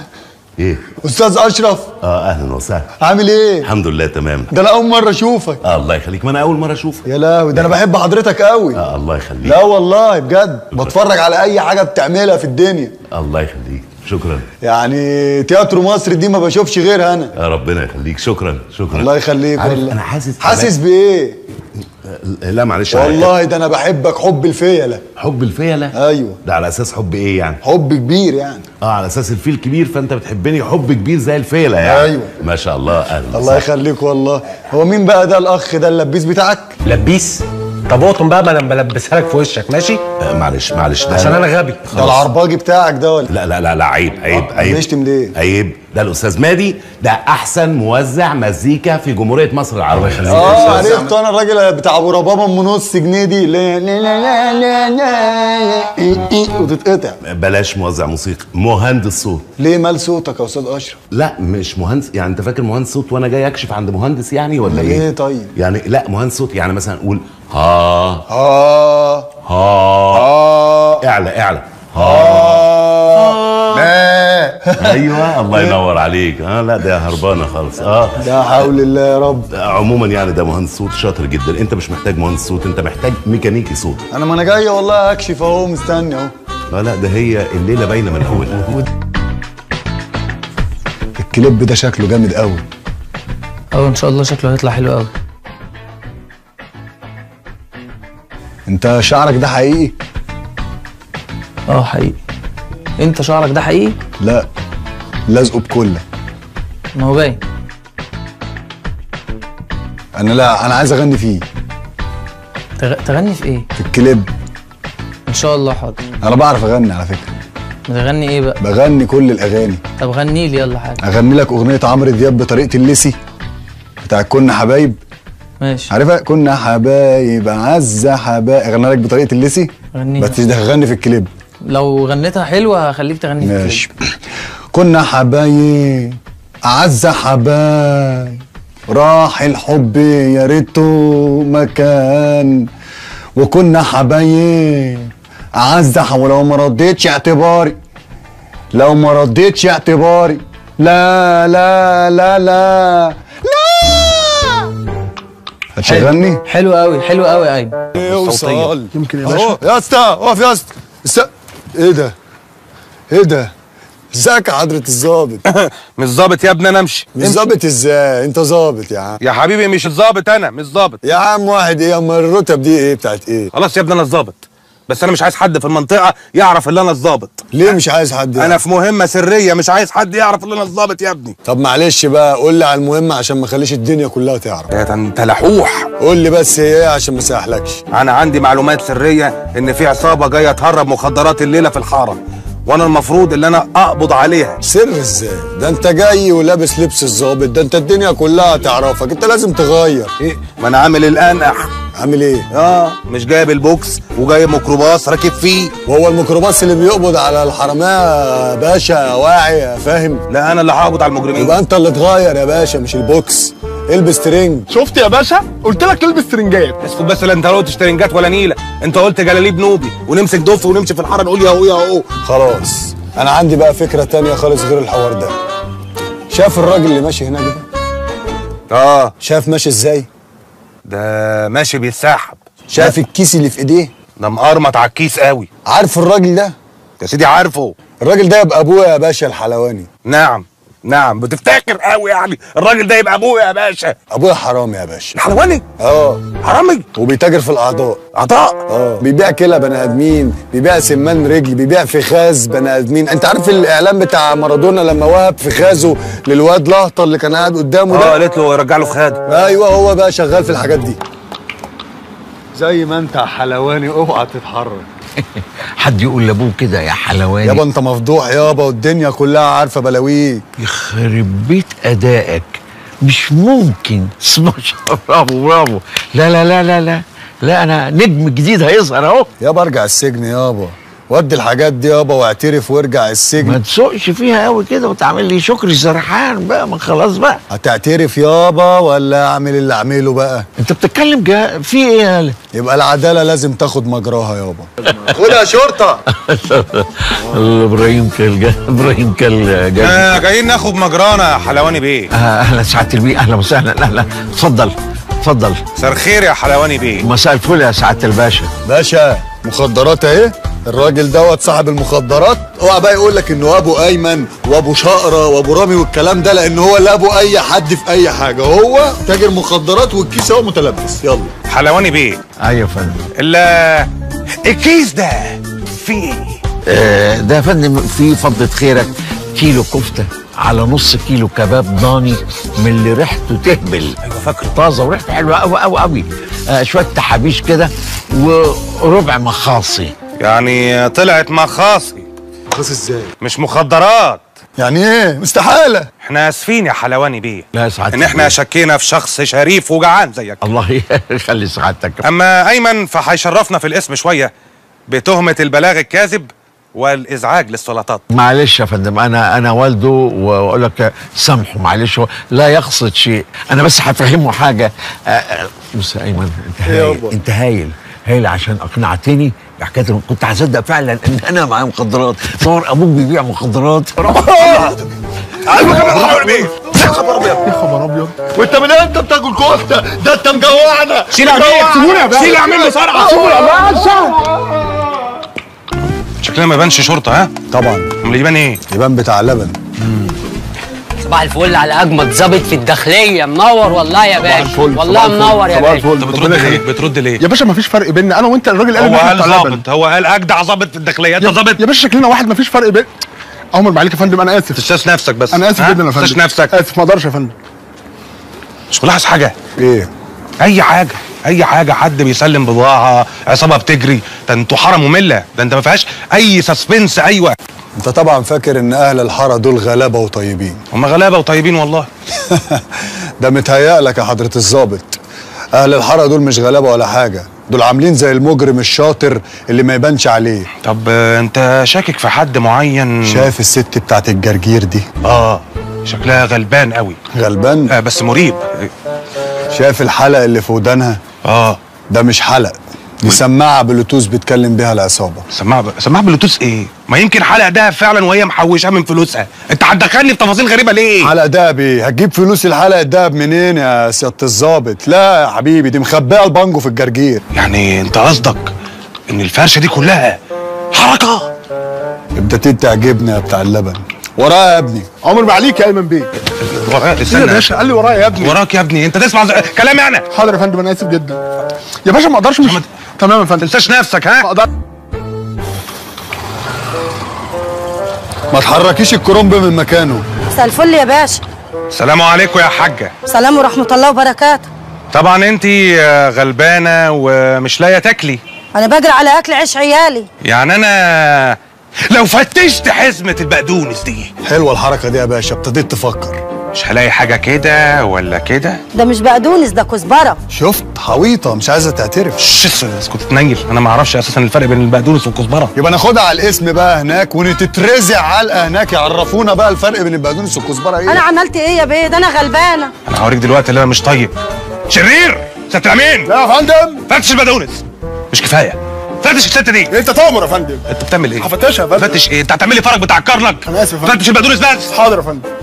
ايه استاذ اشرف اه اهلا وسهلا عامل ايه الحمد لله تمام ده انا اول مره اشوفك آه الله يخليك ما انا اول مره اشوفك يا لهوي ده انا بحب حضرتك قوي آه الله يخليك لا والله بجد بتفرج على اي حاجه بتعملها في الدنيا الله يخليك شكرا يعني تياترو مصر دي ما بشوفش غيرها انا آه ربنا يخليك شكرا شكرا الله يخليك عارف والله انا حاسس حاسس بايه لا معلش والله ده انا بحبك حب الفيله حب الفيله ايوه ده على اساس حب ايه يعني حب كبير يعني اه على اساس الفيل كبير فانت بتحبني حب كبير زي الفيله يعني أيوة. ما شاء الله اهلا الله وسهلا. يخليك والله هو مين بقى ده الاخ ده اللبيس بتاعك لبيس طب اقطم بقى ما انا بلبسها لك في وشك ماشي آه معلش معلش ده عشان انا غبي ده العرباجي بتاعك ده ولا لا لا لا لا عيب عيب آه، عيب بيشتم ليه عيب ده الاستاذ مادي ده احسن موزع مزيكا في جمهوريه مصر العربيه اه عرفت انا الراجل بتاع ابو ربابه ام نص جنيه دي لا لا لا لا لا إيه إيه وتتقطع بلاش موزع موسيقى مهندس صوت ليه مال صوتك يا استاذ اشرف لا مش مهندس يعني انت فاكر مهندس صوت وانا جاي اكشف عند مهندس يعني ولا أمال ايه؟ إيه طيب؟ يعني لا مهندس صوت يعني مثلا قول ها ها ها ها اعلى اعلى ها ايوه الله ينور عليك اه لا ده هربانه خالص اه لا حول الله يا رب عموما يعني ده مهندس صوت شاطر جدا انت مش محتاج مهندس صوت انت محتاج ميكانيكي صوت انا ما انا جاي والله اكشف اهو مستني اهو لا لا ده هي الليله باينه من اولها الكليب ده شكله جامد قوي اه ان شاء الله شكله هيطلع حلو قوي انت شعرك ده حقيقي اه حقيقي انت شعرك ده حقيقي لا لازقه بكله ما هو باين انا لا انا عايز اغني فيه تغ... تغني في ايه في الكليب ان شاء الله حاضر انا بعرف اغني على فكره بتغني ايه بقى بغني كل الاغاني طب غني لي يلا حاجه اغني لك اغنيه عمرو دياب بطريقه الليسي بتاع كنا حبايب ماشي عارفها كنا حبايب عز حبايب اغني لك بطريقه الليسي غني بس ده هغني في الكليب لو غنيتها حلوه هخليك تغني في ماشي الكليب. كنا حبايب أعز حبايب راح الحب يا ريته مكان وكنا حبايب أعز ح- ولو ما رديتش اعتباري لو ما رديتش اعتباري لا لا لا لا هتشغلني؟ حلو قوي حلو قوي يا ايمن اوصل يمكن يا اهو باشا يا اسطى اقف يا اسطى است- ايه ده؟ ايه ده؟ ازيك يا حضرة الظابط؟ مش ظابط يا ابني انا امشي مش ظابط ازاي؟ انت ظابط يا عم يا حبيبي مش ظابط انا مش ظابط يا عم واحد ايه اما الرتب دي ايه بتاعت ايه؟ خلاص يا ابني انا الظابط بس انا مش عايز حد في المنطقه يعرف ان انا الظابط ليه مش عايز حد انا في مهمه سريه مش عايز حد يعرف ان انا الظابط يا ابني طب معلش بقى قول لي على المهم عشان ما اخليش الدنيا كلها تعرف يا انت لحوح قول لي بس هي ايه عشان ما اسهلكش انا عندي معلومات سريه ان في عصابه جايه تهرب مخدرات الليله في الحاره وانا المفروض ان انا اقبض عليها سر ازاي؟ ده انت جاي ولابس لبس الظابط ده انت الدنيا كلها تعرفك انت لازم تغير ايه ما انا عامل الانقح عامل ايه؟ اه مش جايب البوكس وجايب ميكروباص راكب فيه وهو الميكروباص اللي بيقبض على الحراميه يا باشا واعي يا فاهم؟ لا انا اللي هقبض على المجرمين يبقى انت اللي تغير يا باشا مش البوكس البس ترنج شفت يا باشا قلت لك البس ترنجات اسكت بس لا انت لا قلتش ترنجات ولا نيله انت قلت جلاليب نوبي ونمسك دف ونمشي في الحاره نقول يا هو يا هو خلاص انا عندي بقى فكره تانية خالص غير الحوار ده شاف الراجل اللي ماشي هناك ده اه شاف ماشي ازاي ده ماشي بيتسحب شاف الكيس اللي في ايديه ده مقرمط على الكيس قوي عارف الراجل ده يا سيدي عارفه الراجل ده يبقى ابويا يا باشا الحلواني نعم نعم بتفتكر قوي يعني الراجل ده يبقى ابويا يا باشا ابويا حرامي يا باشا الحلواني اه حرامي وبيتاجر في الاعضاء اعضاء اه بيبيع كلى بني ادمين بيبيع سمان رجل بيبيع فخاذ بني ادمين انت عارف الاعلان بتاع مارادونا لما وهب فخاذه للواد لهطه اللي كان قاعد قدامه اه ده قالت له رجع له فخاده ايوه هو بقى شغال في الحاجات دي زي ما انت حلواني اوعى تتحرك حد يقول لابوه كده يا حلواني يابا انت مفضوح يابا والدنيا كلها عارفه بلاويك يخرب بيت ادائك مش ممكن اسمع برافو برافو لا لا لا لا لا لا انا نجم جديد هيظهر اهو يابا ارجع السجن يابا ودي الحاجات دي يابا واعترف وارجع السجن ما تسوقش فيها قوي كده وتعمل لي شكري سرحان بقى ما خلاص بقى هتعترف يابا ولا اعمل اللي اعمله بقى انت بتتكلم جا في ايه يا يبقى العداله لازم تاخد مجراها يابا خد يا شرطه ابراهيم كل جا ابراهيم كل جا آه جايين ناخد مجرانا يا حلواني بيه آه، اهلا سعاده البيه اهلا وسهلا اهلا اتفضل اتفضل مساء الخير يا حلواني بيه مساء الفل يا سعاده الباشا باشا مخدرات اهي الراجل دوت صاحب المخدرات اوعى بقى يقول لك انه ابو ايمن وابو شقره وابو رامي والكلام ده لان هو لا ابو اي حد في اي حاجه هو تاجر مخدرات والكيس هو متلبس يلا حلواني بيه ايوه يا فندم ال- الكيس ده فيه ايه؟ آه، ده يا فندم في فضة خيرك كيلو كفتة على نص كيلو كباب ضاني من اللي ريحته تهبل ايوه فاكره طازه وريحته حلوه قوي قوي قوي آه شويه تحابيش كده وربع مخاصي يعني طلعت مخاصي مخاصي ازاي مش مخدرات يعني ايه مستحاله احنا اسفين يا حلواني بيه لا يا سعاده ان احنا البيه. شكينا في شخص شريف وجعان زيك الله يخلي سعادتك اما ايمن فهيشرفنا في الاسم شويه بتهمه البلاغ الكاذب والازعاج للسلطات معلش يا فندم انا انا والده واقول لك سامحه معلش هو لا يقصد شيء انا بس هفهمه حاجه آه، آه، بص يا ايمن انت إيه هايل يابا؟ انت هايل هايل عشان اقنعتني بحكايه الم- كنت هصدق فعلا ان انا معايا مخدرات صور ابوك بيبيع مخدرات يا خبر ابيض وانت من امتى بتاكل كفته ده انت مجوعنا شيل يا بيه سيبوني يا بيه شيل اعمل له صرعه سيبوني شكلنا ما يبانش شرطه ها طبعا امال يبان ايه يبان بتاع لبن صباح الفل على اجمد ظابط في الداخليه منور والله يا باشا والله منور يا باشا انت بترد ليه بترد ليه يا باشا مفيش فرق بيننا انا وانت الراجل قال هو إن إحنا قال بتوع لبن. ظابط هو قال اجدع ظابط في الداخليه انت يا- ظابط يا باشا شكلنا واحد مفيش فرق بين عمر معلك يا فندم انا اسف تستاذ نفسك بس انا اسف ها؟ جدا يا فندم تستاذ نفسك اسف ما اقدرش يا فندم مش ملاحظ حاجه ايه اي حاجه اي حاجه حد بيسلم بضاعه عصابه بتجري ده انتوا حاره ممله ده انت ما فيهاش اي سسبنس ايوه انت طبعا فاكر ان اهل الحاره دول غلابه وطيبين هم غلابه وطيبين والله ده متهيألك يا حضره الظابط اهل الحاره دول مش غلابه ولا حاجه دول عاملين زي المجرم الشاطر اللي ما يبانش عليه طب آه، انت شاكك في حد معين شايف الست بتاعت الجرجير دي اه شكلها غلبان قوي غلبان آه بس مريب شايف الحلق اللي في ودانها اه ده مش حلق دي سماعه بلوتوث بتكلم بيها العصابه سماعه ب... سماعه بلوتوث ايه ما يمكن حلقه ده فعلا وهي محوشاه من فلوسها انت هتدخلني في تفاصيل غريبه ليه حلق دهب ايه هتجيب فلوس الحلق الدهب منين يا سياده الظابط لا يا حبيبي دي مخبيه البانجو في الجرجير يعني انت قصدك ان الفرشه دي كلها حركه ابتديت تعجبني يا بتاع اللبن ورايا يا ابني عمر معليك يا ايمن بيه وراك إيه استنى يا باشا قال لي ورايا يا ابني وراك يا ابني انت تسمع ز... كلامي انا حاضر يا فندم انا اسف جدا يا باشا ما اقدرش مش تمام يا فندم تنساش نفسك ها ما اقدر ما تحركيش الكرنب من مكانه مساء الفل يا باشا السلام عليكم يا حاجه سلام ورحمه الله وبركاته طبعا انت غلبانه ومش لاقيه تاكلي انا بجري على اكل عيش عيالي يعني انا لو فتشت حزمه البقدونس دي حلوه الحركه دي يا باشا ابتديت تفكر مش هلاقي حاجه كده ولا كده ده مش بقدونس ده كزبره شفت حويطه مش عايزه تعترف شس اسكت تنيل انا ما اعرفش اساسا الفرق بين البقدونس والكزبره يبقى ناخدها على الاسم بقى هناك ونتترزع علقه هناك يعرفونا بقى الفرق بين البقدونس والكزبره ايه انا عملت ايه يا بيه ده انا غلبانه انا هوريك دلوقتي اللي انا مش طيب شرير ست الامين لا يا فندم فتش البقدونس مش كفايه فتش الست دي انت تامر يا فندم انت بتعمل ايه؟ هفتشها يا فندم فتش ايه؟ انت هتعمل لي فرج بتاع الكرنك انا اسف يا فندم فتش البقدونس بس حاضر يا فندم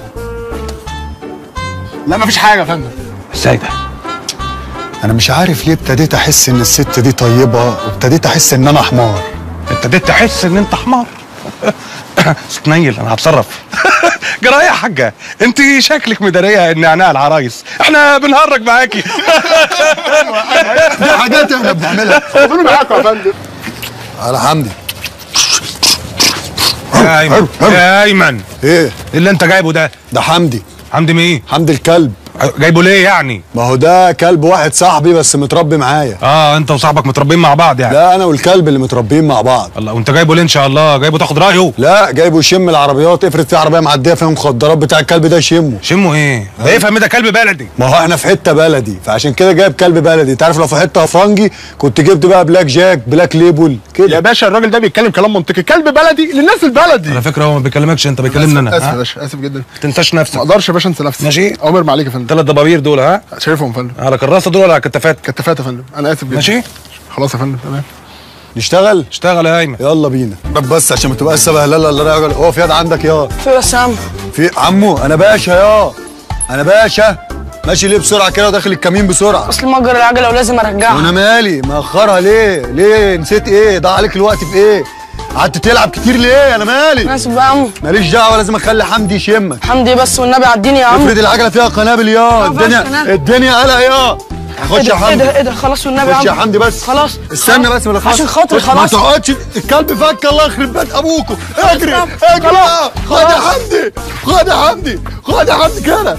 لا مفيش حاجه يا فندم ازاي ده؟ انا مش عارف ليه ابتديت احس ان الست دي طيبه وابتديت احس ان انا حمار ابتديت تحس ان انت حمار ستنيل انا هتصرف جرايه يا حاجه انت شكلك مداريه النعناع العرايس احنا بنهرج معاكي دي حاجات احنا بنعملها ربنا معاكم يا فندم على حمدي يا ايمن يا ايمن ايه اللي انت جايبه ده ده حمدي حمدي مين حمدي الكلب جايبه ليه يعني ما هو ده كلب واحد صاحبي بس متربي معايا اه انت وصاحبك متربيين مع بعض يعني لا انا والكلب اللي متربيين مع بعض الله وانت جايبه ليه ان شاء الله جايبه تاخد رايه لا جايبه يشم العربيات افرض في عربيه معديه فيها مخدرات بتاع الكلب ده يشمه شمه ايه ده يفهم ده كلب بلدي ما هو احنا في حته بلدي فعشان كده جايب كلب بلدي انت عارف لو في حته فرنجي كنت جبت بقى بلاك جاك بلاك ليبل كده يا باشا الراجل ده بيتكلم كلام منطقي كلب بلدي للناس البلدي على فكره هو ما بيكلمكش انت بيكلمني انا اسف يا ها؟ باشا اسف جدا ما تنساش نفسك ما اقدرش يا باشا انسى نفسي ماشي امر ما عليك يا فندم ثلاث دبابير دول ها شايفهم يا فندم على كراسه دول ولا على كتافات كتافات يا فندم انا اسف جدا ماشي خلاص يا فندم تمام نشتغل اشتغل يا ايمن يلا بينا طب بس عشان ما تبقاش شبه لالا اللي راجل هو في يد عندك يا في بس يا عم في عمو انا باشا يا انا باشا ماشي ليه بسرعه كده وداخل الكمين بسرعه اصل مأجر العجله ولازم ارجعها وانا مالي مأخرها ليه ليه نسيت ايه ضاع عليك الوقت في ايه قعدت تلعب كتير ليه انا مالي انا اسف بقى يا عم ماليش دعوه لازم اخلي حمدي يشمك حمدي بس والنبي عديني يا عم افرض العجله فيها قنابل يا الدنيا قنابل. الدنيا قلق يا خش ايه يا ده ايه حمدي ده ايه ده خلاص والنبي خش يا عم حمدي بس خلاص استنى بس ما عشان خاطر خلاص ما خلاص تقعدش الكلب فك الله يخرب بيت ابوكوا اجري خلاص. اجري بقى. خد يا حمدي خد يا حمدي خد يا حمدي كده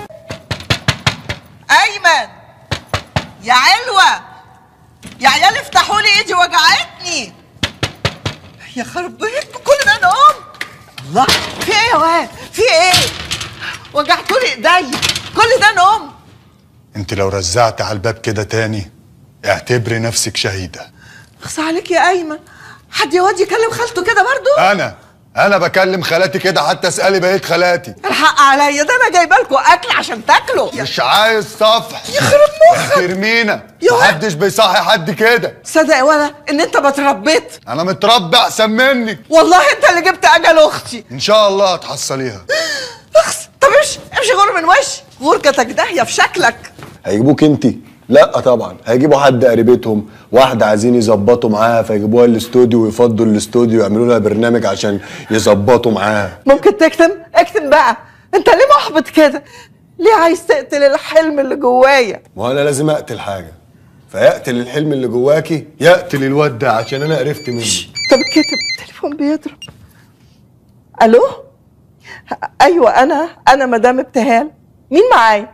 ايمن يا علوه يا عيال افتحوا لي ايدي وجعتني يا خرب بيتكم كل ده نوم الله في ايه يا واد في ايه وجعتوا لي ايدي كل ده نوم انت لو رزعت على الباب كده تاني اعتبري نفسك شهيده اخص عليك يا ايمن حد يا واد يكلم خالته كده برضو انا انا بكلم خالاتي كده حتى اسالي بقيه خالاتي الحق عليا ده انا جايبه لكم اكل عشان تاكلوا مش عايز صفح يخرب مخك ترمينا يا واد. محدش بيصحي حد كده صدق يا ولا ان انت ما اتربيت انا متربي احسن منك والله انت اللي جبت اجل اختي ان شاء الله هتحصليها اخس طب امشي امشي غور من وشي غوركتك داهيه في شكلك هيجيبوك انت لا طبعا هيجيبوا حد قريبتهم واحده عايزين يظبطوا معاها فيجيبوها الاستوديو ويفضوا الاستوديو يعملوا لها برنامج عشان يظبطوا معاها ممكن تكتم اكتم بقى انت ليه محبط كده ليه عايز تقتل الحلم اللي جوايا وانا لازم اقتل حاجه فيقتل الحلم اللي جواكي يقتل الواد ده عشان انا قرفت منه طب كتب التليفون بيضرب الو ايوه انا انا مدام ابتهال مين معايا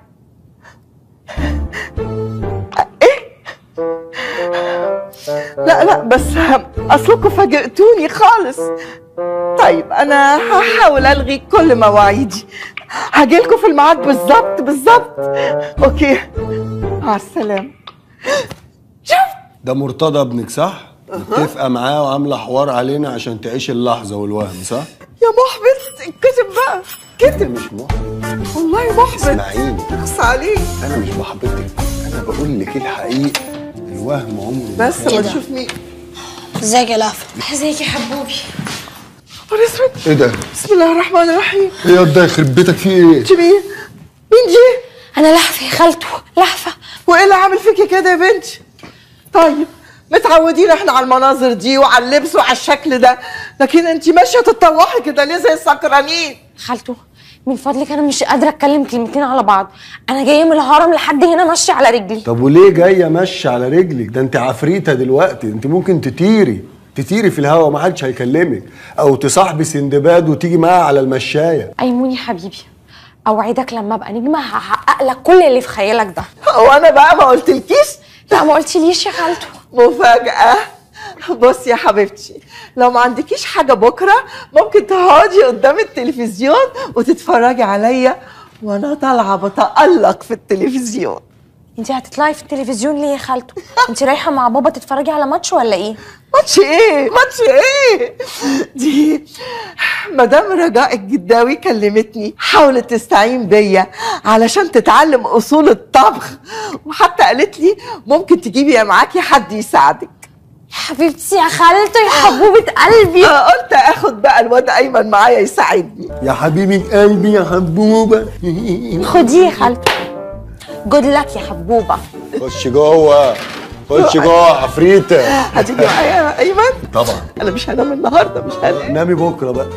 ايه لا لا بس اصلكم فاجئتوني خالص طيب انا هحاول الغي كل مواعيدي هجيلكوا في الميعاد بالظبط بالظبط اوكي مع السلامه ده مرتضى ابنك صح متفقه معاه وعامله حوار علينا عشان تعيش اللحظه والوهم صح يا محبط كتب بقى كتب مش محبط والله محبط اسمعيني اخص عليك انا مش بحبطك انا بقول لك الحقيقه الوهم عمره ما بس خان. ما تشوف مين ازيك يا لهفه ازيك يا حبوبي خبر اسود ايه ده بسم الله الرحمن الرحيم ايه ده يخرب بيتك في ايه انت مين مين دي انا لهفه يا خالته لهفه وايه اللي عامل فيكي كده يا بنتي طيب متعودين احنا على المناظر دي وعلى اللبس وعلى الشكل ده لكن انت ماشيه تتطوحي كده ليه زي السكرانين خالته من فضلك انا مش قادره اتكلم كلمتين على بعض انا جايه من الهرم لحد هنا ماشيه على رجلي طب وليه جايه ماشيه على رجلك ده انت عفريته دلوقتي انت ممكن تطيري تطيري في الهواء ما حدش هيكلمك او تصاحبي سندباد وتيجي معاها على المشايه ايموني حبيبي اوعدك لما ابقى نجمه هحقق لك كل اللي في خيالك ده هو انا بقى ما قلتلكيش لا ما قلتليش يا خالته مفاجأة بصي يا حبيبتي لو ما عندكيش حاجة بكرة ممكن تقعدي قدام التلفزيون وتتفرجي عليا وانا طالعة بتألق في التلفزيون انت هتطلعي في التلفزيون ليه يا خالته انت رايحه مع بابا تتفرجي على ماتش ولا ايه ماتش ايه ماتش ايه دي مدام رجاء الجداوي كلمتني حاولت تستعين بيا علشان تتعلم اصول الطبخ وحتى قالت لي ممكن تجيبي معاكي حد يساعدك حبيبتي يا خالته يا حبوبه قلبي قلت اخد بقى الواد ايمن معايا يساعدني يا حبيبي قلبي يا حبوبه خديه يا خالته جود لك يا حبوبه خش جوه خش جوه يا عفريته هتيجي معايا يا ايمن طبعا انا مش هنام النهارده مش هنام نامي بكره بقى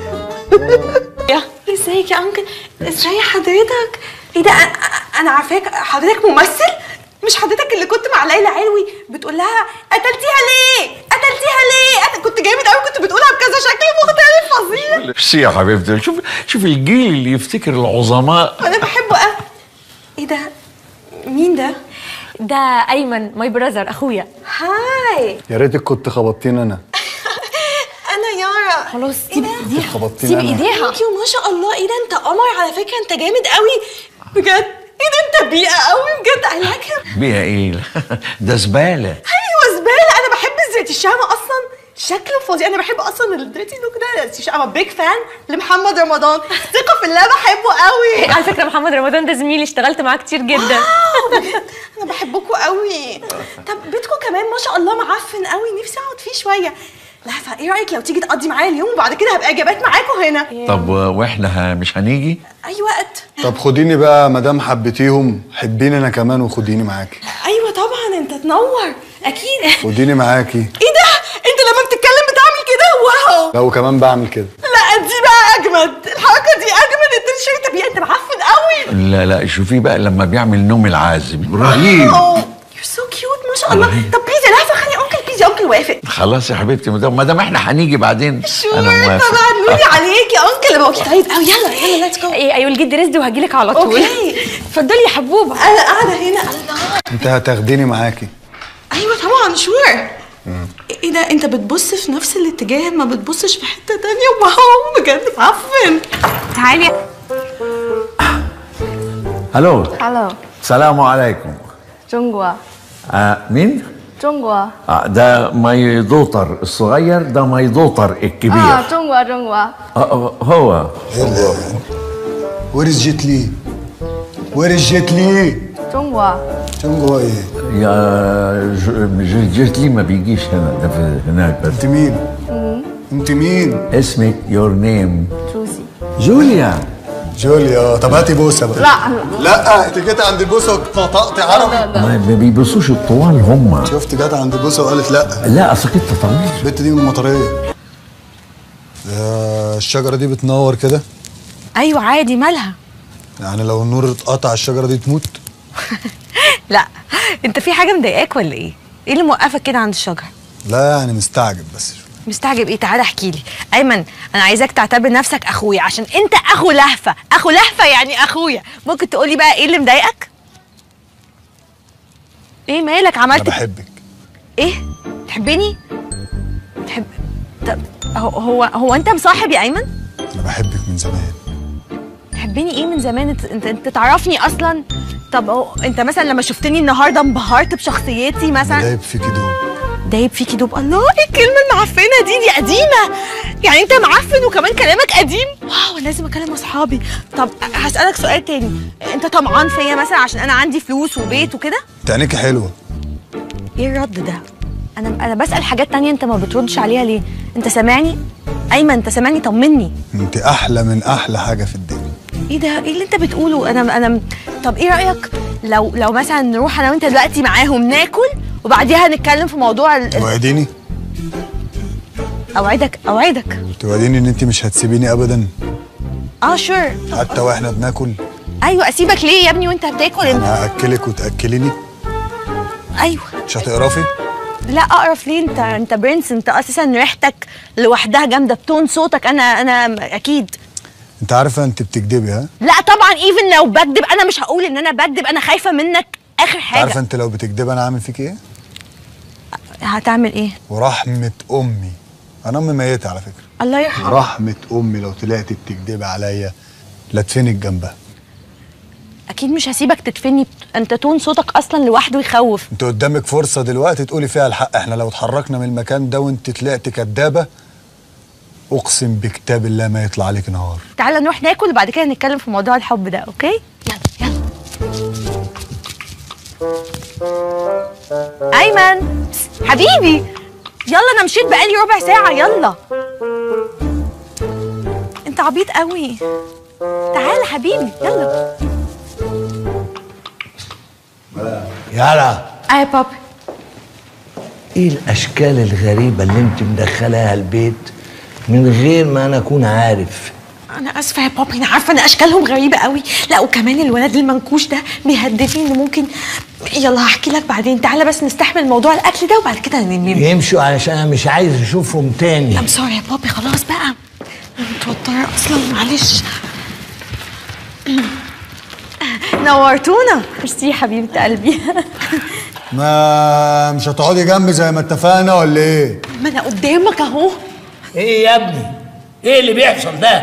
يا ازيك يا انكل ازاي حضرتك ايه ده أنا- انا عارفاك حضرتك ممثل مش حضرتك اللي كنت مع ليلى علوي بتقول لها قتلتيها ليه قتلتيها ليه قتل... كنت جامد قوي كنت بتقولها بكذا شكل مختلف فظيع ميرسي يا حبيبتي شوف شوف الجيل اللي يفتكر العظماء انا بحبه قوي ايه ده مين ده ده ايمن ماي براذر اخويا هاي يا ريتك كنت خبطتيني انا انا يارا خلاص سيب ايديها خبطتيني سيب انا ايديها ثانك يو ما شاء الله ايه ده انت قمر على فكره انت جامد قوي بجد ايه ده انت بيئه قوي بجد اي لايك بيها ايه ده زباله ايوه زباله انا بحب الزيت الشامه اصلا شكله فظيع انا بحب اصلا الدريتي لوك ده انا بيج فان لمحمد رمضان ثقه في الله بحبه قوي على فكره محمد رمضان ده زميلي اشتغلت معاه كتير جدا واو، بجد انا بحبكم قوي طب بيتكم كمان ما شاء الله معفن قوي نفسي اقعد فيه شويه لحظه ايه رايك لو تيجي تقضي معايا اليوم وبعد كده هبقى اجابات معاكم هنا طب واحنا ه- مش هنيجي اي وقت طب خديني بقى ما دام حبيتيهم حبيني انا كمان وخديني معاكي ايوه طبعا انت تنور اكيد خديني معاكي ايه ده انت لما بتتكلم بتعمل كده واو لو كمان بعمل كده لا دي بقى اجمد الحركه دي اجمد انت مش انت بيه انت معفن قوي لا لا شوفيه بقى لما بيعمل نوم العازب رهيب يو سو كيوت ما شاء الله طب بيزي لحظه خلي انكل بيزي انكل وافق خلاص يا حبيبتي ما دام- ما دام احنا هنيجي بعدين شور انا موافق طبعا نوري عليك يا انكل اوكي طيب قوي يلا يلا ليتس جو ايه ايوه الجد رزق وهجيلك على طول اوكي اتفضلي يا حبوبه انا قاعده هنا الله انت هتاخديني معاكي ايوه طبعا شور ايه ده انت بتبص في نفس الاتجاه ما بتبصش في حته تانية واو بجد معفن تعالي الو Hello， السلام عليكم 中国， آه مين؟ 中国， آه ده ماي دوتر الصغير ده ماي دوتر الكبير 啊，中国，中国， آه آه، هو وير از جيت لي وير از جيت لي 中国， جنجو ايه يا ج- ج- جيت لي ما بيجيش هنا ده في هناك بس انت مين؟ 嗯， انت مين؟ اسمك يور نيم 朱熹， جوليا جوليا طب هاتي بوسه بقى لا لا انت جيت عند البوسه وطقطي عربي ما ما بيبصوش الطوال هم شفت جت عند البوسه وقالت لا لا اصل كنت طويل البت دي من المطريه يا الشجره دي بتنور كده ايوه عادي مالها يعني لو النور اتقطع الشجره دي تموت لا انت في حاجه مضايقاك ولا ايه ايه اللي موقفك كده عند الشجره لا يعني مستعجب بس مستعجب ايه تعالى احكي لي ايمن انا عايزاك تعتبر نفسك اخويا عشان انت اخو لهفه اخو لهفه يعني اخويا ممكن تقولي بقى ايه اللي مضايقك ايه مالك انا عملت بحبك ايه تحبني تحب طب هو هو, هو انت مصاحب يا ايمن انا بحبك من زمان تحبني ايه من زمان انت انت, انت تعرفني اصلا طب هو انت مثلا لما شفتني النهارده انبهرت بشخصيتي مثلا دايب فيكي دوب دايب فيكي دوب الله ايه الكلمه المعفنه دي دي قديمه يعني انت معفن وكمان كلامك قديم واو لازم اكلم اصحابي طب هسالك سؤال تاني انت طمعان فيا مثلا عشان انا عندي فلوس وبيت وكده انت عينيكي حلوه ايه الرد ده انا انا بسال حاجات تانية انت ما بتردش عليها ليه انت سامعني ايمن انت سامعني طمني انت احلى من احلى حاجه في الدنيا ايه ده ايه اللي انت بتقوله انا انا طب ايه رايك لو لو مثلا نروح انا وانت دلوقتي معاهم ناكل وبعديها نتكلم في موضوع ال... ال- توعديني اوعدك اوعدك توعديني ان انت مش هتسيبيني ابدا اه شور حتى واحنا بناكل ايوه اسيبك ليه يا ابني وانت بتاكل انت انا هاكلك وتاكليني ايوه مش هتقرفي لا اقرف ليه انت انت برنس انت اساسا ريحتك لوحدها جامده بتون صوتك انا انا اكيد انت عارفه انت بتكدبي ها لا طبعا ايفن لو بكدب انا مش هقول ان انا بكدب انا خايفه منك اخر انت عارفه حاجه انت لو بتكدبي انا عامل فيك ايه هتعمل ايه ورحمه امي انا امي ميته على فكره الله يرحمه ورحمه امي لو طلعتي بتكدبي عليا لا تفنك جنبها اكيد مش هسيبك تدفني انت تون صوتك اصلا لوحده يخوف انت قدامك فرصه دلوقتي تقولي فيها الحق احنا لو اتحركنا من المكان ده وانت طلعت كدابه اقسم بكتاب الله ما يطلع عليك نهار تعالى نروح ناكل وبعد كده نتكلم في موضوع الحب ده اوكي يلا يلا ايمن بس، حبيبي يلا انا مشيت بقالي ربع ساعه يلا انت عبيط قوي تعالى حبيبي يلا يلا اي بابي ايه الاشكال الغريبه اللي انت مدخلاها البيت من غير ما انا اكون عارف انا اسفه يا بابي انا عارفه ان اشكالهم غريبه قوي لا وكمان الولد المنكوش ده بيهددني انه ممكن يلا هحكي لك بعدين تعالى بس نستحمل موضوع الاكل ده وبعد كده ننام يمشوا علشان انا مش عايز اشوفهم تاني ام سوري يا بابي خلاص بقى أنا متوتره اصلا معلش نورتونا ميرسي حبيبه قلبي ما مش هتقعدي جنبي زي ما اتفقنا ولا ايه ما انا قدامك اهو ايه يا ابني ايه اللي بيحصل ده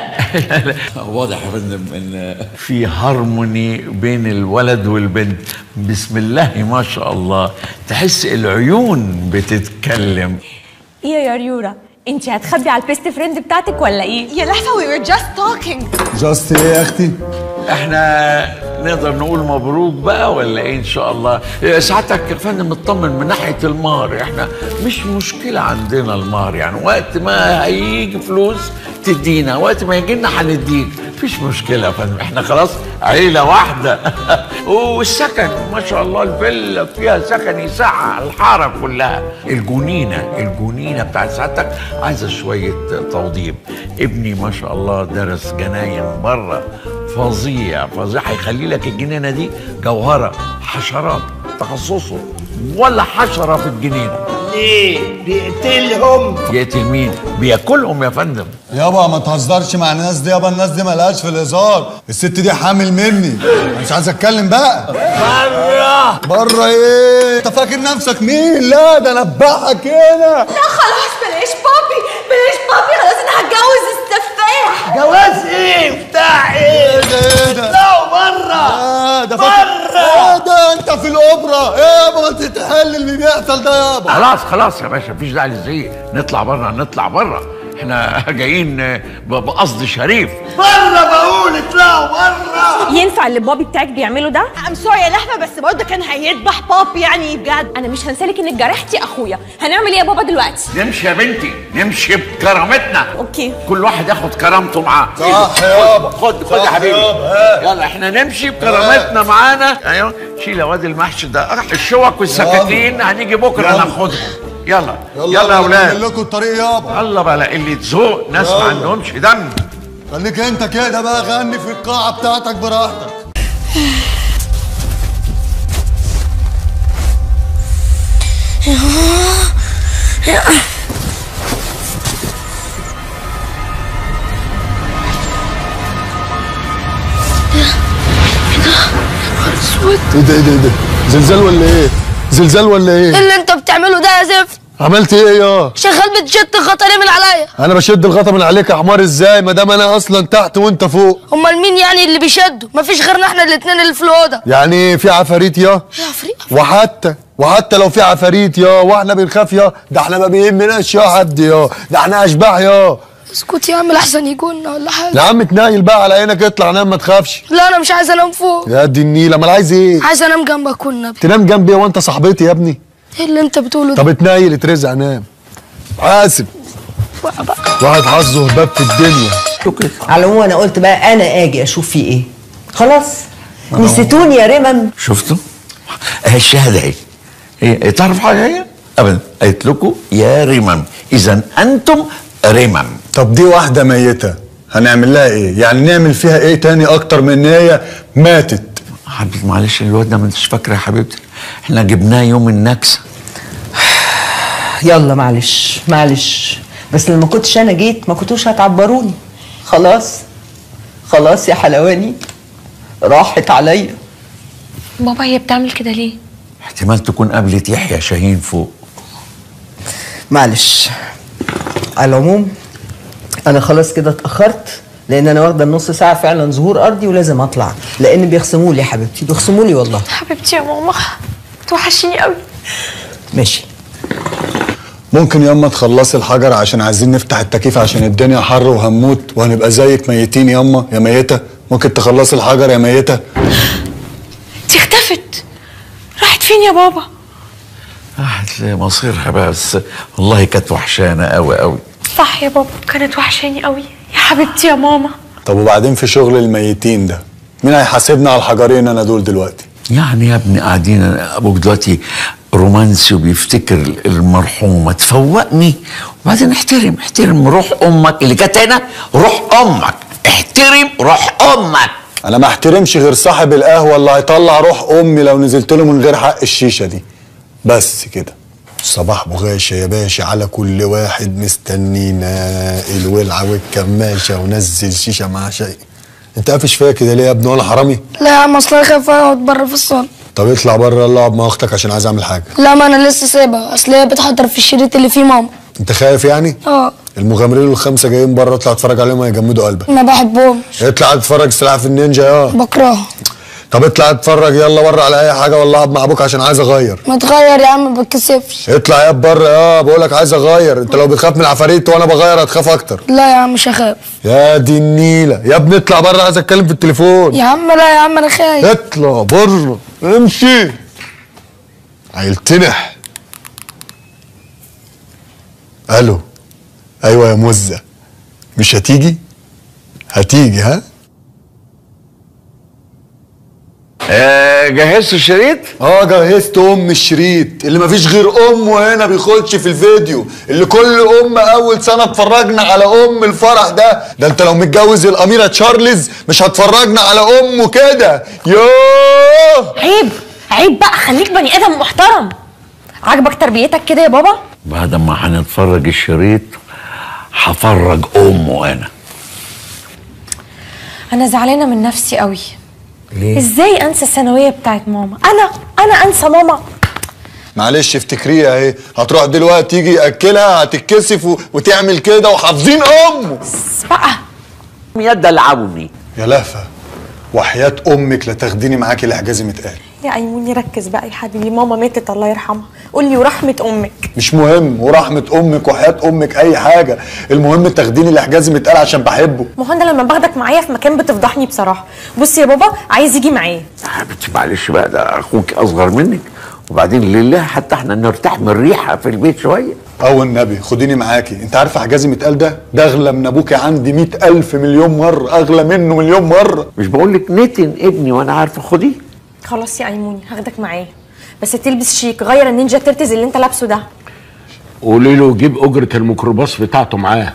واضح يا فندم ان في هارموني بين الولد والبنت بسم الله ما شاء الله تحس العيون بتتكلم ايه يا ريورا انت هتخبي على البيست فريند بتاعتك ولا ايه يا لهفه we were just talking جاست ايه يا اختي احنا نقدر نقول مبروك بقى ولا ايه ان شاء الله إيه، ساعتك يا فندم اطمن من ناحيه المهر احنا مش مشكله عندنا المهر يعني وقت ما هيجي فلوس تدينا وقت ما يجي لنا هنديك مفيش مشكله يا فندم احنا خلاص عيله واحده والسكن ما شاء الله الفيلا فيها سكن يسع الحاره كلها الجنينه الجنينه بتاعت سعادتك عايزه شويه توضيب ابني ما شاء الله درس جناين بره فظيع فظيع هيخلي لك الجنينه دي جوهره حشرات تخصصه ولا حشره في الجنينه ليه بيقتلهم يقتل مين بياكلهم يا فندم يابا ما تهزرش مع الناس دي يابا الناس دي ملهاش في الهزار الست دي حامل مني أنا مش عايز اتكلم بقى بره بره ايه انت فاكر نفسك مين لا ده انا ابحك هنا لا خلاص بلاش بابي بلاش بابي خلاص انا هتجوز السفاح جواز ايه بتاع ايه ده ايه ده اطلعوا بره آه ده فاكر بره ايه ده انت في الاوبرا ايه يابا ما تتحل اللي بيحصل ده يابا خلاص خلاص يا باشا مفيش داعي للزعيق نطلع بره نطلع بره احنا جايين ب- بقصد شريف بره بقول اطلعوا بره ينفع اللي بابي بتاعك بيعمله ده ام سوري يا لهفه بس برضه كان هيذبح بابي يعني بجد انا مش هنسالك انك جرحتي اخويا هنعمل ايه يا بابا دلوقتي نمشي يا بنتي نمشي بكرامتنا اوكي كل واحد ياخد كرامته معاه صح يابا خد خد يا صح حبيبي يابا. يلا احنا نمشي بكرامتنا معانا ايوه شيل يا واد المحشي ده الشوك والسكاكين هنيجي بكره يلا. ناخدهم يلا يلا يلا يا اولاد نعمل لكم الطريق يابا يلا بقى اللي تزوق ناس ما يلا. عندهمش دم خليك انت كده بقى غني في القاعه بتاعتك براحتك ايه ده ايه ده ايه ده زلزال ولا ايه زلزال ولا ايه ايه اللي انت بتعمله ده يا زفت عملت ايه يا شغال بتشد خطري من عليا انا بشد الغطا من عليك يا حمار ازاي ما دام انا اصلا تحت وانت فوق امال مين يعني اللي بيشدوا مفيش غيرنا احنا الاتنين اللي في الاوضه يعني في عفاريت يا يا فريق وحتى وحتى لو في عفاريت يا واحنا بنخاف يا ده احنا ما بيهمناش يا حد يا ده احنا اشباح يا اسكت يا عم احسن يجونا ولا يا حاجه عم تنايل بقى على عينك اطلع نام ما تخافش لا انا مش عايز انام فوق يا دي النيله امال عايز ايه عايز انام جنبك والنبي تنام جنبي وانت صاحبتي يا ابني ايه اللي انت بتقوله ده طب اتنيل اترزع نام حاسب واحد حظه هباب في الدنيا على العموم انا قلت بقى انا اجي اشوف فيه ايه خلاص نسيتوني يا رمم شفتوا؟ اهي الشهاده اهي هي تعرف حاجه هي؟ ابدا قالت لكم يا رمم اذا انتم رمم طب دي واحده ميته هنعمل لها ايه يعني نعمل فيها ايه تاني اكتر من ان هي ماتت حبيبتي معلش الواد ده ما انتش فاكره يا حبيبتي احنا جبناه يوم النكسه يلا معلش معلش بس لما كنتش انا جيت ما كنتوش هتعبروني خلاص خلاص يا حلواني راحت عليا بابا هي بتعمل كده ليه احتمال تكون قابلت يحيى شاهين فوق معلش على العموم انا خلاص كده اتاخرت لان انا واخده النص ساعه فعلا ظهور ارضي ولازم اطلع لان بيخصموا لي يا حبيبتي بيخصموا لي والله حبيبتي يا ماما توحشيني قوي ماشي ممكن ياما تخلصي الحجر عشان عايزين نفتح التكييف عشان الدنيا حر وهنموت وهنبقى زيك ميتين ياما يا ميته ممكن تخلصي الحجر يا ميته دي اختفت راحت فين يا بابا راحت لمصيرها بقى بس والله كانت وحشانه قوي قوي صح يا بابا كانت وحشاني قوي يا حبيبتي يا ماما طب وبعدين في شغل الميتين ده مين هيحاسبنا على الحجرين انا دول دلوقتي يعني يا ابني قاعدين ابوك دلوقتي رومانسي وبيفتكر المرحومه تفوقني وبعدين احترم احترم روح امك اللي كانت هنا روح امك احترم روح امك انا ما احترمش غير صاحب القهوه اللي هيطلع روح امي لو نزلت له من غير حق الشيشه دي بس كده صباح بغاشة يا باشا على كل واحد مستنينا الولعة والكماشة ونزل شيشة مع شيء انت قافش فيا كده ليه يا ابني ولا حرامي لا يا عم اصل انا خايف اقعد بره في الصاله طب اطلع بره يلا اقعد مع اختك عشان عايز اعمل حاجه لا ما انا لسه سايبها اصل هي بتحضر في الشريط اللي فيه ماما انت خايف يعني اه المغامرين الخمسه جايين بره اطلع اتفرج عليهم هيجمدوا قلبك ما بحبهم اطلع اتفرج سلاح في النينجا يا بكرهها طب اطلع اتفرج يلا بره على اي حاجه والله اقعد مع ابوك عشان عايز اغير ما تغير يا عم ما بتكسفش اطلع يا بره يا بقول لك عايز اغير انت لو بتخاف من العفاريت وانا بغير هتخاف اكتر لا يا عم مش هخاف يا دي النيله يا ابني اطلع بره عايز اتكلم في التليفون يا عم لا يا عم انا خايف اطلع بره امشي هيلتنح الو ايوه يا مزه مش هتيجي هتيجي ها آه جهزت الشريط؟ اه جهزت ام الشريط اللي مفيش غير امه هنا بيخش في الفيديو اللي كل ام اول سنه اتفرجنا على ام الفرح ده ده انت لو متجوز الاميره تشارلز مش هتفرجنا على امه كده يوه عيب عيب بقى خليك بني ادم محترم عاجبك تربيتك كده يا بابا بعد ما هنتفرج الشريط هفرج امه انا انا زعلانه من نفسي قوي ليه؟ ازاي انسى الثانويه بتاعت ماما انا انا انسى ماما معلش افتكريها اهي هتروح دلوقتي تيجي ياكلها هتتكسف و... وتعمل كده وحافظين امه بقى يد العبني يا لهفه وحياه امك لا تاخديني معاكي لحجازي متقال يا ايموني ركز بقى يا حبيبي ماما ماتت الله يرحمها قول لي ورحمه امك مش مهم ورحمه امك وحياه امك اي حاجه المهم تاخديني لحجازي متقال عشان بحبه ما هو انا لما باخدك معايا في مكان بتفضحني بصراحه بص يا بابا عايز يجي معايا حبيبتي معلش بقى ده اخوك اصغر منك وبعدين لله حتى احنا نرتاح من الريحه في البيت شويه او النبي خديني معاكي انت عارفه حجازي متقال ده ده اغلى من ابوكي عندي مئة الف مليون مره اغلى منه مليون مره مش بقول لك نتن ابني وانا عارفه خديه خلاص يا ايموني هاخدك معايا بس تلبس شيك غير النينجا ترتز اللي انت لابسه ده قولي له جيب اجره الميكروباص بتاعته معاه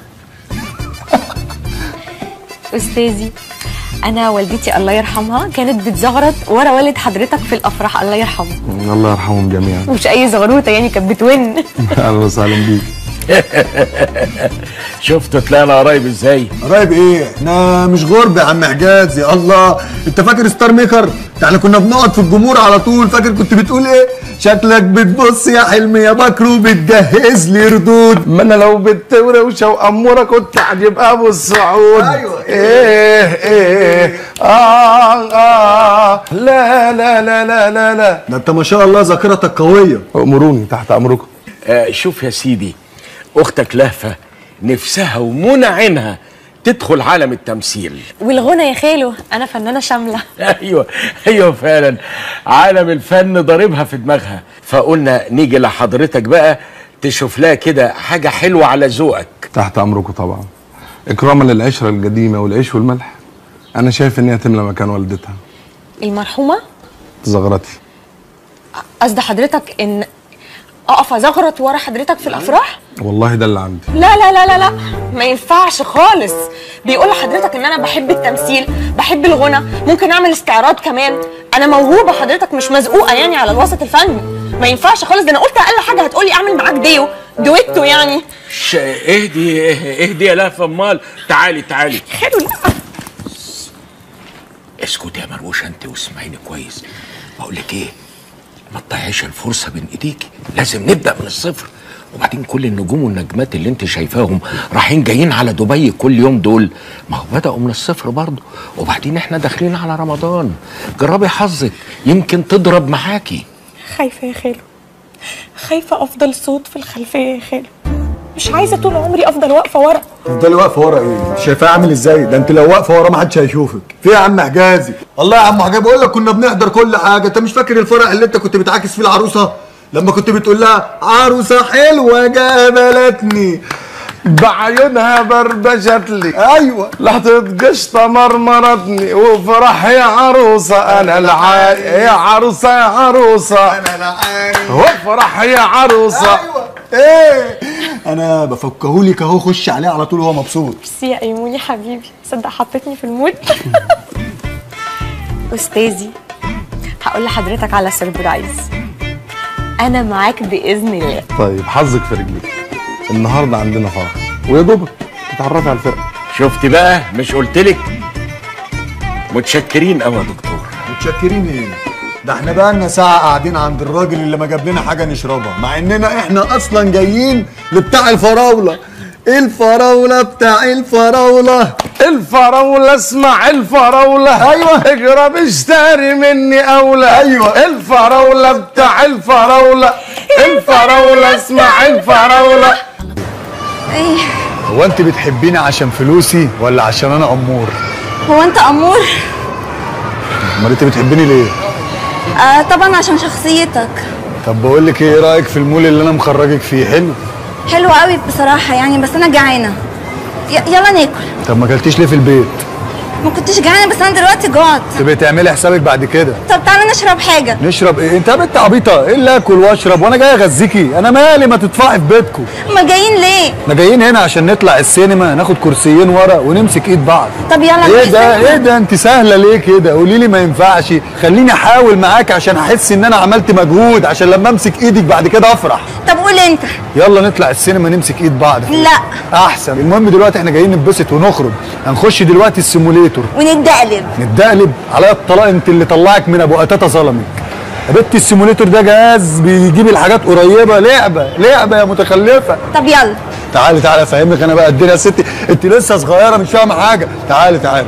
استاذي انا والدتي الله يرحمها كانت بتزغرط ورا والد حضرتك في الافراح الله يرحمه الله يرحمهم جميعا مش اي زغروطه يعني كانت بتون اهلا وسهلا بيك شفت طلعنا قرايب ازاي قرايب ايه احنا مش غرب يا عم حجازي الله انت فاكر ستار ميكر ده احنا كنا بنقعد في الجمهور على طول فاكر كنت بتقول ايه شكلك بتبص يا حلمي يا بكر وبتجهز لي ردود ما انا لو بنت وروشه واموره كنت هتبقى ابو السعود ايوه ايه ايه اه اه لا لا لا لا لا لا ده انت ما شاء الله ذاكرتك قويه امروني تحت امركم آه شوف يا سيدي اختك لهفه نفسها ومنى عينها تدخل عالم التمثيل والغنى يا خالو انا فنانه شامله ايوه ايوه فعلا عالم الفن ضاربها في دماغها فقلنا نيجي لحضرتك بقى تشوف لها كده حاجه حلوه على ذوقك تحت امركم طبعا اكراما للعشره القديمه والعيش والملح انا شايف ان هي تملى مكان والدتها المرحومه زغرتي قصد حضرتك ان اقف ازغرط ورا حضرتك في الافراح والله ده اللي عندي لا لا لا لا لا ما ينفعش خالص بيقول لحضرتك ان انا بحب التمثيل بحب الغنى ممكن اعمل استعراض كمان انا موهوبه حضرتك مش مزقوقه يعني على الوسط الفني ما ينفعش خالص ده انا قلت اقل حاجه هتقولي اعمل معاك ديو دويتو يعني ش- اهدي اهدي يا لهفه امال تعالي تعالي حلو لا اسكت يا مروشه انت واسمعيني كويس بقول لك ايه ما تضيعيش الفرصه بين ايديكي لازم نبدا من الصفر وبعدين كل النجوم والنجمات اللي انت شايفاهم رايحين جايين على دبي كل يوم دول ما هو بداوا من الصفر برضه وبعدين احنا داخلين على رمضان جربي حظك يمكن تضرب معاكي خايفه يا خالو خايفه افضل صوت في الخلفيه يا خالو مش عايزه طول عمري افضل واقفه ورا تفضلي واقفه ورا ايه؟ انت شايفاه عامل ازاي؟ ده انت لو واقفه ورا ما حدش هيشوفك. في إيه يا عم حجازي؟ والله يا عم حجازي بقول لك كنا بنحضر كل حاجه، انت مش فاكر الفرح اللي انت كنت بتعاكس فيه العروسه؟ لما كنت بتقول لها عروسه حلوه جابلتني بعيونها بربشت لي ايوه لحظة قشطة مرمرتني وفرح يا عروسة انا العاي يا عروسة يا عروسة انا العاي وافرح يا عروسة ايوه ايه انا بفكهولك اهو خش عليه على طول وهو مبسوط ميرسي يا ايموني حبيبي صدق حطيتني في المود استاذي هقول لحضرتك على سربرايز انا معاك باذن الله طيب حظك في رجليك النهارده عندنا فرح ويا دوبك تتعرفي على الفرقة شفت بقى مش قلت لك متشكرين قوي يا دكتور متشكرين ايه ده احنا بقى لنا ساعة قاعدين عند الراجل اللي ما جاب لنا حاجة نشربها مع اننا احنا اصلا جايين لبتاع الفراولة الفراولة بتاع الفراولة الفراولة اسمع الفراولة ايوه اجرب اشتري مني اولى ايوه الفراولة بتاع الفراولة الفراولة اسمع الفراولة ايه هو انت بتحبيني عشان فلوسي ولا عشان انا امور هو انت امور امال انت بتحبيني ليه آه طبعا عشان شخصيتك طب بقول لك ايه رايك في المول اللي انا مخرجك فيه حلو حلو قوي بصراحه يعني بس انا جعانه ي- يلا ناكل طب ما اكلتيش ليه في البيت ما كنتش جعانه بس انا دلوقتي جعت تبقي تعملي حسابك بعد كده طب تعالى نشرب حاجه نشرب ايه انت يا بنت عبيطه ايه اللي اكل واشرب وانا جاي اغذيكي انا مالي ما تدفعي في بيتكم ما جايين ليه احنا جايين هنا عشان نطلع السينما ناخد كرسيين ورا ونمسك ايد بعض طب يلا ايه نروح ده السينما. ايه ده انت سهله ليه كده قولي لي ما ينفعش خليني احاول معاك عشان احس ان انا عملت مجهود عشان لما امسك ايدك بعد كده افرح طب قول انت يلا نطلع السينما نمسك ايد بعض لا احسن المهم دلوقتي احنا جايين نتبسط ونخرج هنخش دلوقتي السيموليتور وندقلب نتدقلب عليا الطلاق انت اللي طلعك من ابو قتاته ظلمك يا بنت السيموليتور ده جهاز بيجيب الحاجات قريبه لعبه لعبه يا متخلفه طب يلا تعالي تعالي افهمك انا بقى الدنيا يا ستي انت لسه صغيره مش فاهمه حاجه تعالي تعالي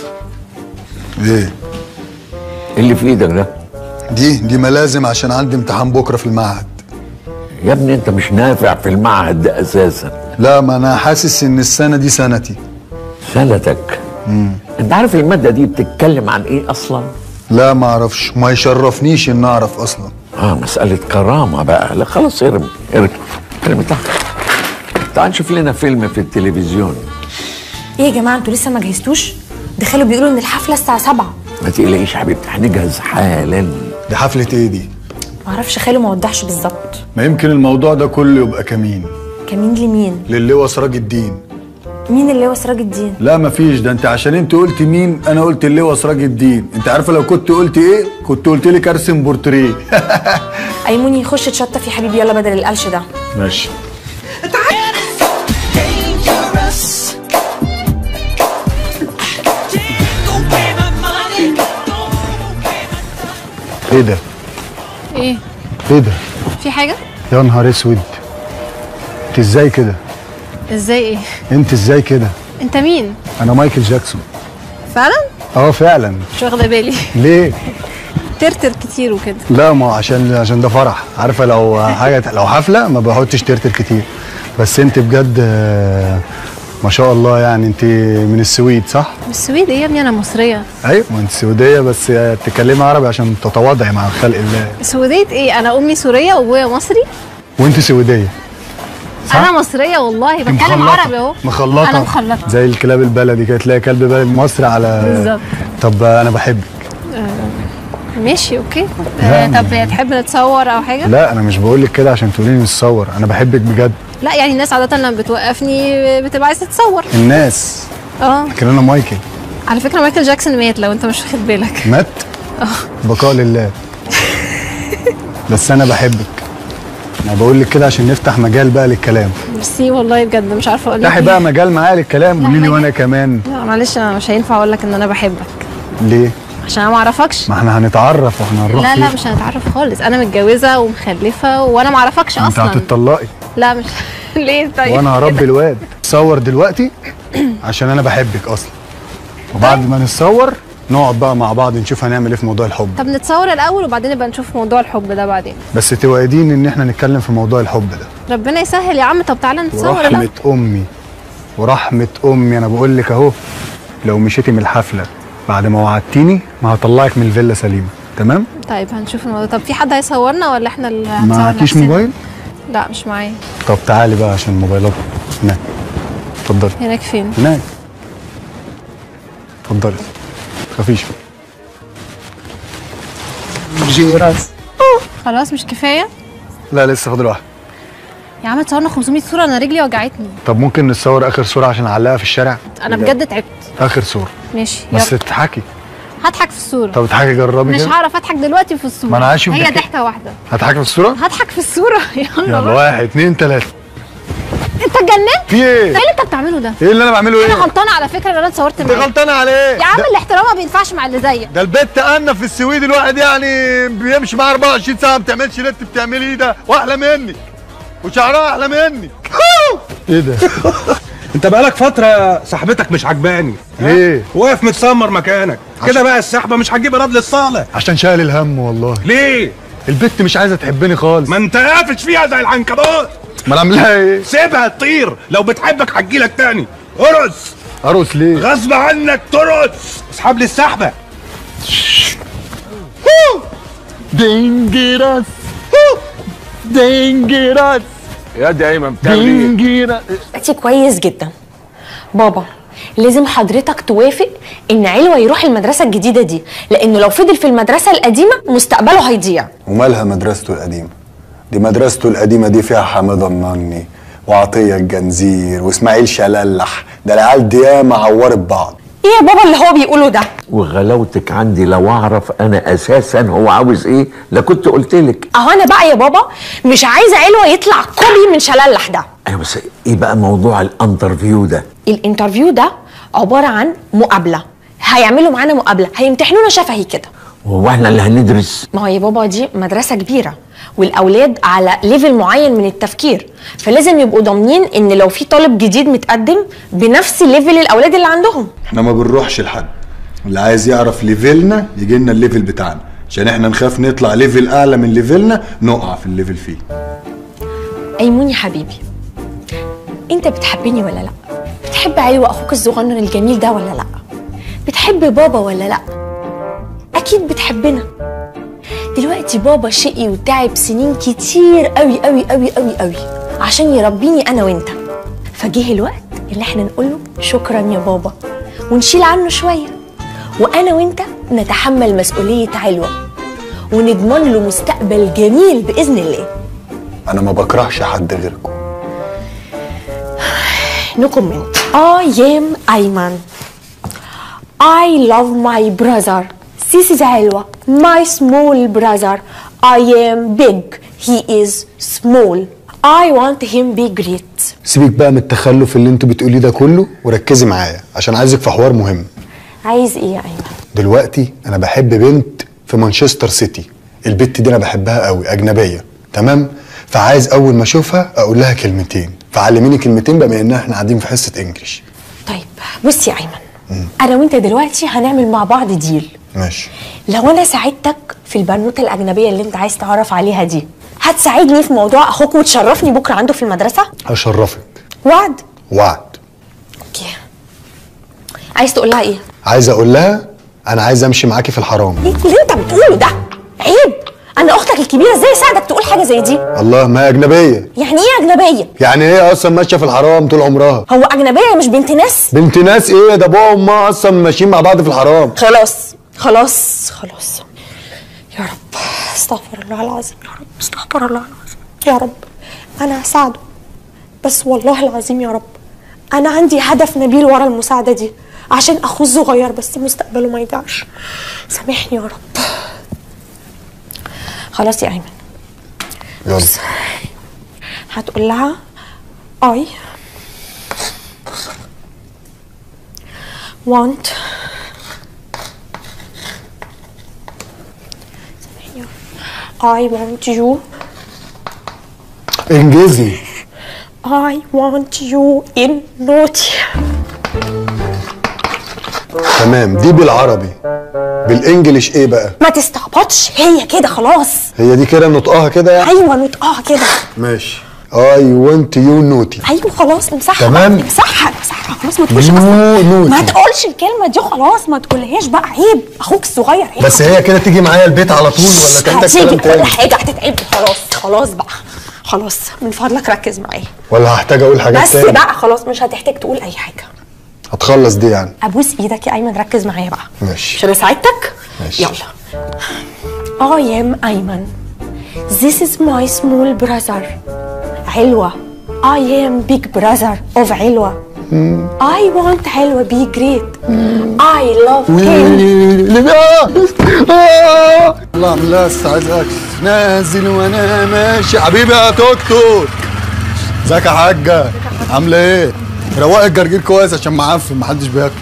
ايه اللي في ايدك ده دي دي ملازم عشان عندي امتحان بكره في المعهد يا ابني انت مش نافع في المعهد ده اساسا لا ما انا حاسس ان السنه دي سنتي سنتك مم. انت عارف الماده دي بتتكلم عن ايه اصلا لا ما اعرفش ما يشرفنيش ان اعرف اصلا اه مساله كرامه بقى لا خلاص ارمي ارمي ارمي تحت تعال نشوف لنا فيلم في التلفزيون ايه يا جماعه انتوا لسه ما جهزتوش ده خالو بيقولوا ان الحفله الساعه 7 ما تقلقيش يا حبيبتي هنجهز حالا دي حفله ايه دي معرفش خالو ما وضحش بالظبط ما يمكن الموضوع ده كله يبقى كمين كمين لمين للواء سراج الدين مين اللي هو سراج الدين لا مفيش ده انت عشان انت قلت مين انا قلت اللواء سراج الدين انت عارفه لو كنت قلت ايه كنت قلت لك ارسم بورتريه ايموني خش تشطف يا حبيبي يلا بدل القلش ده ماشي ايه ده ايه ايه ده في حاجه يا نهار اسود انت ازاي كده ازاي ايه انت ازاي كده انت مين انا مايكل جاكسون فعلا اه فعلا مش واخده بالي ليه ترتر كتير وكده لا ما عشان عشان ده فرح عارفه لو حاجه لو حفله ما بحطش ترتر كتير بس انت بجد آه، ما شاء الله يعني انت من السويد صح من السويد ايه يا ابني انا مصريه ايوه ما انت سعوديه بس بتتكلمي عربي عشان تتواضعي مع خلق الله سعوديه ايه انا امي سوريه وابويا مصري وانت سعوديه انا مصريه والله بتكلم مخلطة. عربي اهو مخلطه انا مخلطه زي الكلاب البلدي كده تلاقي كلب بلد مصري على بالظبط. طب انا بحبك آه، ماشي اوكي آه طب تحب نتصور او حاجه لا انا مش بقول لك كده عشان تقولي لي نتصور انا بحبك بجد لا يعني الناس عاده لما بتوقفني بتبقى عايزه تتصور الناس اه لكن انا مايكل على فكره مايكل جاكسون مات لو انت مش واخد بالك مات اه بقاء لله بس انا بحبك انا بقول لك كده عشان نفتح مجال بقى للكلام ميرسي والله بجد مش عارفه اقول لك افتحي إيه. بقى مجال معايا للكلام قولي لي وانا كمان لا معلش انا مش هينفع اقول لك ان انا بحبك ليه عشان انا ما اعرفكش ما احنا هنتعرف واحنا هنروح لا لا فين؟ مش هنتعرف خالص انا متجوزه ومخلفه وانا ما اعرفكش انت اصلا هتطلقي لا مش ليه طيب وانا هربي الواد صور دلوقتي عشان انا بحبك اصلا وبعد ما نتصور نقعد بقى مع بعض نشوف هنعمل ايه في موضوع الحب طب نتصور الاول وبعدين نبقى نشوف موضوع الحب ده بعدين بس توعدين ان احنا نتكلم في موضوع الحب ده ربنا يسهل يا عم طب تعالى نتصور الاول ورحمة امي ورحمة امي انا بقول لك اهو لو مشيتي من الحفلة بعد ما وعدتيني ما هطلعك من الفيلا سليمة تمام طيب هنشوف الموضوع طب في حد هيصورنا ولا احنا اللي هنصور معكيش نفسنا؟ موبايل لا مش معايا طب تعالي بقى عشان الموبايلات هناك اتفضلي هناك فين هناك اتفضلي متخافيش جيراس خلاص مش كفايه لا لسه فاضل واحد يا عم تصورنا 500 صوره انا رجلي وجعتني طب ممكن نتصور اخر صورة عشان اعلقها في الشارع انا بجد تعبت اخر صورة ماشي بس يلا تضحكي هضحك في الصوره طب اضحكي جربي مش كده هعرف اضحك دلوقتي في الصوره ما أنا عايز أشوف هي ضحكة. ضحكه واحده هتضحكي في الصورة هضحك في الصوره يلا يلا بقى. واحد اتنين تلاتة انت اتجننت في ايه؟ ايه اللي انت بتعمله ده ايه اللي انا بعمله انا ايه؟ غلطانه على فكره ان انا اتصورت انت معاك غلطانه على ايه؟ يا عم ده- الاحترام ما بينفعش مع اللي زيك ده البت انا في السويد الواحد يعني بيمشي معاه 24 ساعه ما بتعملش اللي انت بتعمليه ده واحلى منك وشعرها احلى منك ايه ده؟ انت بقالك فتره صاحبتك مش عجباني ليه؟ واقف متسمر مكانك كده بقى السحبه مش هتجيب ايراد للصالح عشان شايل الهم والله ليه البت مش عايزه تحبني خالص ما انت قافش فيها زي العنكبوت ما انا اعملها ايه؟ سيبها تطير لو بتحبك هتجيلك تاني ارقص ارقص ليه؟ غصب عنك ترقص اسحب لي السحبه دينجيراس دينجيراس يا دي ايمن بتعمل ايه؟ دينجيراس دلوقتي كويس جدا بابا لازم حضرتك توافق ان علوة يروح المدرسة الجديدة دي لانه لو فضل في المدرسة القديمة مستقبله هيضيع ومالها مدرسته القديمة دي مدرسته القديمة دي فيها حمادة النني وعطية الجنزير واسماعيل شلالح ده العيال دي ياما عورت بعض ايه يا بابا اللي هو بيقوله ده وغلاوتك عندي لو اعرف انا اساسا هو عاوز ايه لكنت قلت لك اهو انا بقى يا بابا مش عايزة علوة يطلع كوبي من شلالح ده ايوه بس ايه بقى موضوع الانترفيو ده الانترفيو ده عبارة عن مقابلة هيعملوا معانا مقابلة هيمتحنونا شفهي كده هو احنا اللي هندرس ما هو يا بابا دي مدرسة كبيرة والأولاد على ليفل معين من التفكير فلازم يبقوا ضامنين إن لو في طالب جديد متقدم بنفس ليفل الأولاد اللي عندهم احنا ما بنروحش لحد اللي عايز يعرف ليفلنا يجي لنا الليفل بتاعنا عشان احنا نخاف نطلع ليفل اعلى من ليفلنا نقع في الليفل فيه أيمون يا حبيبي أنت بتحبني ولا لأ؟ بتحب علوة أخوك الصغنن الجميل ده ولا لأ؟ بتحب بابا ولا لأ؟ أكيد بتحبنا دلوقتي بابا شقي وتعب سنين كتير قوي قوي قوي قوي قوي عشان يربيني انا وانت فجه الوقت اللي احنا نقول له شكرا يا بابا ونشيل عنه شويه وانا وانت نتحمل مسؤوليه علوه ونضمن له مستقبل جميل باذن الله انا ما بكرهش حد غيركم No comment. I am Ayman. I love my brother. This is Alwa, my small brother. I am big. He is small. I want him be great. سيبك بقى من التخلف اللي انتوا بتقوليه ده كله وركزي معايا عشان عايزك في حوار مهم عايز ايه يا ايمن؟ دلوقتي انا بحب بنت في مانشستر سيتي البت دي انا بحبها قوي اجنبيه تمام فعايز اول ما اشوفها اقول لها كلمتين فعلميني كلمتين بما ان احنا قاعدين في حصه انجليش طيب بص يا ايمن انا وانت دلوقتي هنعمل مع بعض ديل ماشي لو انا ساعدتك في البنوته الاجنبيه اللي انت عايز تعرف عليها دي هتساعدني في موضوع اخوك وتشرفني بكره عنده في المدرسه هشرفك وعد وعد عايز تقول لها ايه عايز اقول لها انا عايز امشي معاكي في الحرام ايه اللي انت بتقوله ده عيب انا اختك الكبيره ازاي اساعدك تقول حاجه زي دي الله ما هي اجنبيه يعني ايه اجنبيه يعني هي اصلا ماشيه في الحرام طول عمرها هو اجنبيه مش بنت ناس بنت ناس ايه ده ابوها وامها اصلا ماشيين مع بعض في الحرام خلاص خلاص خلاص يا رب استغفر الله العظيم يا رب استغفر الله العظيم يا رب انا هساعده بس والله العظيم يا رب انا عندي هدف نبيل ورا المساعده دي عشان اخوه الصغير بس مستقبله ما يضيعش سامحني يا رب خلاص يا ايمن يلا هتقول لها I want I want you انجزي I want you in naughty تمام دي بالعربي بالانجليش ايه بقى ما تستعبطش هي كده خلاص هي دي كده نطقها كده يعني ايوه نطقها كده ماشي اي ونت يو نوتي ايوه خلاص امسحها تمام. بقى، امسحها امسحها خلاص ما تقولش يو أصلاً. نوتي. ما تقولش الكلمه دي خلاص ما تقولهاش بقى عيب اخوك الصغير عيب بس هي كده تيجي معايا البيت على طول ولا كان ده هتيجي كلام كل تاني حاجه هتتعب خلاص خلاص بقى خلاص من فضلك ركز معايا ولا هحتاج اقول حاجات بس تاني بقى خلاص مش هتحتاج تقول اي حاجه هتخلص دي يعني ابوس ايدك يا ايمن ركز معايا بقى ماشي عشان اساعدك ماشي. يلا I am Ayman This is my small brother علوة I am big brother of علوة I want علوة be great I love him الله اعمل لها استعاذ نازل وانا ماشي حبيبي يا توك توك ازيك يا حاجه عامله ايه رواق الجرجير كويس عشان معفن محدش بياكل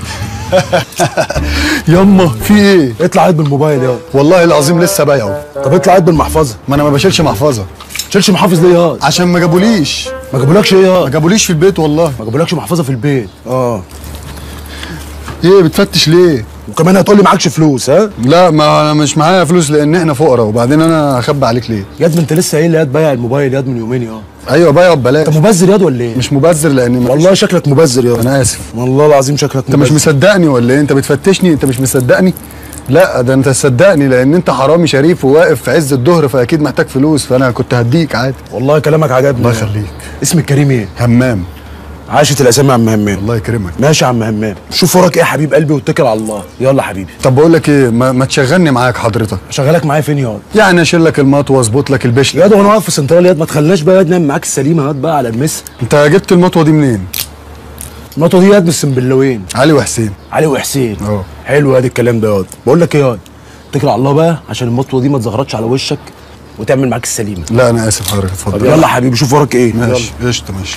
يما في ايه اطلع عيد بالموبايل يا والله العظيم لسه بايعه طب اطلع عيد بالمحفظه ما انا ما بشيلش محفظه شيلش محافظ ليه يا عشان ما جابوليش ما جابولكش ايه يا ما جابوليش في البيت والله ما جابولكش محفظه في البيت اه ايه بتفتش ليه وكمان هتقول لي معكش فلوس ها لا ما انا مش معايا فلوس لان احنا فقراء وبعدين انا هخبي عليك ليه ياد ما انت لسه قايل لي ياد بايع الموبايل ياد من يومين يا ايوه بايعه ببلاش انت مبذر ياد ولا ايه مش مبذر لان مفيش- والله شكلك مبذر ياد انا اسف والله العظيم شكلك انت مش مصدقني ولا ايه انت بتفتشني انت مش مصدقني لا ده انت تصدقني لان انت حرامي شريف وواقف في عز الظهر فاكيد محتاج فلوس فانا كنت هديك عادي والله كلامك عجبني الله يخليك اسمك كريم ايه همام عاشت الاسامي يا عم همام الله يكرمك ماشي يا عم همام شوف وراك ايه يا حبيب قلبي واتكل على الله يلا حبيبي طب بقول لك ايه ما, ما تشغلني معاك حضرتك شغالك معايا فين ياض يعني اشيل لك المطوه واظبط لك البشل ياض وانا واقف في سنترال ياض ما تخليناش بقى ياض نعمل معاك السليمه ياض بقى على المس انت جبت المطوه دي منين المطوه دي ياض من السنبلاوين علي وحسين علي وحسين اه حلو ياض الكلام ده ياض بقول لك ايه ياض اتكل على الله بقى عشان المطوه دي ما تزغرطش على وشك وتعمل معاك السليمه لا انا اسف حضرتك طب اتفضل يلا حبيبي شوف وراك ايه ماشي قشطه ماشي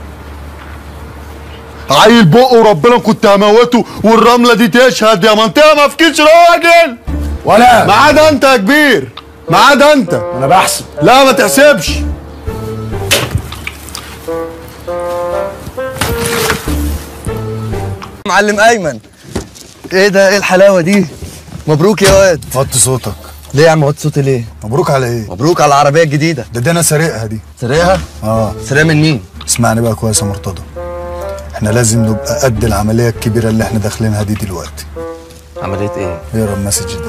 عيل بقه وربنا كنت هموته والرمله دي تشهد يا منطقه ما فيكيش راجل ولا ما عدا انت يا كبير ما عدا انت انا بحسب لا ما تحسبش معلم ايمن ايه ده ايه الحلاوه دي مبروك يا واد وطي صوتك ليه يا عم وطي صوتي ليه مبروك على ايه مبروك على العربيه الجديده ده ده انا سارقها دي سرقها اه سرقها من مين اسمعني بقى كويس يا مرتضى احنا لازم نبقى قد العمليه الكبيره اللي احنا داخلينها دي دلوقتي عمليه ايه اقرا المسج ده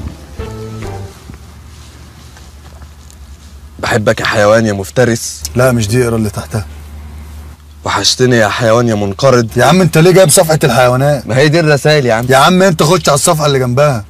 بحبك يا حيوان يا مفترس لا مش دي اقرا اللي تحتها وحشتني يا حيوان يا منقرض يا عم انت ليه جايب صفحه الحيوانات ما هي دي الرسائل يا عم يا عم انت خش على الصفحه اللي جنبها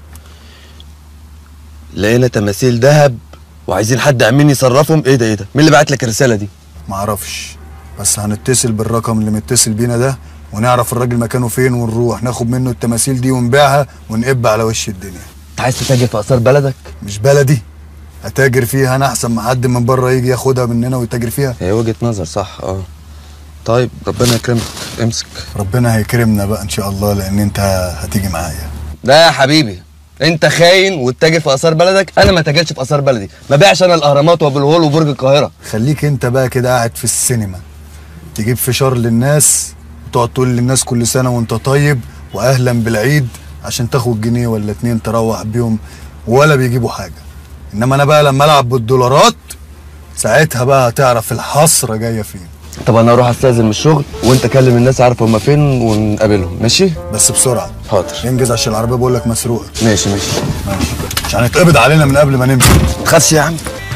لقينا تماثيل ذهب وعايزين حد امين يصرفهم ايه ده ايه ده مين اللي بعت لك الرساله دي معرفش بس هنتصل بالرقم اللي متصل بينا ده ونعرف الراجل مكانه فين ونروح ناخد منه التماثيل دي ونبيعها ونقب على وش الدنيا انت عايز تتاجر في اثار بلدك مش بلدي اتاجر فيها انا احسن ما حد من بره يجي ياخدها مننا ويتاجر فيها هي وجهه نظر صح اه طيب ربنا يكرمك امسك ربنا هيكرمنا بقى ان شاء الله لان انت هتيجي معايا لا يا حبيبي انت خاين وتتاجر في اثار بلدك انا ما تاجرش في اثار بلدي ما بيعش انا الاهرامات وابو الهول وبرج القاهره خليك انت بقى كده قاعد في السينما تجيب فشار للناس وتقعد تقول للناس كل سنه وانت طيب واهلا بالعيد عشان تاخد جنيه ولا اتنين تروح بيهم ولا بيجيبوا حاجه انما انا بقى لما العب بالدولارات ساعتها بقى هتعرف الحسره جايه فين طب انا اروح استاذن من الشغل وانت كلم الناس عارف هما فين ونقابلهم ماشي بس بسرعه حاضر انجز عشان العربيه بقول لك مسروقه ماشي ماشي ماشي عشان هيتقبض علينا من قبل ما نمشي ما تخافش يا عم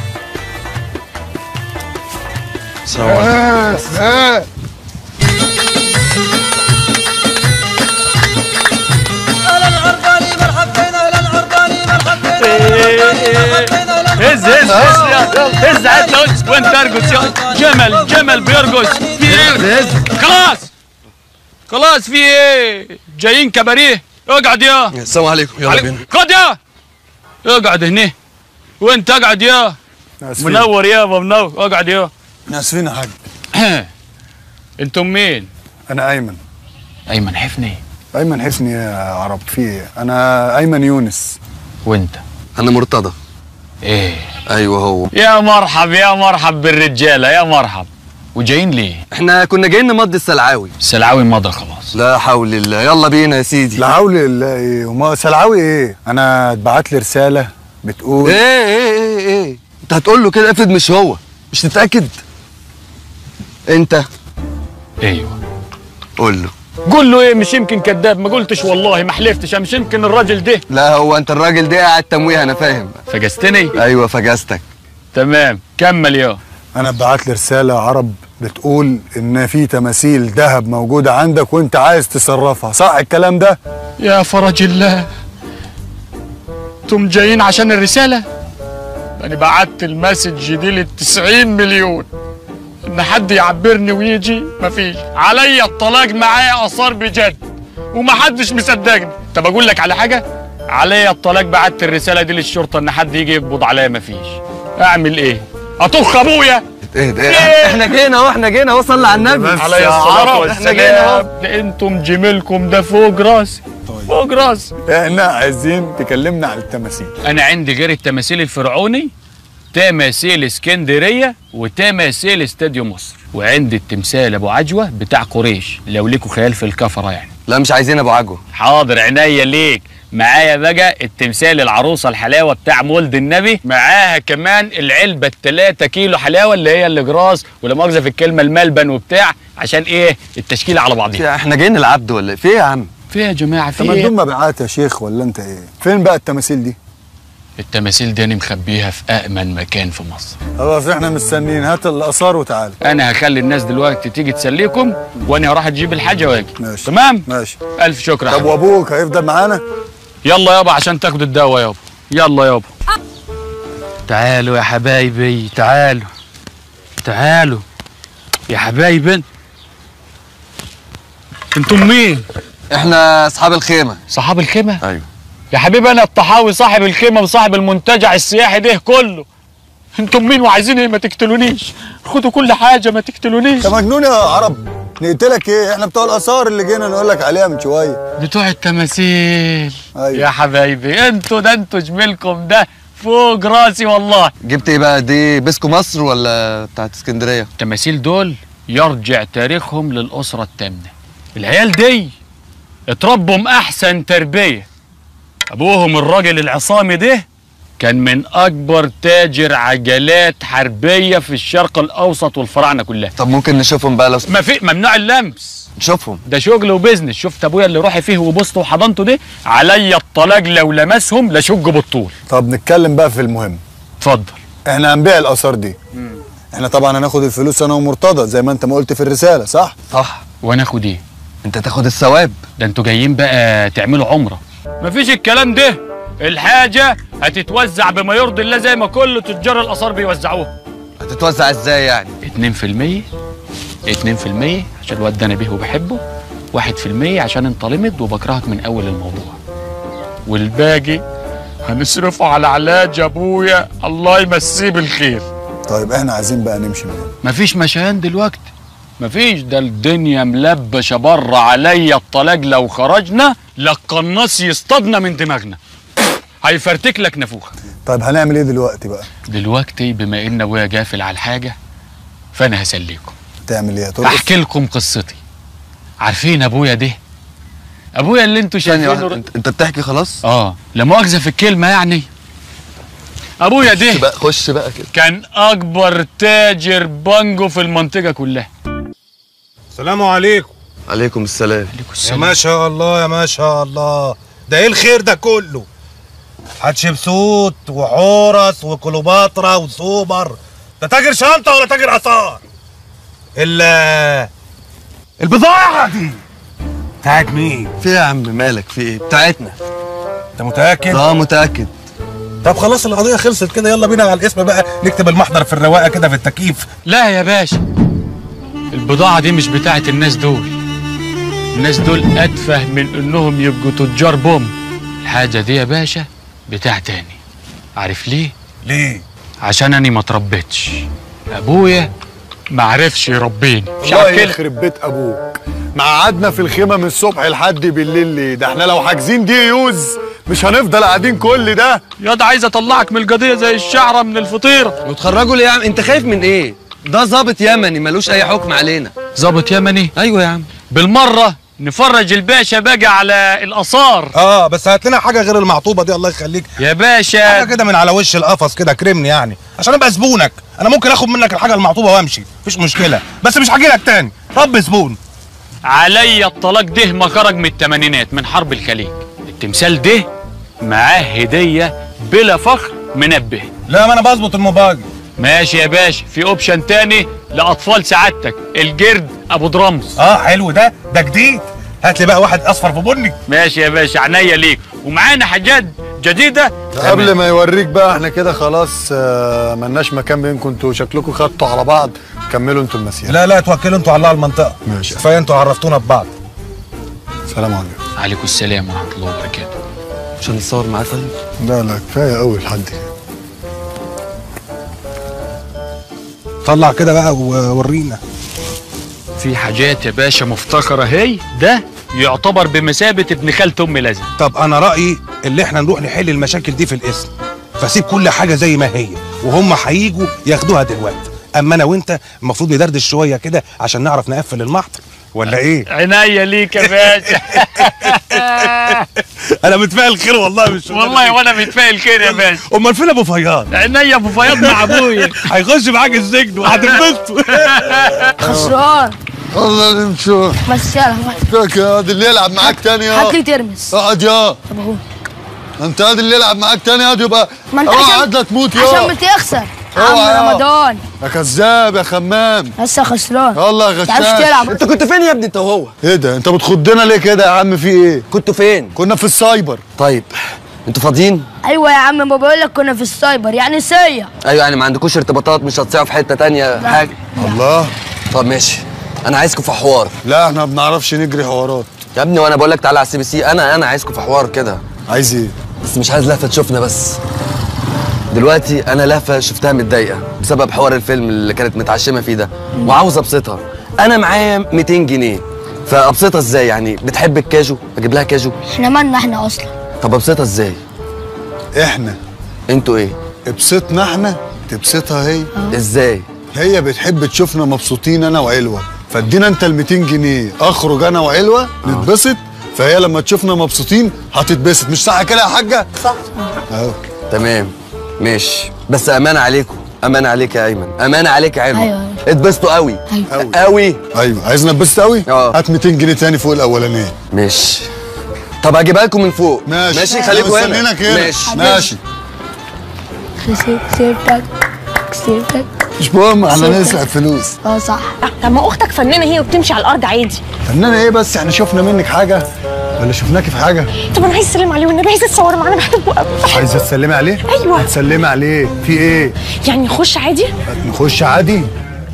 السلام عليكم اهلا العرباني مرحبتين اهلا العرباني مرحبتين هز هز هز هز عدل هز وين ترقص يا جمل جمل بيرقص في ايه هز خلاص خلاص في ايه جايين كباريه اقعد يا السلام عليكم يلا عليك- بينا خد يا اقعد هنا وانت اقعد يا آسفين. منور يابا منور اقعد يا اسفين يا حاج انتم مين انا ايمن ايمن حفني ايمن حسني يا عرب في ايه انا ايمن يونس وانت انا مرتضى ايه ايوه هو يا مرحب يا مرحب بالرجاله يا مرحب وجايين ليه احنا كنا جايين نمضي السلعاوي السلعاوي مضى خلاص لا حول الله يلا بينا يا سيدي لا حول الله ايه وما سلعوي ايه انا اتبعت لي رساله بتقول ايه ايه ايه ايه انت هتقول له كده افرض مش هو مش تتاكد انت ايوه قول له قول له ايه مش يمكن كذاب ما قلتش والله ما حلفتش مش يمكن الراجل ده لا هو انت الراجل ده قاعد تمويه انا فاهم فجستني ايوه فجستك تمام كمل يا انا اتبعت لي رساله عرب بتقول ان في تماثيل ذهب موجوده عندك وانت عايز تصرفها صح الكلام ده يا فرج الله انتم جايين عشان الرسالة انا بعت المسج دي لل 90 مليون ان حد يعبرني ويجي مفيش عليا الطلاق معايا اثار بجد ومحدش مصدقني طب اقول لك على حاجة عليا الطلاق بعت الرسالة دي للشرطة ان حد يجي يقبض عليا مفيش اعمل ايه اطخ ابويا اهدى اهدى احنا جينا اهو احنا جينا اهو صلي على النبي عليه الصلاة احنا جينا اهو والسلام ده انتم جميلكم ده فوق راسي فوق راسي احنا عايزين تكلمنا عن التماثيل انا عندي غير التماثيل الفرعوني تماثيل اسكندريه وتماثيل استاديو مصر وعندي التمثال ابو عجوه بتاع قريش لو ليكوا خيال في الكفره يعني لا مش عايزين ابو عجوه حاضر عينيا ليك معايا بقى التمثال العروسه الحلاوه بتاع مولد النبي معاها كمان العلبه التلاتة كيلو حلاوه اللي هي الاجراس ولا مؤاخذه في الكلمه الملبن وبتاع عشان ايه التشكيله على بعضيها احنا جايين العبد ولا ايه في ايه يا عم في إيه يا جماعه في طب ما ايه تدوم مبيعات يا شيخ ولا انت ايه فين بقى التماثيل دي التماثيل دي انا مخبيها في امن مكان في مصر خلاص احنا مستنيين هات الاثار وتعالى انا هخلي الناس دلوقتي تيجي تسليكم وانا هروح اجيب الحاجه واجي ماشي تمام ماشي الف شكر يا طب حبيبي. وابوك هيفضل معانا يلا يابا عشان تاخدوا الدواء يابا يلا يابا تعالوا يا حبايبي تعالوا تعالوا يا حبايبي انتم مين احنا اصحاب الخيمه صحاب الخيمه ايوه يا حبيبي انا الطحاوي صاحب الخيمه وصاحب المنتجع السياحي ده كله انتم مين وعايزين ايه ما تقتلونيش خدوا كل حاجه ما تقتلونيش انت مجنون يا عرب نقتلك ايه احنا بتوع الاثار اللي جينا نقول لك عليها من شويه بتوع التماثيل أيوة. يا حبايبي انتوا ده انتوا جميلكم ده فوق راسي والله جبت ايه بقى دي بيسكو مصر ولا بتاعت اسكندريه التماثيل دول يرجع تاريخهم للأسرة الثامنة العيال دي اتربوا أحسن تربية أبوهم الراجل العصامي ده كان من أكبر تاجر عجلات حربية في الشرق الأوسط والفراعنة كلها طب ممكن نشوفهم بقى لو ما في ممنوع اللمس نشوفهم ده شغل وبزنس شفت ابويا اللي روحي فيه وبصته وحضنته ده عليا الطلاق لو لمسهم لشج بالطول طب نتكلم بقى في المهم اتفضل احنا هنبيع الاثار دي احنا طبعا هناخد الفلوس انا ومرتضى زي ما انت ما قلت في الرساله صح صح وانا اخد ايه انت تاخد الثواب ده انتوا جايين بقى تعملوا عمره مفيش الكلام ده الحاجه هتتوزع بما يرضي الله زي ما كل تجار الاثار بيوزعوها هتتوزع ازاي يعني 2% 2% عشان الواد ده انا بيه وبحبه 1% عشان انت لمد وبكرهك من اول الموضوع والباقي هنصرفه على علاج ابويا الله يمسيه بالخير طيب احنا عايزين بقى نمشي من هنا مفيش مشيان دلوقتي مفيش ده الدنيا ملبشه بره عليا الطلاق لو خرجنا لا القناص يصطادنا من دماغنا هيفرتك لك نافوخه طيب هنعمل ايه دلوقتي بقى دلوقتي بما ان ابويا جافل على الحاجه فانا هسليكم تعمل ايه ترقص احكي لكم قصتي عارفين ابويا ده ابويا اللي انتوا ثانية شايفينه واحدة انت, انت بتحكي خلاص اه لا مؤاخذه في الكلمه يعني ابويا ده خش بقى خش بقى كده كان اكبر تاجر بانجو في المنطقه كلها السلام عليكم عليكم السلام يا ما شاء الله يا ما شاء الله ده ايه الخير ده كله حتشبسوت وحورس وكليوباترا وسوبر ده تاجر شنطه ولا تاجر اثار ال البضاعه دي بتاعت مين في إيه يا عم مالك في ايه بتاعتنا انت متاكد اه متاكد طب خلاص القضيه خلصت كده يلا بينا على الاسم بقى نكتب المحضر في الرواقه كده في التكييف لا يا باشا البضاعة دي مش بتاعت الناس دول الناس دول أتفه من إنهم يبقوا تجار بوم الحاجة دي يا باشا بتاع تاني عارف ليه؟ ليه؟ عشان أنا ما تربيتش أبويا ما عرفش يربيني مش الله عارف كده يخرب بيت ابوك ما قعدنا في الخيمه من الصبح لحد بالليل ليه ده احنا لو حاجزين دي يوز مش هنفضل قاعدين كل ده ياض عايز أطلعك من القضية زي الشعرة من الفطيرة وتخرجوا ليه يا عم انت خايف من ايه ده ظابط يمني ملوش اي حكم علينا ظابط يمني ايوه يا عم بالمرة نفرج الباشا بقى على الآثار اه بس هات لنا حاجه غير المعطوبه دي الله يخليك يا باشا حاجه كده من على وش القفص كده كرمني يعني عشان ابقى زبونك انا ممكن اخد منك الحاجه المعطوبه وامشي مفيش مشكله بس مش هاجي لك تاني رب زبون عليا الطلاق ده ما خرج من الثمانينات من حرب الخليج التمثال ده معاه هدية بلا فخر منبه لا ما انا بظبط الموبايل ماشي يا باشا في اوبشن تاني لاطفال سعادتك الجرد ابو درمز اه حلو ده ده جديد هات لي بقى واحد اصفر في بني ماشي يا باشا عينيا ليك ومعانا حاجات جديده قبل ما يوريك بقى احنا كده خلاص آه، ملناش مكان بينكم انتوا شكلكم خدتوا على بعض كملوا انتوا المسيره لا لا توكلوا انتوا على الله على المنطقه ماشي كفايه انتوا عرفتونا ببعض سلام عليكم عليكم السلام ورحمه الله وبركاته مش هنتصور معاه طيب لا لا كفايه قوي لحد كده طلع كده بقى وورينا في حاجات يا باشا مفتكرة هي ده يعتبر بمثابة ابن خالة أم لازم طب انا رايي اللي احنا نروح نحل المشاكل دي في الاسم فسيب كل حاجه زي ما هي وهم هيجوا ياخدوها دلوقتي اما انا وانت المفروض ندردش شويه كده عشان نعرف نقفل المحضر ولا ايه عناية ليك يا باشا انا متفائل خير والله مش والله وانا متفائل خير يا باشا امال فين ابو فياض عينيا ابو فياض مع ابويا هيخش معاك السجن وهتنبسطوا خسران الله نمشوا بس يلا فاك يا واد اللي يلعب معاك تاني يا هات لي ترمس اقعد يا طب اهو انت هاد اللي يلعب معاك تاني هاد يبقى ما انت اقعد لا تموت يا عشان بتخسر اوعى يا. عم رمضان يا كذاب يا خمام لسه خسران والله يا تعرفش غشاش تلعب انت كنت فين يا ابني انت وهو ايه ده انت بتخضنا ليه كده يا عم في ايه كنتوا فين كنا في السايبر طيب انتوا فاضيين ايوه يا عم ما بقول لك كنا في السايبر يعني سيا ايوه يعني ما عندكوش ارتباطات مش هتصيعوا في حته تانية حاجه الله طب ماشي انا عايزكم في حوار لا احنا ما بنعرفش نجري حوارات يا ابني وانا بقول لك تعالى على السي بي سي انا انا عايزكم في حوار كده عايز ايه بس مش عايز لهفه تشوفنا بس دلوقتي انا لهفه شفتها متضايقه بسبب حوار الفيلم اللي كانت متعشمه فيه ده وعاوز ابسطها انا معايا 200 جنيه فابسطها ازاي يعني بتحب الكاجو اجيب لها كاجو احنا مالنا احنا اصلا طب ابسطها ازاي احنا انتوا ايه ابسطنا احنا تبسطها هي ازاي هي بتحب تشوفنا مبسوطين انا وعلوه فادينا انت ال 200 جنيه اخرج انا وعلوه نتبسط فهي لما تشوفنا مبسوطين هتتبسط مش صح كده يا حاجه صح اهو تمام ماشي بس امانه عليكم امانه عليك يا ايمن امانه عليك يا علوي أيوة. اتبسطوا قوي أيوة. قوي ايوه عايزنا نتبسط قوي اه هات 200 جنيه تاني فوق الاولانيه ماشي طب هجيبها لكم من فوق ماشي ماشي خليكم هنا مستنيينك هنا ماشي ماشي كسبتك كسبتك مش مهم احنا كسبتك. نسرق فلوس اه صح طب ما اختك فنانه هي وبتمشي على الارض عادي فنانة ايه بس احنا شفنا منك حاجه ولا شفناكي في حاجه طب انا عايز اسلم عليه والنبي عايزه اتصور معاه انا بحبه قوي عايزه تسلمي عليه أيوة. هتسلمي عليه في ايه يعني نخش عادي نخش عادي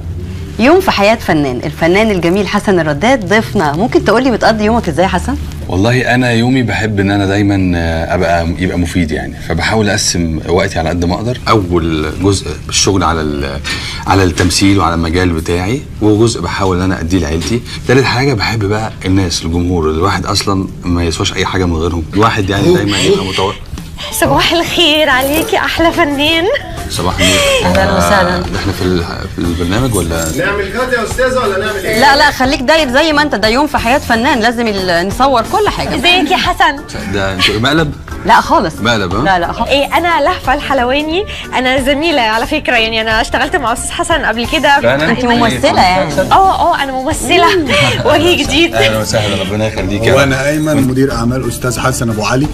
يوم في حياة فنان الفنان الجميل حسن الرداد ضيفنا ممكن تقولي بتقضي يومك ازاي يا حسن؟ والله انا يومي بحب ان انا دايما آه، ابقى يبقى مفيد يعني فبحاول اقسم وقتي على قد ما اقدر اول جزء بالشغل على ال- على التمثيل وعلى المجال بتاعي وجزء بحاول ان انا اديه لعيلتي تالت حاجه بحب بقى الناس الجمهور الواحد اصلا ما يسواش اي حاجه من غيرهم الواحد يعني دايما يبقى متوقع صباح الخير عليكي احلى فنان صباح النور أهلاً وسهلاً. آه، احنا في ال- في البرنامج ولا نعمل كات يا استاذه ولا نعمل ايه لا لا خليك داير زي ما انت ده يوم في حياة فنان لازم ال- نصور كل حاجة ازيك يا حسن ده انتوا مقلب لا خالص مقلب ها لا لا خالص ايه انا لهفه الحلواني انا زميله على فكره يعني انا اشتغلت مع استاذ حسن قبل كده فعلاً؟ انت ممثلة يعني اه اه انا ممثله وجه جديد اهلا وسهلا ربنا يخليك يا رب. وانا ايمن مدير اعمال استاذ حسن ابو علي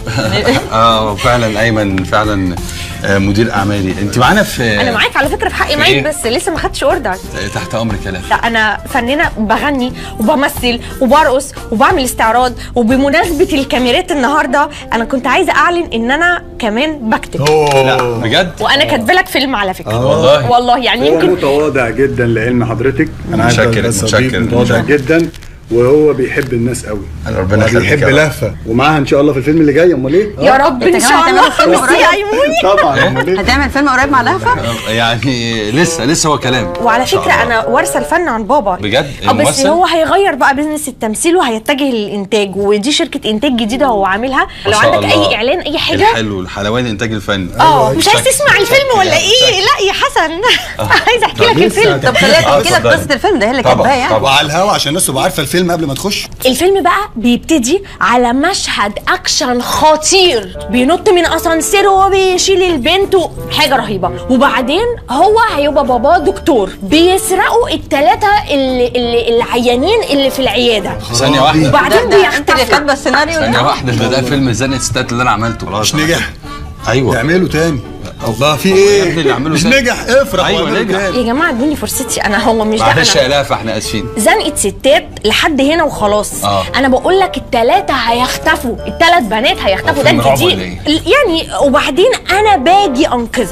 اه فعلا ايمن فعلا آه، مدير اعمالي انت معانا في انا معاك على فكره في حق في مايك إيه؟ بس لسه ما خدتش اوردر تحت امرك يا لافي لا انا فنانه بغني وبمثل وبرقص وبعمل استعراض وبمناسبه الكاميرات النهارده انا كنت عايزه اعلن ان انا كمان بكتب لا بجد وانا كاتبه لك فيلم على فكره آه. والله؟ والله يعني هو يمكن متواضع جدا لعلم حضرتك انا عارف متشكر، بس صديق متشكر. متواضع جدا وهو بيحب الناس قوي ربنا يخليك بيحب يا رب. لهفه ومعاها ان شاء الله في الفيلم اللي جاي امال ايه يا رب انت ان كمان شاء الله هتعمل فيلم ميرسي يا قريب؟ ايموني طبعا امال ايه هتعمل فيلم قريب مع لهفة؟ يعني لسه لسه هو كلام وعلى إن شاء فكره الله. انا وارثه الفن عن بابا بجد اه بس الممثل؟ هو هيغير بقى بزنس التمثيل وهيتجه للانتاج ودي شركه انتاج جديده هو عاملها ما لو شاء عندك الله. اي اعلان اي حاجه الحلو الحلواني انتاج الفن اه مش عايز شكل- تسمع الفيلم ولا ايه لا يا حسن عايز احكي لك الفيلم طب خليها تحكي لك قصة الفيلم ده هي اللي كاتباه يعني وعلى الهوا عشان الناس تبقى عارفه الفيلم قبل ما تخش الفيلم بقى بيبتدي على مشهد اكشن خطير بينط من اسانسير وهو بيشيل البنت و- حاجه رهيبه وبعدين هو هيبقى باباه دكتور بيسرقوا الثلاثه اللي, اللي العيانين اللي في العياده ثانية واحدة وبعدين انت اللي بيختفوا كاتبه السيناريو ثانية ده واحدة ده ده فيلم زنقة ستات اللي انا عملته مش نجح ايوه اعمله تاني الله في يا ابني ايه اللي عمله مش تاني. نجح افرح أيوة، واعمله نجح. تاني. يا جماعه ادوني فرصتي انا هو مش ده معلش يا انا لافة احنا اسفين زنقه ستات لحد هنا وخلاص آه. انا بقول لك الثلاثه هيختفوا الثلاث بنات هيختفوا ده فيلم رعب الجديد ولا إيه؟ يعني وبعدين انا باجي انقذك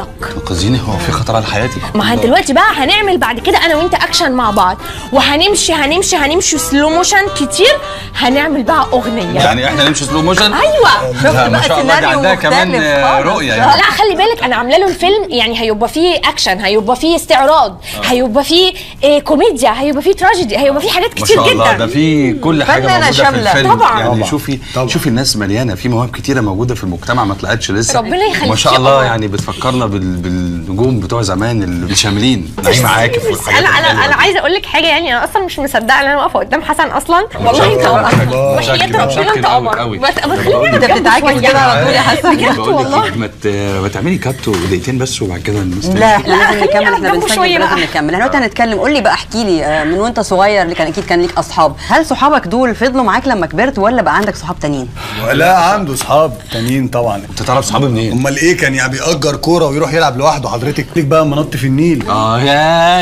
تنقذيني هو في خطر على حياتي ما هو دلوقتي بقى هنعمل بعد كده انا وانت اكشن مع بعض وهنمشي هنمشي هنمشي سلو موشن كتير هنعمل بقى اغنيه يعني احنا نمشي سلو موشن ايوه لا ما شاء الله دي عندها كمان آه، رؤيه يعني لا خلي بالك انا عامله له الفيلم يعني هيبقى فيه اكشن هيبقى فيه استعراض هيبقى فيه إيه كوميديا هيبقى فيه تراجيدي هيبقى فيه حاجات ما كتير شاء الله ده جدا في كل حاجه فنانة موجوده شاملة. في الفيلم طبعاً. يعني طبعاً. شوفي شوفي الناس مليانه في مواهب كتيره موجوده في المجتمع ما طلعتش لسه ربنا يخليك ما شاء يا الله قمر. يعني بتفكرنا بال... بالنجوم بتوع زمان اللي شاملين نعيم عاكف والحاجات انا انا الحلوة انا دي. عايزه اقول لك حاجه يعني انا اصلا مش مصدقه ان انا واقفه قدام حسن اصلا والله انت متشكر، قمر متشكر، وحياه ربنا متشكر انت أوي، قمر أوي. ما ت- ما طب تخليني بقول انا لك- بجد بتتعاكس شوية. كده على طول يا حسن. بجد بقول لك والله إيه، ما ت- ما تعملي كات دقيقتين بس وبعد كده الناس لا احنا لازم خليني نكمل أقف احنا جنبه بنسجل شوية لازم بقى. نكمل احنا دلوقتي هنتكلم قول لي بقى احكي لي آه، من وانت صغير اللي كان اكيد كان ليك اصحاب هل صحابك دول فضلوا معاك لما كبرت ولا بقى عندك صحاب تانيين لا عنده اصحاب تانيين طبعا انت تعرف صحابي منين؟ امال ايه كان يعني بيأجر كوره ويروح يلعب لوحده حضرتك ليك بقى منط في النيل اه يا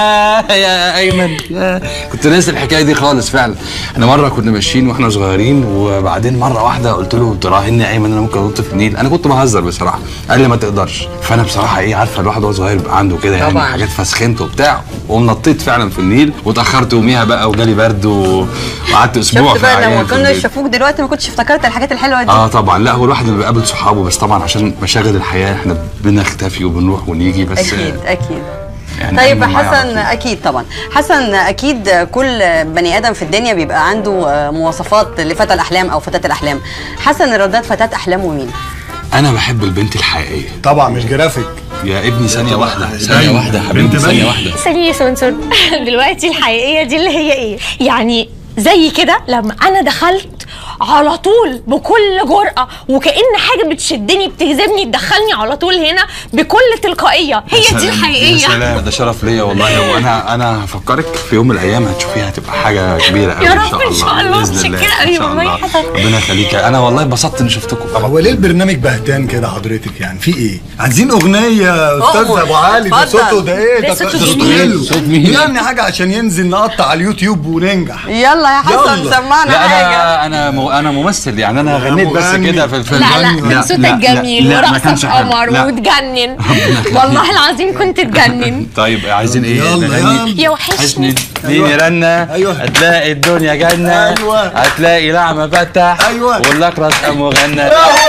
يا يا ايمن يا كنت ناسي الحكايه دي خالص فعلا احنا مره كنا ماشيين واحنا صغيرين وبعدين مره واحده قلت له تراهني يا ايمن انا ممكن انط في النيل انا كنت بهزر بصراحه قال لي ما تقدرش فانا بصراحه ايه عارفه الواحد وهو صغير بيبقى عنده كده يعني طبعاً. حاجات فسخنت وبتاع ونطيت فعلا في النيل واتاخرت يوميها بقى وجالي برد و- وقعدت اسبوع شفت في بقى لما عيان في كنا البيت. شافوك دلوقتي ما كنتش افتكرت الحاجات الحلوه دي اه طبعا لا هو الواحد اللي بيقابل صحابه بس طبعا عشان مشاغل الحياه احنا بنختفي وبنروح ونيجي بس اكيد اكيد يعني طيب دايماً معايا على حسن اكيد طبعا حسن اكيد كل بني ادم في الدنيا بيبقى عنده آه، مواصفات لفتى الاحلام او فتاه الاحلام حسن الرداد فتاه احلامه مين انا بحب البنت الحقيقيه طبعا مش جرافيك يا ابني ثانيه واحده ثانيه واحده يا حبيبي ثانيه واحده ثانية يا سونسون دلوقتي الحقيقية دي اللي هي ايه؟ يعني زي كده لما انا دخلت على طول بكل جرأة وكأن حاجة بتشدني بتجذبني تدخلني على طول هنا بكل تلقائية هي دي يا الحقيقية سلام ده شرف ليا والله وانا انا هفكرك في يوم من الايام هتشوفيها هتبقى حاجه كبيره قوي يا ان رب شاء إن شاء الله الله. باذن الله متشكرة ان قوي شاء والله الله يا حسن. ربنا يخليك انا والله اتبسطت اني شفتكم هو ليه البرنامج بهتان كده حضرتك يعني في ايه عايزين اغنيه يا استاذ أؤمر. ابو علي ده اتفضل. صوته ده ايه ده ده صوته ده صوته جميل. حلو صوت مين؟ يعني حاجه عشان ينزل نقطع على اليوتيوب وننجح يلا يا حسن يلا. سمعنا لا حاجه انا انا م- انا ممثل يعني انا غنيت بس مغني. كده في الفيلم لا لا كان صوتك جميل لا، ما ورقصك كانش حلو. قمر لا. وتجنن والله العظيم كنت تجنن طيب عايزين ايه يلا، نغني؟ يلا. يا وحشني حسني اديني رنه أيوة. هتلاقي الدنيا جنه أيوة. هتلاقي لعمه فتح أيوة. والاكرس قام غنى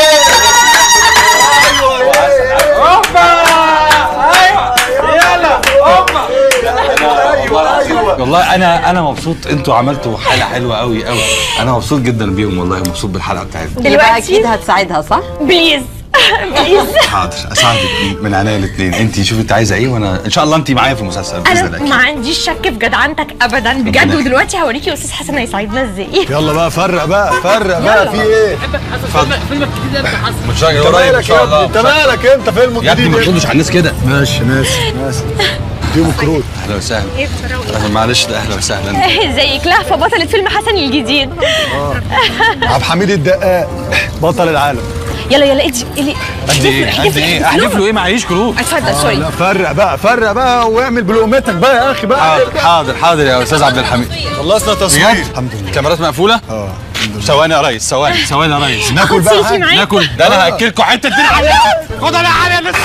والله انا انا مبسوط انتوا عملتوا حلقه حلوه قوي قوي انا مبسوط جدا بيهم والله مبسوط بالحلقه بتاعتكم يبقى اكيد هتساعدها صح بليز بليز حاضر اساعدك من عينيا الاثنين انت شوفي انت عايزه ايه وانا ان شاء الله انت معايا في المسلسل باذن انا الله ما عنديش شك في جدعنتك ابدا بجد يخليك. ودلوقتي هوريكي يا استاذ حسن هيساعدنا ازاي يلا بقى فرق بقى فرق بقى في ايه فيلمك الجديد انت حاسس متشكر انت قريب ان مالك شاء يا الله ابني انت مالك انت فيلم يا ابني ما جديد تردش على الناس كده ماشي ماشي ماشي اديهم كروت اهلا وسهلا ايه بصراحه أهلا، معلش ده اهلا وسهلا ازيك لهفه بطلة فيلم حسن الجديد عبد الحميد الدقاق بطل العالم يلا يلا ادي اللي قد ايه قد ايه احلف له ايه معيش كروب اتفضل لا سوري فرق بقى فرق بقى واعمل بلقمتك بقى يا اخي بقى حاضر حاضر حاضر يا استاذ عبد الحميد خلصنا تصوير بجد الحمد لله الكاميرات مقفوله اه ثواني يا ريس ثواني ثواني يا ريس ناكل خد بقى سيلفي حاجة. معاك. ناكل ده انا هاكلكم حته دين عليها خد انا عليها بس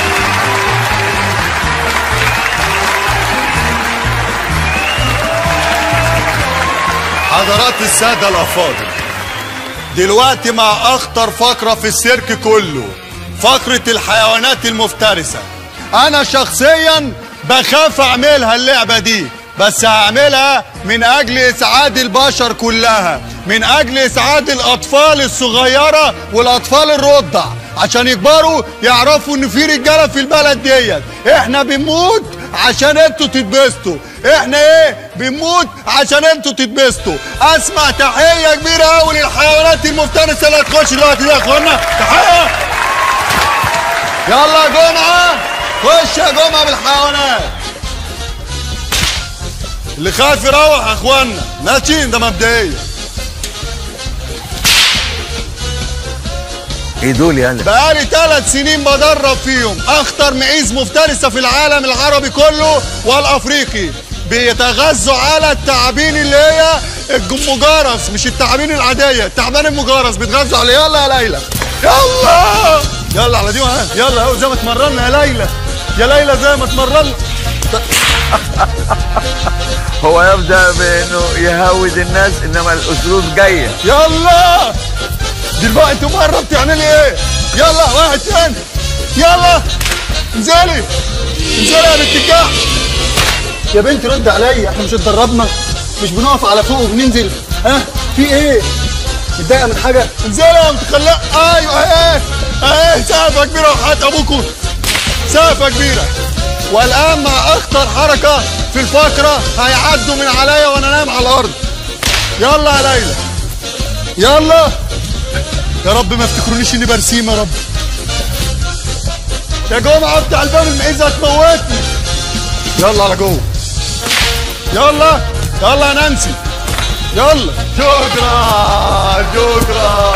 حضرات السادة الأفاضل دلوقتي مع أخطر فقرة في السيرك كله فقرة الحيوانات المفترسة أنا شخصيا بخاف أعملها اللعبة دي بس هعملها من أجل إسعاد البشر كلها من أجل إسعاد الأطفال الصغيرة والأطفال الرضع عشان يكبروا يعرفوا إن في رجالة في البلد ديت إحنا بنموت عشان انتوا تتبسطوا احنا ايه بنموت عشان انتوا تتبسطوا اسمع تحيه كبيره قوي للحيوانات المفترسه اللي هتخش دلوقتي دي يا اخوانا تحيه يلا يا جمعه خش يا جمعه بالحيوانات اللي خايف يروح يا اخوانا ماشيين ده مبدئيا ايه دول يعني بقالي ثلاث سنين بدرب فيهم اخطر معيز مفترسه في العالم العربي كله والافريقي بيتغذوا على التعابين اللي هي المجرس مش التعابين العاديه التعبان المجرس بيتغذوا عليه يلا يا ليلى يلا يلا على دي وهات يلا اهو زي ما اتمرنا يا ليلى يا ليلى زي ما اتمرنا هو يبدا بانه يهود الناس انما الاسلوب جايه يلا دلوقتي مرة بتعملي ايه يلا واحد تاني يلا انزلي انزلي يا بنت الجحش يا بنت رد عليا احنا مش اتدربنا مش بنقف على فوق وبننزل ها في ايه متضايقه من حاجه انزلي يا متخلقه ايوه اهي اهي سقفه كبيره وحياه ابوكم سقفه كبيره والان مع اخطر حركه في الفقره هيعدوا من عليا وانا نايم على الارض يلا يا ليلى يلا يا رب ما افتكرونيش اني برسيم يا رب يا جمعه بتاع الباب المعيزه هتموتني يلا على جوه يلا يلا يا نانسي يلا شكرا شكرا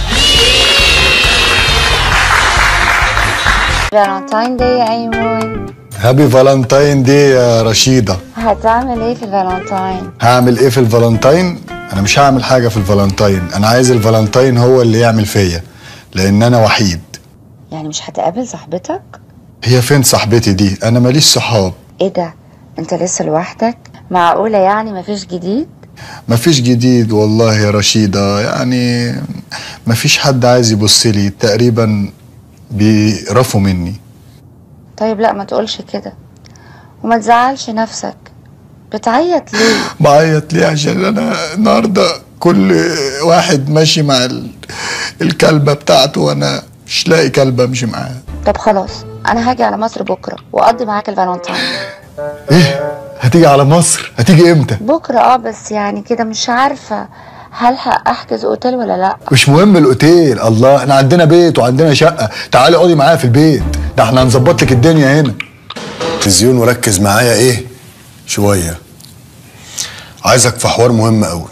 فالنتاين داي يا ايمون هابي فالنتاين دي يا رشيده هتعمل ايه في الفالنتاين هعمل ايه في الفالنتاين انا مش هعمل حاجه في الفالنتاين انا عايز الفالنتاين هو اللي يعمل فيا لان انا وحيد يعني مش هتقابل صاحبتك هي فين صاحبتي دي انا ماليش صحاب ايه ده انت لسه لوحدك معقوله يعني مفيش جديد مفيش جديد والله يا رشيدة يعني مفيش حد عايز يبص لي تقريبا بيقرفوا مني طيب لا ما تقولش كده وما تزعلش نفسك بتعيط ليه بعيط ليه عشان انا النهارده كل واحد ماشي مع ال- الكلبة بتاعته وانا مش لاقي كلبة امشي معاها طب خلاص انا هاجي على مصر بكره واقضي معاك الفالنتاين هتيجي على مصر هتيجي امتى بكره اه بس يعني كده مش عارفه هلحق احجز اوتيل ولا لا مش مهم الاوتيل الله احنا عندنا بيت وعندنا شقة تعالي اقعدي معايا في البيت ده احنا هنظبط لك الدنيا هنا تلفزيون وركز معايا ايه شوية عايزك في حوار مهم قوي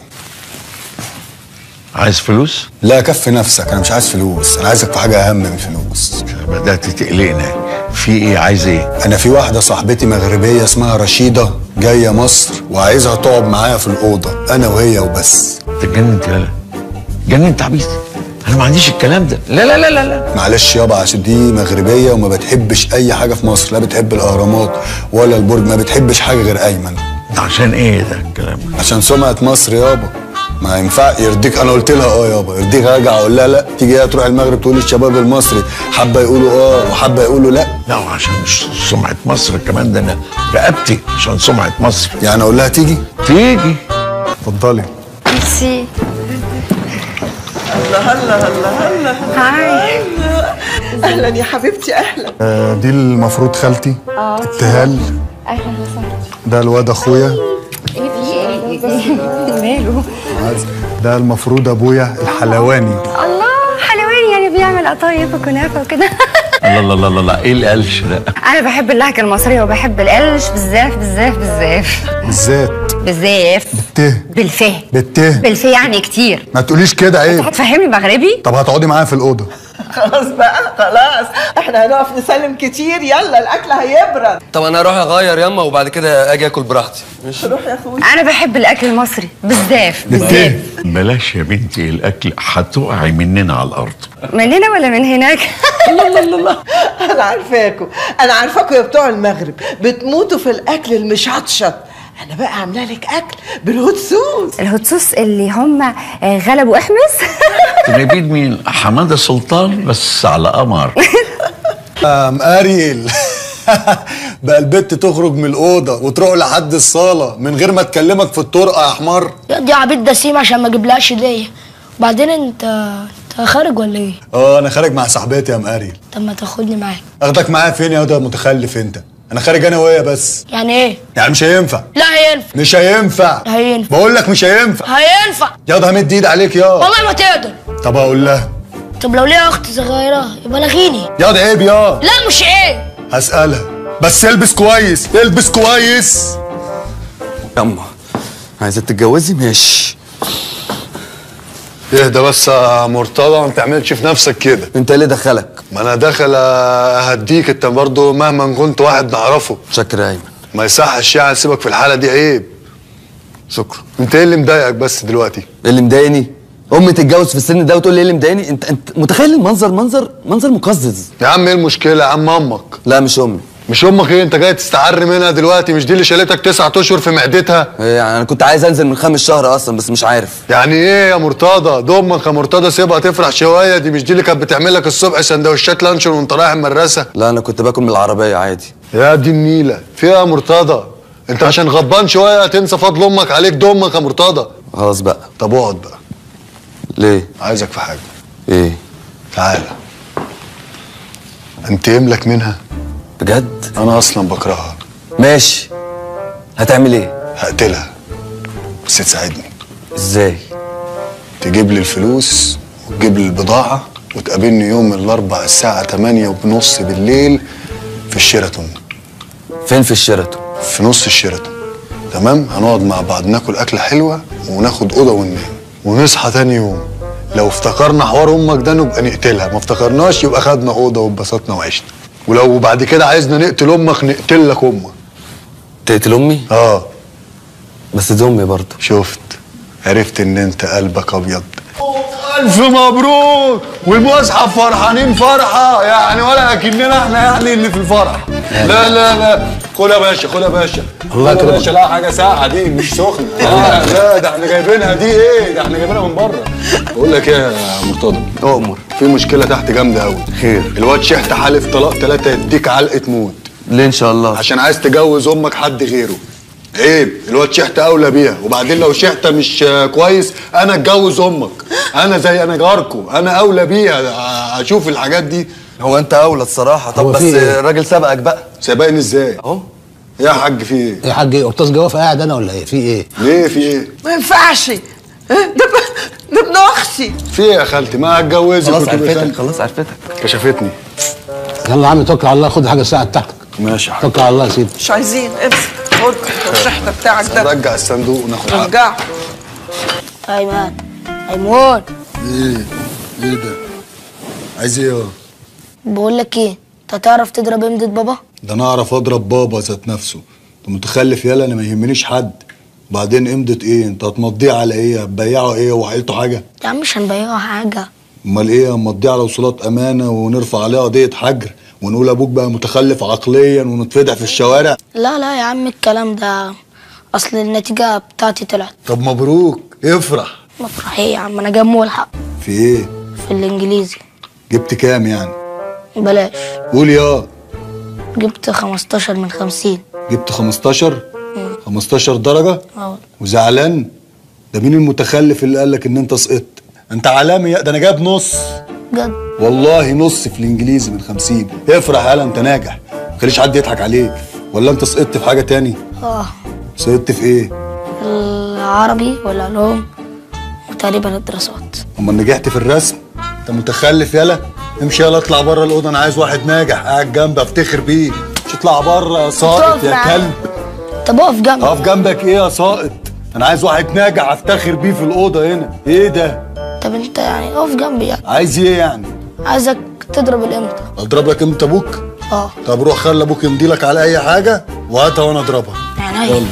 عايز فلوس؟ لا كفي نفسك انا مش عايز فلوس انا عايزك في حاجة اهم من الفلوس بدأت تقلقنا في ايه عايز ايه؟ انا في واحدة صاحبتي مغربية اسمها رشيدة جاية مصر وعايزها تقعد معايا في الأوضة انا وهي وبس اتجننت يالا جننت عبيط انا ما عنديش الكلام ده لا لا لا لا لا معلش يابا عشان دي مغربية وما بتحبش أي حاجة في مصر لا بتحب الأهرامات ولا البرج ما بتحبش حاجة غير أيمن ده عشان ايه ده الكلام عشان سمعة مصر يابا ما ينفع يرضيك انا قلت لها اه يابا يرضيك ارجع اقول لها لا تيجي هي تروح المغرب تقول الشباب المصري حبه يقولوا اه وحبه يقولوا لا لا وعشان مش سمعة مصر كمان ده انا رقبتي عشان سمعة مصر يعني اقول لها تيجي تيجي اتفضلي ميرسي هلا هلا هلا هلا هاي. اهلا يا حبيبتي اهلا آه دي المفروض خالتي اه ابتهال اهلا وسهلا ده الواد اخويا ايه في ايه ماله ده المفروض ابويا الحلواني الله حلواني يعني بيعمل قطايف وكنافه وكده لا لا لا لا لا ايه القلش ده انا بحب اللهجه المصريه وبحب القلش بالزاف بالزاف بالزاف بالذات بالزاف ته بالفه بالته بالفه يعني كتير ما تقوليش كده انت عيب هتفهمني مغربي طب هتقعدي معايا في الاوضه خلاص بقى خلاص احنا هنقف نسلم كتير يلا الاكل هيبرد طب انا هروح اغير ياما وبعد كده اجي اكل براحتي ماشي روح يا اخوي انا بحب الاكل المصري بالزاف بالزاف بالته بلاش يا بنتي الاكل هتقعي مننا على الارض من هنا ولا من هناك لا لا لا لا انا عارفاكم انا عارفاكم يا بتوع المغرب بتموتوا في الاكل المشطشط انا بقى عامله لك اكل بالهوت صوص الهوت صوص اللي هم آه، غلبوا احمس نبيد مين حماده سلطان بس على قمر ام اريل بقى البت تخرج من الاوضه وتروح لحد الصاله من غير ما تكلمك في الطرقه يا حمار يا دي عبيط دسيم عشان ما اجيبلهاش هديه وبعدين انت انت خارج ولا ايه اه انا خارج مع صاحبتي يا ام اريل طب ما تاخدني معاك اخدك معايا فين يا واد متخلف انت انا خارج انا وهي بس يعني ايه يعني مش هينفع لا هينفع مش هينفع هينفع بقول لك مش هينفع هينفع يا واد همد ايد عليك يا والله ما تقدر طب اقول لها طب لو ليها اخت صغيره يبقى لغيني يا واد عيب يا لا مش ايه هسألها بس البس كويس البس كويس ياما عايزة تتجوزي ماشي اهدى بس يا مرتضى ما تعملش في نفسك كده انت ايه اللي دخلك ما انا داخل اهديك انت برضه مهما كنت واحد نعرفه شكرا يا ايمن ما يصحش يعني سيبك في الحاله دي عيب شكرا انت ايه اللي مضايقك بس دلوقتي ايه اللي مضايقني امي تتجوز في السن ده وتقول لي ايه اللي مضايقني انت انت متخيل المنظر منظر منظر مقزز يا عم ايه المشكله يا عم امك لا مش امي مش امك ايه انت جاي تستعر منها دلوقتي مش دي اللي شالتك تسعة اشهر في معدتها يعني انا كنت عايز انزل من خامس شهر اصلا بس مش عارف يعني ايه يا مرتضى ده امك يا مرتضى سيبها تفرح شويه دي مش دي اللي كانت بتعمل لك الصبح سندوتشات لانشون وانت رايح المدرسه لا انا كنت باكل من العربيه عادي يا دي النيله في ايه يا مرتضى انت عشان غضبان شويه تنسى فضل امك عليك ده امك يا مرتضى خلاص بقى طب اقعد بقى ليه عايزك في حاجه ايه تعالى انتقم لك منها بجد انا اصلا بكرهها ماشي هتعمل ايه هقتلها بس تساعدني ازاي تجيب لي الفلوس وتجيب لي البضاعه وتقابلني يوم الاربع الساعه 8 ونص بالليل في الشيراتون فين في الشيراتون في نص الشيراتون تمام هنقعد مع بعض ناكل اكله حلوه وناخد اوضه وننام ونصحى تاني يوم لو افتكرنا حوار امك ده نبقى نقتلها ما افتكرناش يبقى خدنا اوضه واتبسطنا وعشنا ولو بعد كده عايزنا نقتل امك نقتل لك امك تقتل امي اه بس دي امي برضه شفت عرفت ان انت قلبك ابيض الف مبروك والمصحف فرحانين فرحه يعني ولا اكننا احنا يعني اللي في الفرح لا لا لا خد يا باشا خد يا باشا الله خد يا يكرمك. باشا لا حاجه ساقعه دي مش سخنه لا لا ده احنا جايبينها دي ايه ده احنا جايبينها من بره بقول لك ايه يا مرتضى اؤمر في مشكله تحت جامده قوي خير الواد شحت حالف طلاق ثلاثه يديك علقه موت ليه ان شاء الله عشان عايز تجوز امك حد غيره عيب الواد شحت اولى بيها وبعدين لو شحته مش آه، كويس انا اتجوز امك انا زي انا جاركو انا اولى بيها آه، اشوف الحاجات دي هو انت اولى الصراحه طب هو بس في إيه؟ الراجل سبقك بقى سبقني ازاي اهو يا حاج في ايه يا حاج ايه قرطاس جواف قاعد انا ولا ايه في ايه ليه في ايه ما ينفعش ده ب- ده ابن اختي في ايه يا خالتي ما هتجوزك خلاص وتبقى عرفتك خالتي. خلاص عرفتك كشفتني يلا يا عم توكل على الله خد حاجه الساعه بتاعتك ماشي يا حاج توكل على الله يا سيدي مش عايزين امسك خد الشحته بتاعك ده رجع الصندوق وناخد حقك رجعه ايمن ايمون ايه ايه ده عايز ايه يا بقول لك ايه انت تعرف تضرب امدة بابا ده انا اعرف اضرب بابا ذات نفسه انت متخلف يالا انا ما يهمنيش حد وبعدين امضة ايه انت هتمضيه على ايه هتبيعه ايه وحيلته حاجه يا عم مش هنبيعه حاجه امال ايه هنمضيه على وصولات امانه ونرفع عليه قضيه حجر ونقول ابوك بقى متخلف عقليا ونتفضح في الشوارع لا لا يا عم الكلام ده اصل النتيجه بتاعتي طلعت طب مبروك افرح مفرح ايه يا عم انا جايب ملحق في ايه في الانجليزي جبت كام يعني بلاش قول يا جبت 15 من 50 جبت 15 15 درجه اه وزعلان ده مين المتخلف اللي قال لك ان انت سقطت انت عالمي يا- ده انا جايب نص بجد والله نص في الانجليزي من 50 افرح يالا انت ناجح ما تخليش حد يضحك عليك ولا انت سقطت في حاجه تاني اه سقطت في ايه العربي والعلوم وتقريبا الدراسات اما نجحت في الرسم انت متخلف يالا امشي يلا اطلع بره الاوضه انا عايز واحد ناجح قاعد جنبي افتخر بيه مش اطلع بره يا ساقط تقف يا معايا. كلب طب اقف جنبي اقف جنبك ايه يا ساقط انا عايز واحد ناجح افتخر بيه في الاوضه هنا ايه ده طب انت يعني اقف جنبي يعني عايز ايه يعني عايزك تضرب الامتى اضرب لك امتى ابوك اه طب روح خلي ابوك يمضيلك على اي حاجه وهاتها وانا اضربها يعني يلا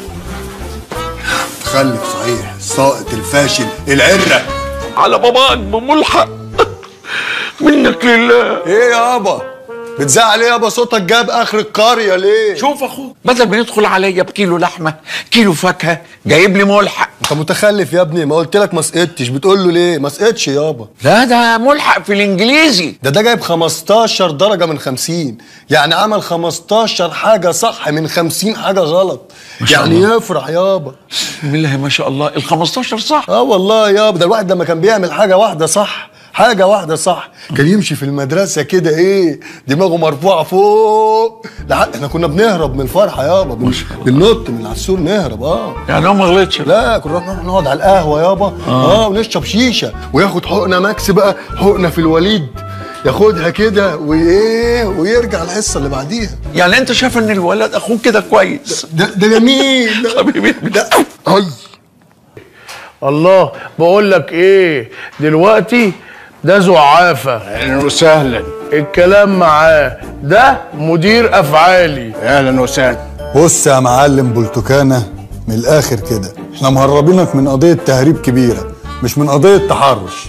متخلف صحيح الساقط الفاشل العره على باباك بملحق منك لله ايه يابا بتزعل ايه يابا صوتك جاب اخر القريه ليه شوف اخوك بدل ما يدخل عليا بكيلو لحمه كيلو فاكهه جايب لي ملحق انت متخلف يا ابني ما قلت لك ما سقطتش بتقول له ليه ما سقطش يابا لا ده ملحق في الانجليزي ده ده جايب 15 درجه من 50 يعني عمل 15 حاجه صح من 50 حاجه غلط ما شاء يعني الله. يفرح يابا بسم الله ما شاء الله ال 15 صح اه والله يابا ده الواحد لما كان بيعمل حاجه واحده صح حاجة واحدة صح كان يمشي في المدرسة كده ايه دماغه مرفوعة فوق لحد احنا كنا بنهرب من الفرحة يابا بن... بننط من على السور نهرب اه يعني هو ما غلطش لا كنا نروح نقعد على القهوة يابا اه, آه ونشرب شيشة وياخد حقنة ماكس بقى حقنة في الوليد ياخدها كده وايه ويرجع الحصة اللي بعديها يعني انت شايف ان الولد اخوك كده كويس ده ده جميل حبيبي ده هاي الله بقول لك ايه دلوقتي ده زعافه اهلا وسهلا الكلام معاه ده مدير افعالي اهلا وسهلا بص يا معلم بولتوكانا من الاخر كده احنا مهربينك من قضيه تهريب كبيره مش من قضيه تحرش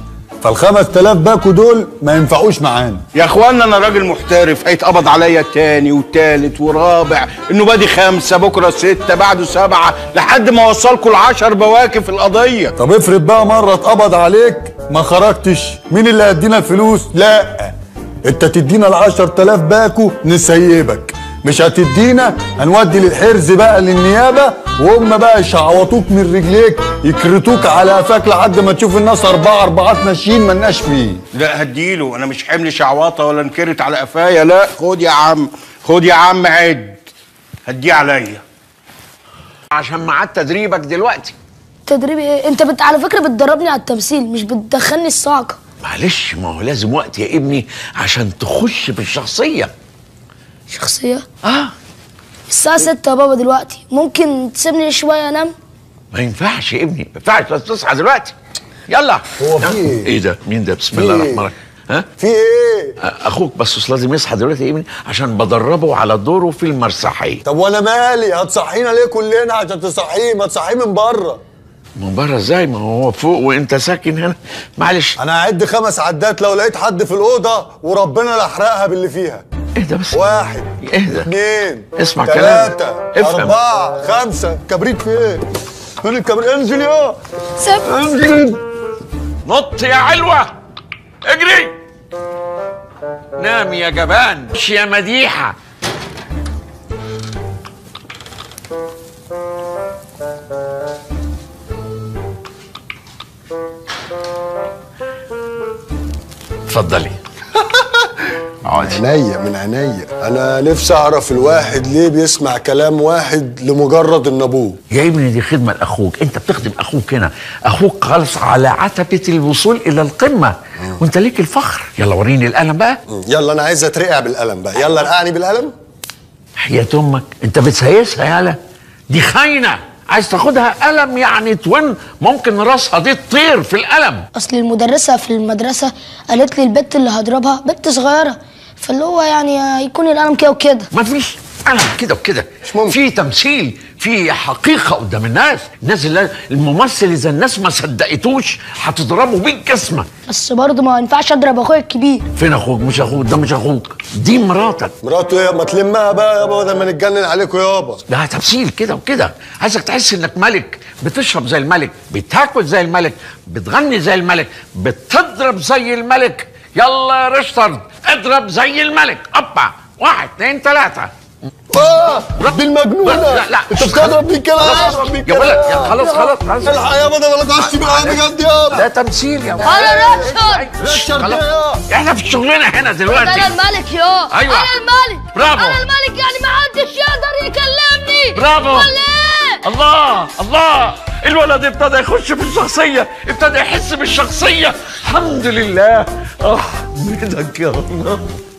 فال 5000 باكو دول ما ينفعوش معانا يا اخوانا انا راجل محترف هيتقبض عليا تاني وتالت ورابع انه بادي خمسه بكره سته بعده سبعه لحد ما اوصلكوا العشر بواكي في القضيه طب افرض بقى مره اتقبض عليك ما خرجتش مين اللي هيدينا الفلوس لا انت تدينا ال 10000 باكو نسيبك مش هتدينا هنودي للحرز بقى للنيابه وهم بقى يشعوطوك من رجليك يكرتوك على قفاك لحد ما تشوف الناس اربعه اربعات ماشيين ملناش فيه لا هديله انا مش حمل شعواطه ولا نكرت على قفايا لا خد يا عم خد يا عم عد هديه عليا عشان ميعاد تدريبك دلوقتي تدريب ايه انت بت... على فكره بتدربني على التمثيل مش بتدخلني الصاعقه معلش ما هو لازم وقت يا ابني عشان تخش في الشخصية شخصيه اه الساعه 6 يا بابا دلوقتي ممكن تسيبني شويه انام ما ينفعش يا ابني ما ينفعش بس تصحى دلوقتي يلا هو في ايه؟ ايه ده مين ده بسم في الله ايه؟ الرحمن الرحيم ها في ايه اخوك بس أصل لازم يصحى دلوقتي يا ابني عشان بدربه على دوره في المسرحيه طب وانا مالي هتصحينا ليه كلنا عشان تصحيه ما تصحيه من بره من بره ازاي ما هو فوق وانت ساكن هنا معلش انا هعد خمس عدات لو لقيت حد في الاوضه وربنا لا احرقها باللي فيها اهدى بس واحد اهدى اثنين اسمع ثلاثة كلام افهم أربعة خمسة كبريت فين؟ فين الكبريت؟ انزل يا سيب انزل نط يا علوة اجري نام يا جبان مش يا مديحة اتفضلي عينيا من عينيا انا نفسي اعرف الواحد ليه بيسمع كلام واحد لمجرد ان ابوه يا ابني دي خدمة لأخوك أنت بتخدم أخوك هنا أخوك خالص على عتبة الوصول إلى القمة وأنت ليك الفخر يلا وريني القلم بقى يلا انا عايز اترقع بالقلم بقى يلا ارقعني بالقلم حياة أمك أنت بتسيسها يالا دي خاينة عايز تاخدها قلم يعني توين ممكن راسها دي تطير في القلم اصل المدرسه في المدرسه قالت لي البت اللي هضربها بنت صغيره فاللي هو يعني هيكون القلم كده وكده مفيش قلم كده وكده في تمثيل في حقيقة قدام الناس الناس اللي الممثل إذا الناس ما صدقتوش هتضربه بالجسمة بس برضه ما ينفعش اضرب اخويا الكبير فين أخوك مش أخوك ده مش أخوك دي مراتك مراته ايه ما تلمها بقى يابا بدل ما نتجنن عليكم يابا ده تمثيل كده وكده عايزك تحس انك ملك بتشرب زي الملك بتاكل زي الملك بتغني زي الملك بتضرب زي الملك يلا يا ريشتارد اضرب زي الملك ابا واحد اثنين ثلاثة اه دي المجنونة لا لا انت بتضرب بيه كده خلاص بتضرب بيه يا كده ولد يا خلاص خلاص خلاص الحق يابا ده ولا تعشي بالقلم بجد يابا ده تمثيل يا ولد انا راشد راشد خلاص. يا احنا في شغلنا هنا انا دلوقتي الملك يا أيوة. انا الملك برافو. انا الملك يعني ما حدش يقدر يكلمني برافو. ولا ايه الله الله الولد ابتدى يخش في الشخصية ابتدى يحس بالشخصية الحمد لله اه بيدك يا الله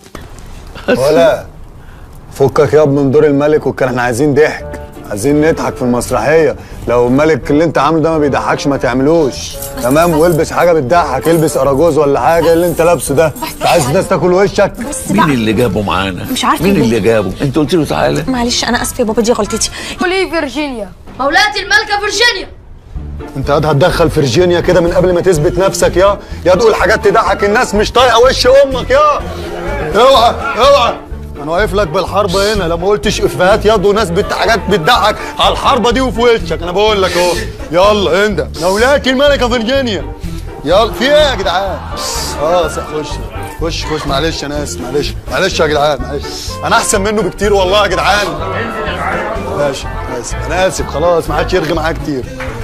ولا فكك ياب من دور الملك وكان احنا عايزين ضحك عايزين نضحك في المسرحيه لو الملك اللي انت عامله ده ما بيضحكش ما تعملوش تمام والبس حاجه بتضحك البس اراجوز ولا حاجه اللي انت لابسه ده انت عايز الناس تاكل وشك مين اللي جابه معانا مش عارفة مين ليه. اللي جابه انت قلت له تعالى معلش انا اسفه يا بابا دي غلطتي قولي فيرجينيا مولاتي الملكه فيرجينيا انت قاعد هتدخل فيرجينيا كده من قبل ما تثبت نفسك يا يا تقول حاجات تضحك الناس مش طايقه وش امك يا اوعى اوعى انا واقف لك بالحرب هنا لما قلتش افيهات ياض وناس بت حاجات بتضحك على الحربه دي وفي وشك انا بقول لك اهو يلا انت مولاتي الملكه فيرجينيا يلا في ايه يا جدعان اه س- خش خش خش معلش انا اسف معلش معلش يا جدعان معلش انا احسن منه بكتير والله يا جدعان ماشي اسف انا اسف خلاص ما حدش يرغي معايا كتير